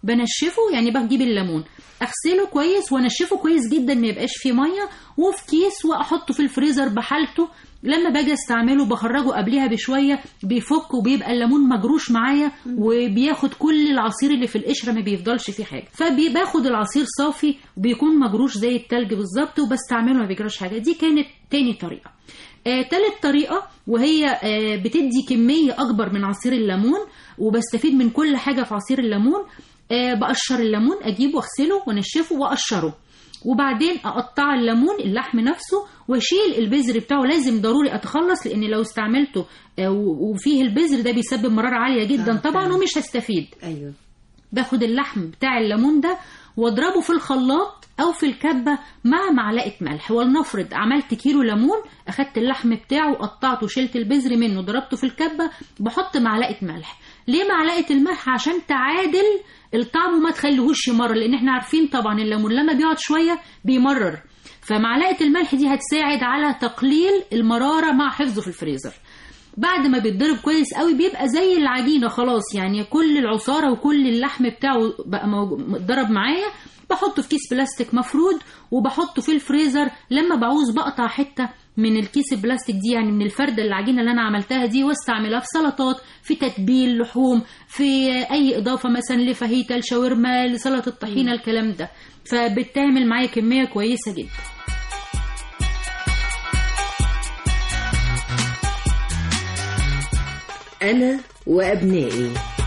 بنشفه يعني بجيب الليمون اغسله كويس وانشفه كويس جدا ما يبقاش فيه ميه وفي كيس واحطه في الفريزر بحالته لما باجي استعمله بخرجه قبلها بشويه بيفك وبيبقى الليمون مجروش معايا وبياخد كل العصير اللي في القشره ما بيفضلش فيه حاجه فباخد العصير صافي وبيكون مجروش زي التلج بالظبط وبستعمله ما بيجراش حاجه دي كانت تاني طريقه آه، تالت طريقة وهي آه، بتدي كمية أكبر من عصير الليمون وبستفيد من كل حاجة في عصير الليمون آه، بقشر الليمون أجيبه وأغسله وأنشفه وأقشره وبعدين أقطع الليمون اللحم نفسه وأشيل البذر بتاعه لازم ضروري أتخلص لأن لو استعملته آه، و- وفيه البذر ده بيسبب مرارة عالية جدا طبعا ومش هستفيد ايوه باخد اللحم بتاع الليمون ده واضربه في الخلاط او في الكبه مع معلقه ملح ولنفرض عملت كيلو ليمون اخدت اللحم بتاعه قطعته شلت البذر منه ضربته في الكبه بحط معلقه ملح ليه معلقه الملح عشان تعادل الطعم وما تخليهوش يمرر لان احنا عارفين طبعا الليمون لما بيقعد شويه بيمرر فمعلقه الملح دي هتساعد على تقليل المراره مع حفظه في الفريزر بعد ما بيتضرب كويس قوي بيبقى زي العجينه خلاص يعني كل العصاره وكل اللحم بتاعه بقى موج- متضرب معايا بحطه في كيس بلاستيك مفرود وبحطه في الفريزر لما بعوز بقطع حته من الكيس البلاستيك دي يعني من الفرده العجينه اللي انا عملتها دي واستعملها في سلطات في تتبيل لحوم في اي اضافه مثلا لفاهيتا الشاورما لسلطه الطحينه الكلام ده فبتعمل معايا كميه كويسه جدا أنا وأبنائي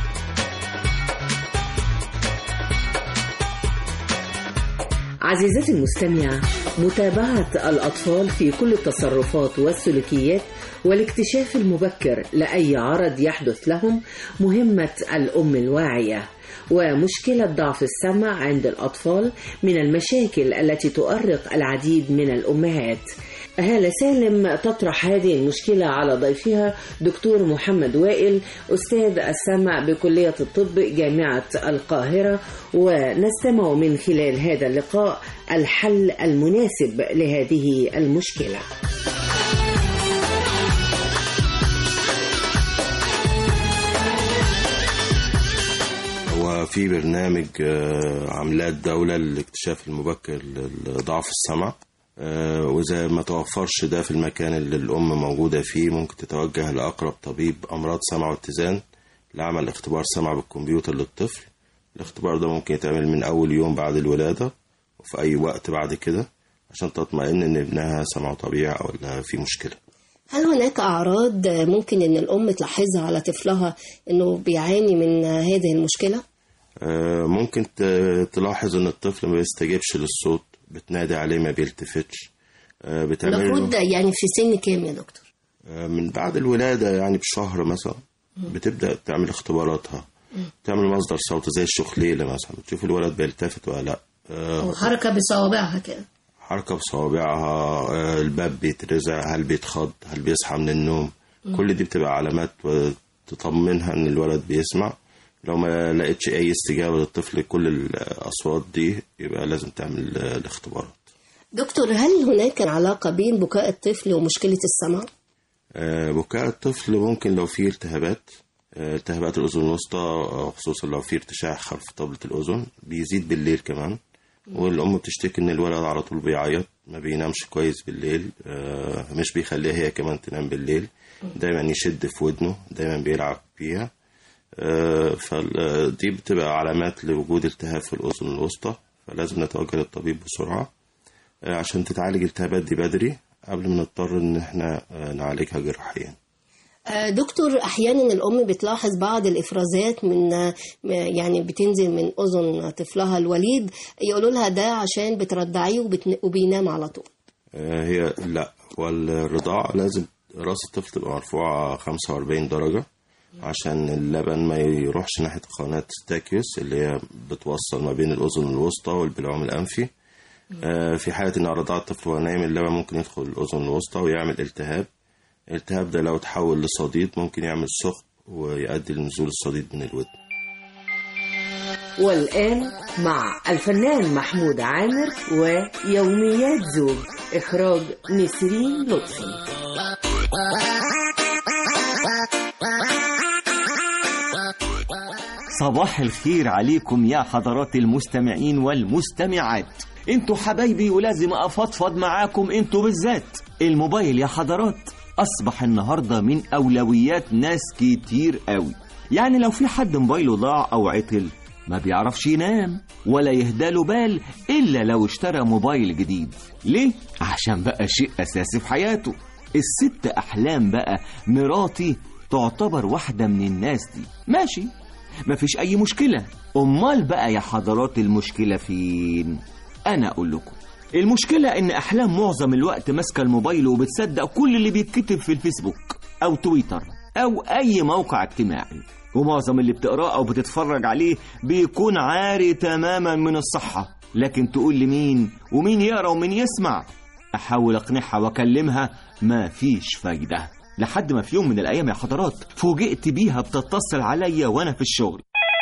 عزيزتي المستمعة متابعة الأطفال في كل التصرفات والسلوكيات والاكتشاف المبكر لأي عرض يحدث لهم مهمة الأم الواعية ومشكلة ضعف السمع عند الأطفال من المشاكل التي تؤرق العديد من الأمهات هالة سالم تطرح هذه المشكلة على ضيفها دكتور محمد وائل أستاذ السمع بكلية الطب جامعة القاهرة ونستمع من خلال هذا اللقاء الحل المناسب لهذه المشكلة هو في برنامج آه، عاملاه الدولة للاكتشاف المبكر لضعف السمع آه، وإذا ما توفرش ده في المكان اللي الأم موجودة فيه ممكن تتوجه لأقرب طبيب أمراض سمع واتزان لعمل اختبار سمع بالكمبيوتر للطفل الاختبار ده ممكن يتعمل من أول يوم بعد الولادة وفي أي وقت بعد كده عشان تطمئن إن ابنها سمعه طبيعي أو لا في مشكلة هل هناك أعراض ممكن أن الأم تلاحظها على طفلها أنه بيعاني من هذه المشكلة؟ آه، ممكن ت- تلاحظ ان الطفل ما بيستجيبش للصوت بتنادي عليه ما بيلتفتش آه، بتعمل المفروض له يعني في سن كام يا دكتور؟ آه، من بعد الولادة يعني بشهر مثلا بتبدأ تعمل اختباراتها تعمل مصدر صوت زي الشخليلة مثلا بتشوف الولد بيلتفت ولا لا آه، وحركة بصوابعها كده حركة بصوابعها آه، الباب بيترزع هل بيتخض هل بيصحى من النوم مم. كل دي بتبقى علامات تطمنها ان الولد بيسمع لو ما لقيتش اي استجابة للطفل لكل الاصوات دي يبقى لازم تعمل آه، الاختبارات دكتور هل هناك علاقة بين بكاء الطفل ومشكلة السمع؟ آه، بكاء الطفل ممكن لو فيه التهابات آه، التهابات الأذن الوسطى آه، خصوصا لو فيه ارتشاح خلف طبلة الأذن بيزيد بالليل كمان والأم بتشتكي إن الولد على طول بيعيط ما بينامش كويس بالليل آه، مش بيخليها هي كمان تنام بالليل دايما يشد في ودنه دايما بيلعب فيها فدي بتبقى علامات لوجود التهاب في الأذن الوسطى فلازم نتوجه للطبيب بسرعة آه، عشان تتعالج الالتهابات دي بدري قبل ما نضطر إن احنا آه، نعالجها جراحيا آه، دكتور أحيانا الأم بتلاحظ بعض الإفرازات من آه، يعني بتنزل من أذن طفلها الوليد يقولوا لها ده عشان بترضعيه وبتن- وبينام على طول آه، هي لا هو الرضاعة لازم راس الطفل تبقى مرفوعة 45 درجة عشان اللبن ما يروحش ناحية قناة ستاكيوس اللي هي بتوصل ما بين الأذن الوسطى والبلعوم الأنفي آه، في حالة إن رضاعة الطفل وهو نايم اللبن ممكن يدخل الأذن الوسطى ويعمل التهاب الالتهاب ده لو تحول لصديد ممكن يعمل ثقب ويؤدي لنزول الصديد من الودن والآن مع الفنان محمود عامر ويوميات زوج إخراج نسرين لطفي صباح الخير عليكم يا حضرات المستمعين والمستمعات انتوا حبايبي ولازم افضفض معاكم انتوا بالذات الموبايل يا حضرات اصبح النهارده من اولويات ناس كتير قوي يعني لو في حد موبايله ضاع او عطل ما بيعرفش ينام ولا يهداله بال الا لو اشترى موبايل جديد ليه عشان بقى شيء اساسي في حياته الست احلام بقى مراتي تعتبر واحده من الناس دي ماشي مفيش اي مشكله امال بقى يا حضرات المشكله فين انا اقول لكم المشكله ان احلام معظم الوقت ماسكه الموبايل وبتصدق كل اللي بيتكتب في الفيسبوك او تويتر او اي موقع اجتماعي ومعظم اللي بتقراه او بتتفرج عليه بيكون عاري تماما من الصحه لكن تقول لمين ومين يقرا ومين يسمع احاول اقنعها واكلمها ما فيش فايده لحد ما في يوم من الايام يا حضرات فوجئت بيها بتتصل عليا وانا في الشغل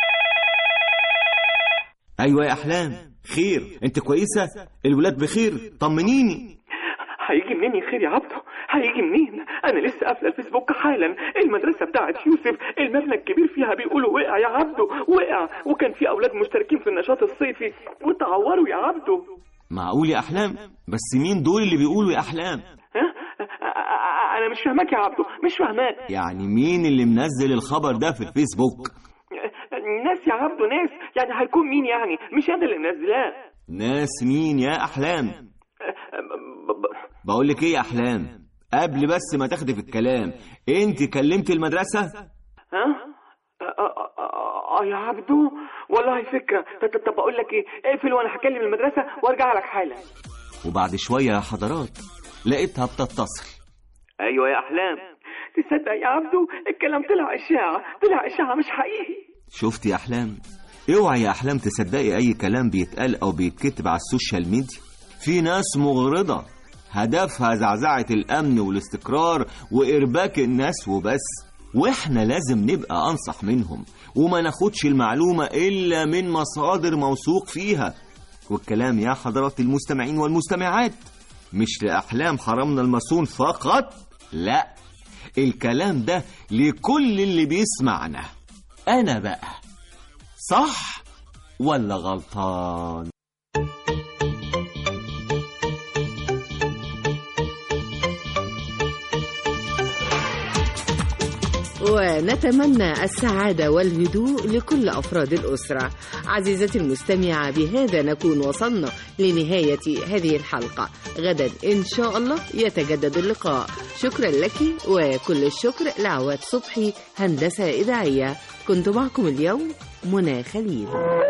ايوه يا احلام خير انت كويسه الولاد بخير طمنيني هيجي منين يا خير يا عبده هيجي منين انا لسه قافله الفيسبوك حالا المدرسه بتاعت يوسف المبنى الكبير فيها بيقولوا وقع يا عبده وقع وكان في اولاد مشتركين في النشاط الصيفي وتعوروا يا عبده معقول يا احلام بس مين دول اللي بيقولوا يا احلام ها انا مش فاهمك يا عبده مش فاهمك يعني مين اللي منزل الخبر ده في الفيسبوك ناس يا عبده ناس يعني هيكون مين يعني مش انا اللي منزلاه ناس مين يا احلام بقول لك ايه يا احلام قبل بس ما تاخدي في الكلام انت كلمت المدرسه ها اه يا عبدو والله فكره طب طب بقول لك ايه اقفل وانا هكلم المدرسه وارجع لك حالا وبعد شويه يا حضرات لقيتها بتتصل ايوه يا احلام تصدق يا عبدو الكلام طلع اشاعه طلع اشاعه مش حقيقي شفت يا احلام اوعي يا احلام تصدقي اي كلام بيتقال او بيتكتب على السوشيال ميديا في ناس مغرضه هدفها زعزعه الامن والاستقرار وارباك الناس وبس واحنا لازم نبقى انصح منهم وما ناخدش المعلومه الا من مصادر موثوق فيها والكلام يا حضرات المستمعين والمستمعات مش لاحلام حرمنا المصون فقط لا الكلام ده لكل اللي بيسمعنا انا بقى صح ولا غلطان ونتمنى السعادة والهدوء لكل أفراد الأسرة عزيزتي المستمعة بهذا نكون وصلنا لنهاية هذه الحلقة غدا إن شاء الله يتجدد اللقاء شكرا لك وكل الشكر لعواد صبحي هندسة إذاعية كنت معكم اليوم منى خليل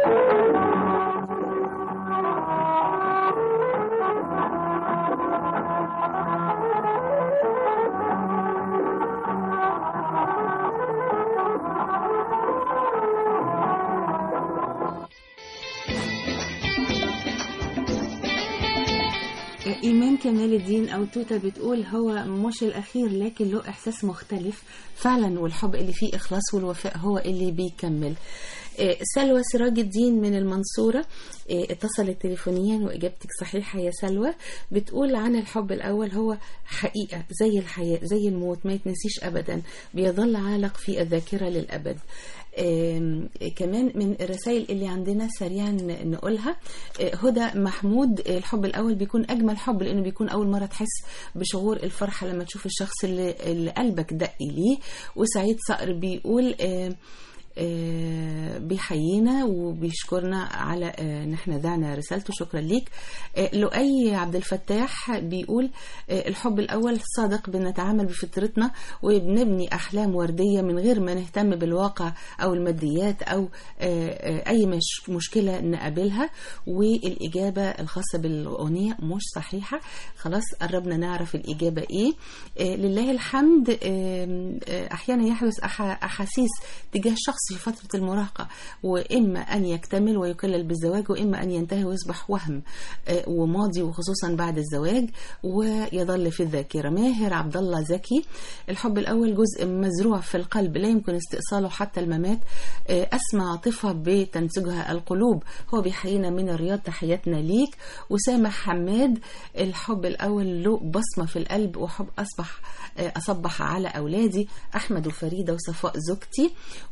إيمان كمال الدين أو توتا بتقول هو مش الأخير لكن له إحساس مختلف فعلا والحب اللي فيه إخلاص والوفاء هو اللي بيكمل آه، سلوى سراج الدين من المنصورة آه، اتصلت تليفونيا وإجابتك صحيحة يا سلوى بتقول عن الحب الأول هو حقيقة زي الحياة زي الموت ما يتنسيش أبدا بيظل عالق في الذاكرة للأبد آم، كمان من الرسائل اللي عندنا سريعا نقولها آه، هدى محمود آه، الحب الأول بيكون أجمل حب لأنه بيكون أول مرة تحس بشعور الفرحة لما تشوف الشخص اللي, اللي قلبك دق ليه وسعيد صقر بيقول آه، آه، بيحيينا وبيشكرنا على آه، ان احنا ذعنا رسالته شكرا ليك آه، لؤي عبد الفتاح بيقول آه، الحب الاول صادق بنتعامل بفطرتنا وبنبني احلام ورديه من غير ما نهتم بالواقع او الماديات او آه، آه، اي مش مشكله نقابلها والاجابه الخاصه بالاغنيه مش صحيحه خلاص قربنا نعرف الاجابه ايه آه، لله الحمد آم، آه، احيانا يحدث أح- احاسيس تجاه الشخص في فترة المراهقة وإما أن يكتمل ويكلل بالزواج وإما أن ينتهي ويصبح وهم آه، وماضي وخصوصا بعد الزواج ويظل في الذاكرة ماهر عبد الله زكي الحب الأول جزء مزروع في القلب لا يمكن استئصاله حتى الممات آه، أسمى عاطفة بتنتجها القلوب هو بيحيينا من الرياض تحياتنا ليك وسامح حماد الحب الأول له بصمة في القلب وحب أصبح آه، أصبح على أولادي أحمد وفريدة وصفاء زوجتي وإسماعيل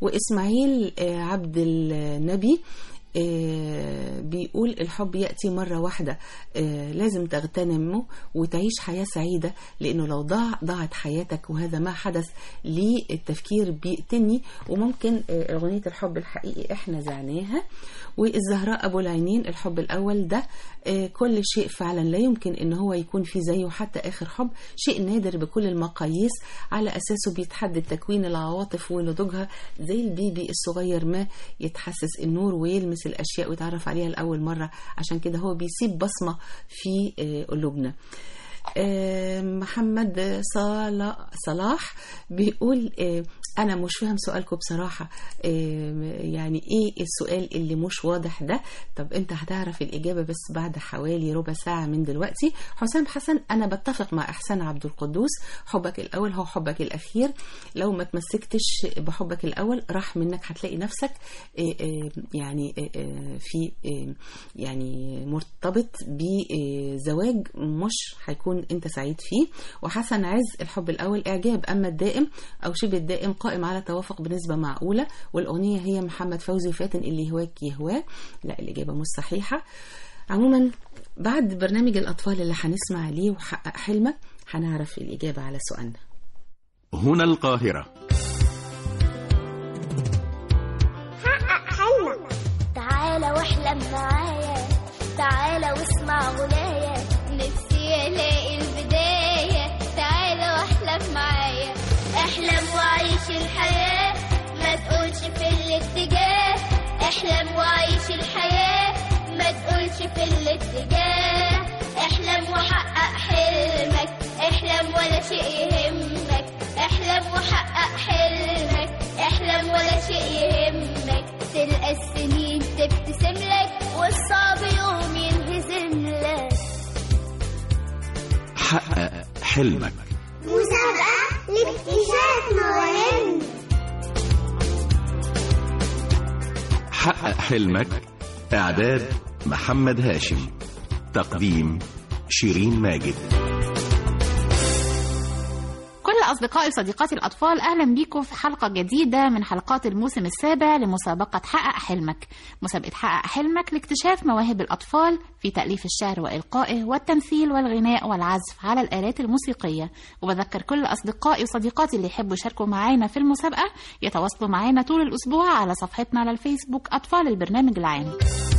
إسماعيل آه، عبد النبي آه، بيقول الحب يأتي مرة واحدة آه، لازم تغتنمه وتعيش حياة سعيدة لأنه لو ضاع ضاعت حياتك وهذا ما حدث للتفكير بيقتلني وممكن آه، أغنية الحب الحقيقي إحنا زعناها والزهراء أبو العينين الحب الأول ده آه، كل شيء فعلا لا يمكن ان هو يكون في زيه حتى اخر حب شيء نادر بكل المقاييس على اساسه بيتحدد تكوين العواطف ونضوجها زي البيبي الصغير ما يتحسس النور ويلمس الاشياء ويتعرف عليها لاول مره عشان كده هو بيسيب بصمه في آه، قلوبنا آه، محمد صلا- صلاح بيقول آه، انا مش فاهم سؤالكم بصراحه آه، يعني ايه السؤال اللي مش واضح ده طب انت هتعرف الاجابه بس بعد حوالي ربع ساعه من دلوقتي حسام حسن انا بتفق مع احسان عبد القدوس حبك الاول هو حبك الاخير لو ما تمسكتش بحبك الاول راح منك هتلاقي نفسك آه، آه، يعني آه، آه، في آه، يعني مرتبط بزواج مش هيكون انت سعيد فيه وحسن عز الحب الاول اعجاب اما الدائم او شبه الدائم قائم على توافق بنسبه معقوله والاغنيه هي محمد فوزي فاتن اللي يهواك يهواه لا الاجابه مش صحيحه عموما بعد برنامج الاطفال اللي هنسمع عليه وحقق حلمك هنعرف الاجابه على سؤالنا هنا القاهرة حقق حلمك تعالى واحلم معايا تعالى واسمع غنايا نفسي الاقي البداية تعالى واحلم معايا احلم وعيش الحياة ما تقولش في الاتجاه احلم وعيش الحياة ما تقولش في الاتجاه احلم وحقق حلمك احلم ولا شيء يهمك احلم وحقق حلمك احلم ولا شيء يهمك تلقى السنين تبتسم لك والصعب يوم ينهزم لك حقق حلمك مسابقة لاكتشاف مواهب حقق حلمك إعداد محمد هاشم تقديم شيرين ماجد كل أصدقائي وصديقاتي الأطفال أهلا بيكم في حلقة جديدة من حلقات الموسم السابع لمسابقة حقق حلمك مسابقة حقق حلمك لاكتشاف مواهب الأطفال في تأليف الشعر وإلقائه والتمثيل والغناء والعزف على الآلات الموسيقية وبذكر كل أصدقائي وصديقاتي اللي يحبوا يشاركوا معانا في المسابقة يتواصلوا معانا طول الأسبوع على صفحتنا على الفيسبوك أطفال البرنامج العام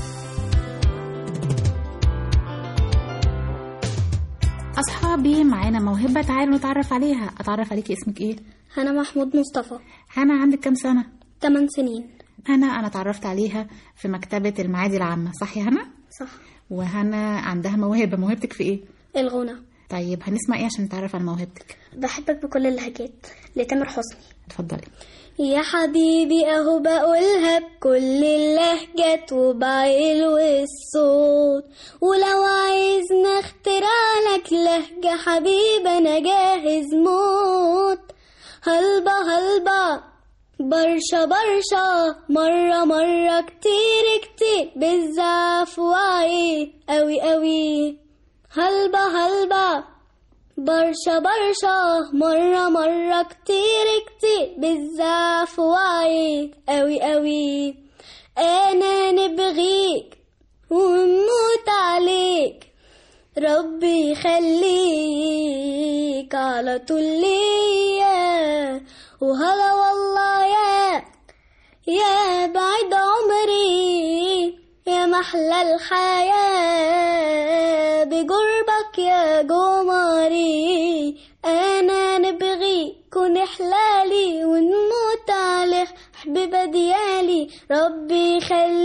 أصحابي معانا موهبة تعالوا نتعرف عليها أتعرف عليكي اسمك إيه؟ هنا محمود مصطفى هنا عندك كام سنة؟ 8 سنين هنا أنا اتعرفت عليها في مكتبة المعادي العامة صح يا هنا؟ صح وهنا عندها موهبة موهبتك في إيه؟ الغنى طيب هنسمع إيه عشان نتعرف على موهبتك؟ بحبك بكل اللهجات لتامر حسني اتفضلي يا حبيبي اهو بقولها بكل اللهجات وبعيل والصوت ولو عايزنا اخترع لك لهجة حبيبي انا جاهز موت هلبا هلبا برشا برشا مرة مرة كتير كتير بالزعف وعيد أوي أوي هلبا هلبا برشا برشا مرة مرة كتير كتير بالزعف وعيد أوي أوي أنا نبغيك ونموت عليك ربي يخليك على طول ليا وهلا والله يا يا بعد عمري يا محلى الحياة بقربك يا قمري أنا نبغي كون إحلالي ونموت عليه حبيبة ديالي ربي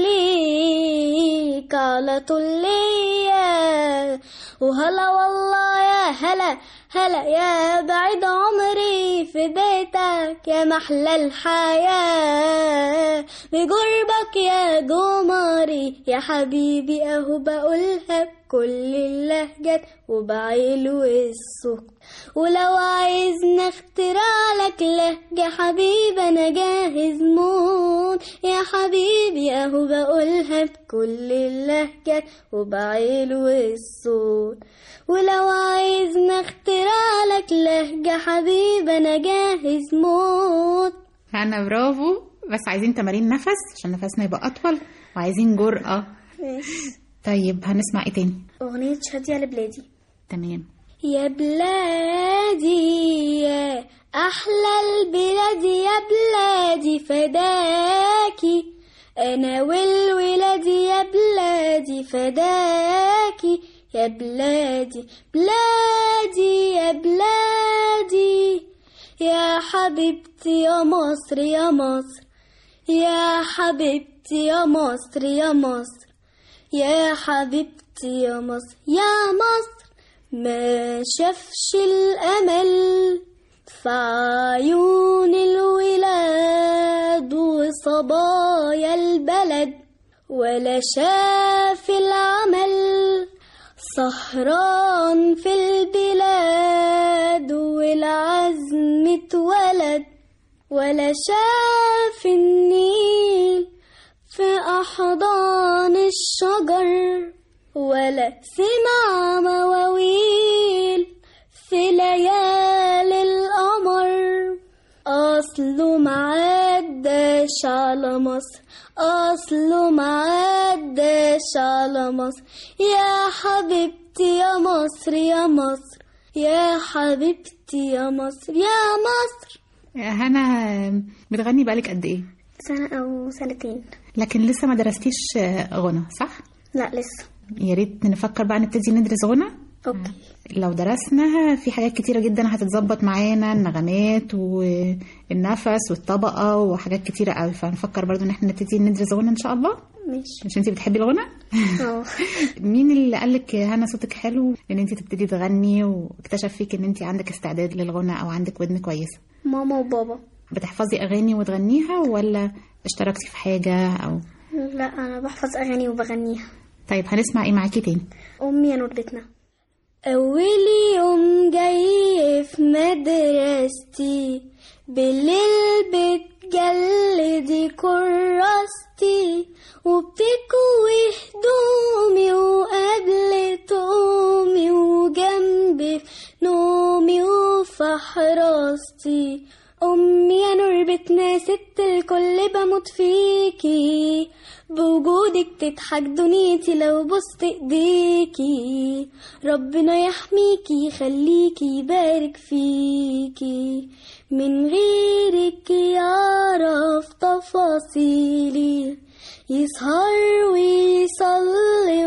يخليك على طول ليا وهلا والله يا هلا هلا يا بعيد عمري في بيتك يا محلى الحياة بقربك يا قمري يا حبيبي اهو بقولها بكل اللهجات وبعيل والصوت ولو عايزنا اخترع لك لهجة حبيبي انا جاهز موت يا حبيبي اهو بقولها بكل اللهجات وبعيل والصوت ولو عايزنا اخترع لك لهجة حبيبي انا جاهز موت هنا برافو بس عايزين تمارين نفس عشان نفسنا يبقى أطول وعايزين جرأة ماشي طيب هنسمع ايه تاني أغنية شادية لبلادي تمام يا بلادي يا أحلى البلاد يا بلادي فداكي أنا والولاد يا بلادي فداكي يا بلادي بلادي يا بلادي يا حبيبتي يا مصر يا مصر يا حبيبتي يا مصر يا مصر يا حبيبتي يا مصر يا مصر ما شافش الأمل في عيون الولاد وصبايا البلد ولا شاف العمل سهران في البلاد والعزم اتولد ولا شاف النيل في أحضان الشجر ولا سمع مواويل في ليالي القمر أصله معداش على مصر أصله معداش على مصر يا حبيبتي يا مصر يا مصر يا حبيبتي يا مصر يا مصر هنا بتغني بقالك قد ايه سنة أو سنتين لكن لسه ما درستيش غنى صح لا لسه يا ريت نفكر بقى نبتدي ندرس غنى أوكي لو درسنا في حاجات كتيرة جدا هتتظبط معانا النغمات والنفس والطبقة وحاجات كتيرة قوي فنفكر برضو ان احنا نبتدي ندرس غنى ان شاء الله ماشي مش انتي بتحبي الغنى؟ اه مين اللي قالك يا هنا صوتك حلو ان انتي تبتدي تغني واكتشف فيك ان انتي عندك استعداد للغنى او عندك ودن كويسة ماما وبابا بتحفظي اغاني وتغنيها ولا اشتركتي في حاجة او لا أنا بحفظ أغاني وبغنيها طيب هنسمع ايه معاكي تاني أمي يا نور بيتنا أول يوم جاي في مدرستي بالليل بتجلدي كراستي وبتكوي هدومي وقبل تومي وجنبي في نومي وفي حراستي أمي يا نور بيتنا ست الكل بموت فيكي بوجودك تضحك دنيتي لو بصت ايديكي ربنا يحميكي يخليكي يبارك فيكي من غيرك يعرف تفاصيلي يسهر ويصلي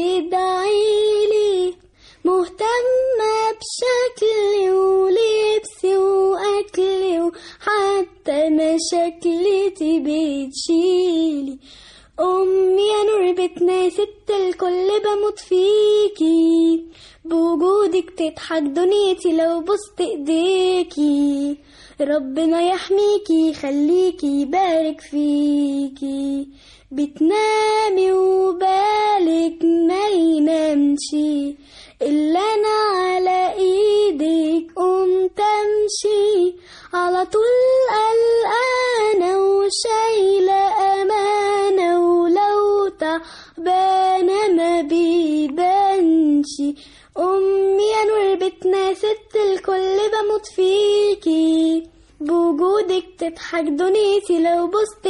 ويدعيلي مهتمة بشكلي ولبسي وأكلي وحتى مشاكلتي بتشيلي أمي يا نور بيتنا ست الكل بموت فيكي بوجودك تضحك دنيتي لو بصت ايديكي ربنا يحميكي يخليكي يبارك فيكي بتنامي وبالك ما ينامش إلا أنا على إيدك قمت أمشي على طول قلقانة وشايلة أمانة ولو تعبانة ما بيبانش أمي يا نور بيتنا ست الكل بموت فيكي بوجودك تضحك دنيتي لو بصت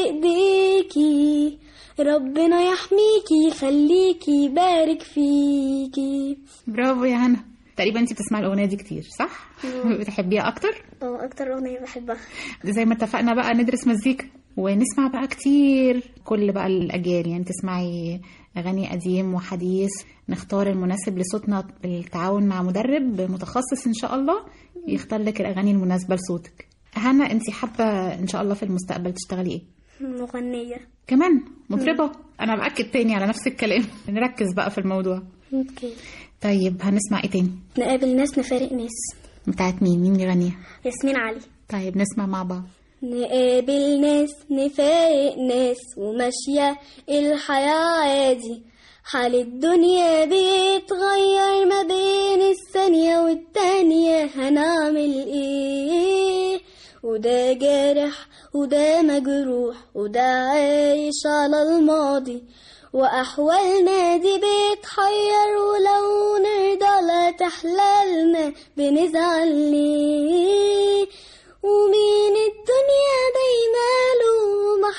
ايديكي ربنا يحميكي يخليكي يبارك فيكي برافو يا هنا تقريبا انت بتسمعي الاغنيه دي كتير صح بتحبيها اكتر اه أكتر أغنية بحبها زي ما اتفقنا بقى ندرس مزيكا ونسمع بقى كتير كل بقى الاجيال يعني تسمعي اغاني قديم وحديث نختار المناسب لصوتنا بالتعاون مع مدرب متخصص ان شاء الله يختار لك الاغاني المناسبه لصوتك هنا انت حابه ان شاء الله في المستقبل تشتغلي ايه مغنية كمان مطربه انا باكد تاني على نفس الكلام نركز بقى في الموضوع اوكي طيب هنسمع ايه تاني نقابل ناس نفارق ناس بتاعت مين مين يغنيها ياسمين علي طيب نسمع مع بعض نقابل ناس نفارق ناس وماشية الحياة عادي حال الدنيا بيتغير ما بين الثانية والتانية هنعمل ايه وده جارح وده مجروح وده عايش على الماضي وأحوالنا دي بتحير ولو نرضى لا تحللنا بنزعل ليه ومين الدنيا دايماله ما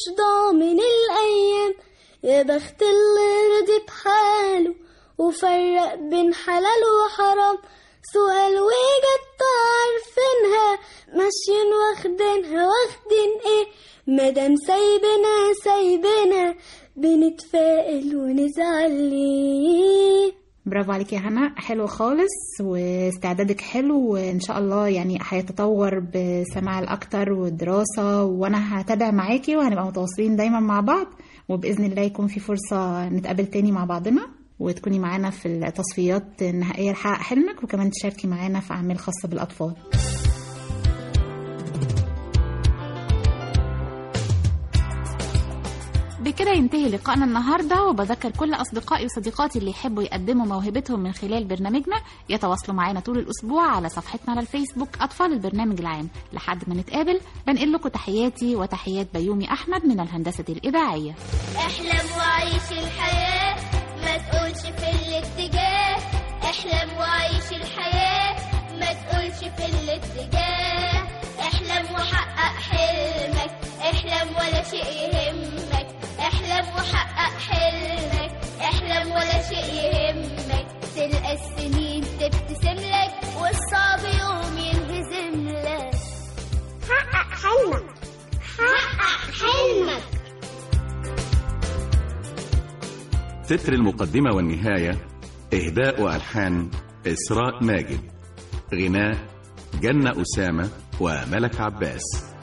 مش ضامن الأيام يا بخت اللي رضي بحاله وفرق بين حلال وحرام سؤال وجدت عارفينها ماشيين واخدينها واخدين ايه مادام سايبنا سايبنا بنتفائل ونزعل ليه برافو عليك يا هنا حلو خالص واستعدادك حلو وان شاء الله يعني هيتطور بسماع الاكتر والدراسه وانا هتابع معاكي وهنبقى متواصلين دايما مع بعض وباذن الله يكون في فرصه نتقابل تاني مع بعضنا وتكوني معانا في التصفيات النهائيه لحقق حلمك وكمان تشاركي معانا في اعمال خاصه بالاطفال بكده ينتهي لقائنا النهارده وبذكر كل اصدقائي وصديقاتي اللي يحبوا يقدموا موهبتهم من خلال برنامجنا يتواصلوا معانا طول الاسبوع على صفحتنا على الفيسبوك اطفال البرنامج العام لحد ما نتقابل بنقل لكم تحياتي وتحيات بيومي احمد من الهندسه الاذاعيه احلم وعيش الحياة ما تقولش في الاتجاه احلم وعيش الحياة ما تقولش في الاتجاه احلم وحقق حلمك احلم ولا شيء يهمك احلم وحقق حلمك احلم ولا شيء يهمك تلقى السنين تبتسم لك والصعب يوم ينهزم لك حقق حلمك حقق حلمك تتر المقدمة والنهاية إهداء وألحان إسراء ماجد غناء جنة أسامة وملك عباس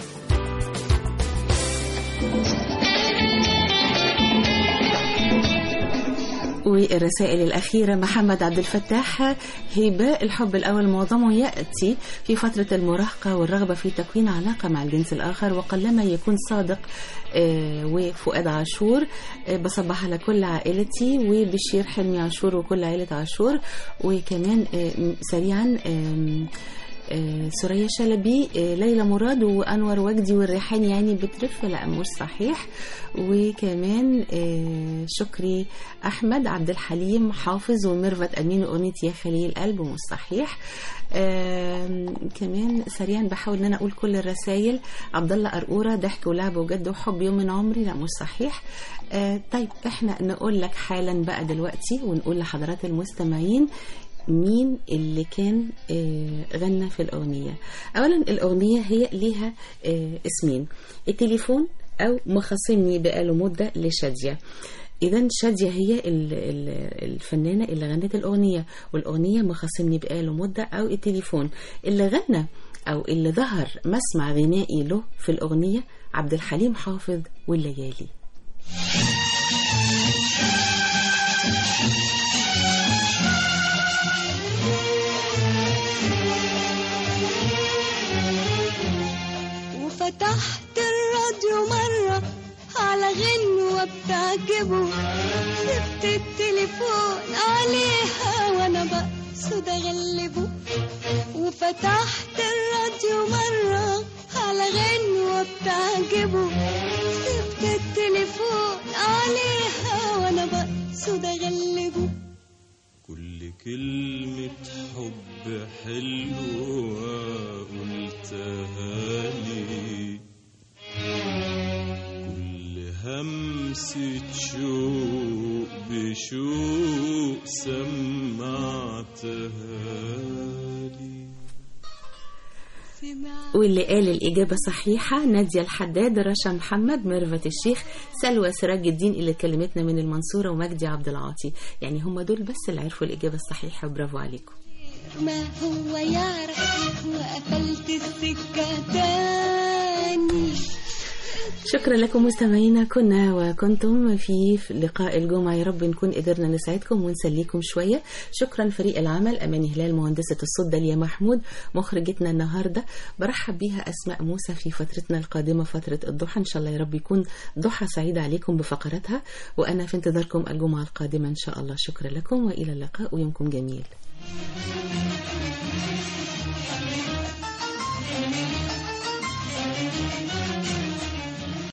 والرسائل الأخيرة محمد عبد الفتاح هباء الحب الأول معظمه يأتي في فترة المراهقة والرغبة في تكوين علاقة مع الجنس الآخر وقلما يكون صادق آه، وفؤاد عاشور آه، بصبح على كل عائلتي وبشير حلمي عاشور وكل عائلة عاشور وكمان آه، سريعا آم، آه، سوريا شلبي آه، ليلى مراد وانور وجدي والريحاني يعني بترف لا مش صحيح وكمان آه، شكري احمد عبد الحليم حافظ وميرفت امين اغنيه يا خليل القلب مش صحيح آم، كمان سريعا بحاول ان انا اقول كل الرسائل عبد الله قرقوره ضحك ولعب وجد وحب يوم من عمري لا مش صحيح آه، طيب احنا نقول لك حالا بقى دلوقتي ونقول لحضرات المستمعين مين اللي كان آه، غنى في الأغنية أولا الأغنية هي ليها آه، اسمين التليفون أو مخاصمني بقاله مدة لشادية إذا شادية هي ال- ال- الفنانة اللي غنت الأغنية والأغنية مخاصمني بقاله مدة أو التليفون اللي غنى أو اللي ظهر مسمع غنائي له في الأغنية عبد الحليم حافظ والليالي وفتحت الراديو مرة على غنوة بتعجبه سبت التليفون عليها وانا بقصد اغلبه وفتحت الراديو مرة على غنوة بتعجبه سبت التليفون عليها وانا بقصد اغلبه كل كلمة حب حلوة قلتها لي كل همسة شوق بشوق سمعتها لي واللي قال الإجابة صحيحة نادية الحداد رشا محمد ميرفت الشيخ سلوى سراج الدين اللي كلمتنا من المنصورة ومجدي عبد العاطي يعني هم دول بس اللي عرفوا الإجابة الصحيحة برافو عليكم ما هو يعرف وقفلت السكة تاني شكرا لكم مستمعينا كنا وكنتم في لقاء الجمعة يا رب نكون قدرنا نسعدكم ونسليكم شوية شكرا فريق العمل أماني هلال مهندسة الصوت داليا محمود مخرجتنا النهاردة برحب بيها أسماء موسى في فترتنا القادمة فترة الضحى إن شاء الله يا رب يكون ضحى سعيدة عليكم بفقراتها وأنا في انتظاركم الجمعة القادمة إن شاء الله شكرا لكم وإلى اللقاء ويومكم جميل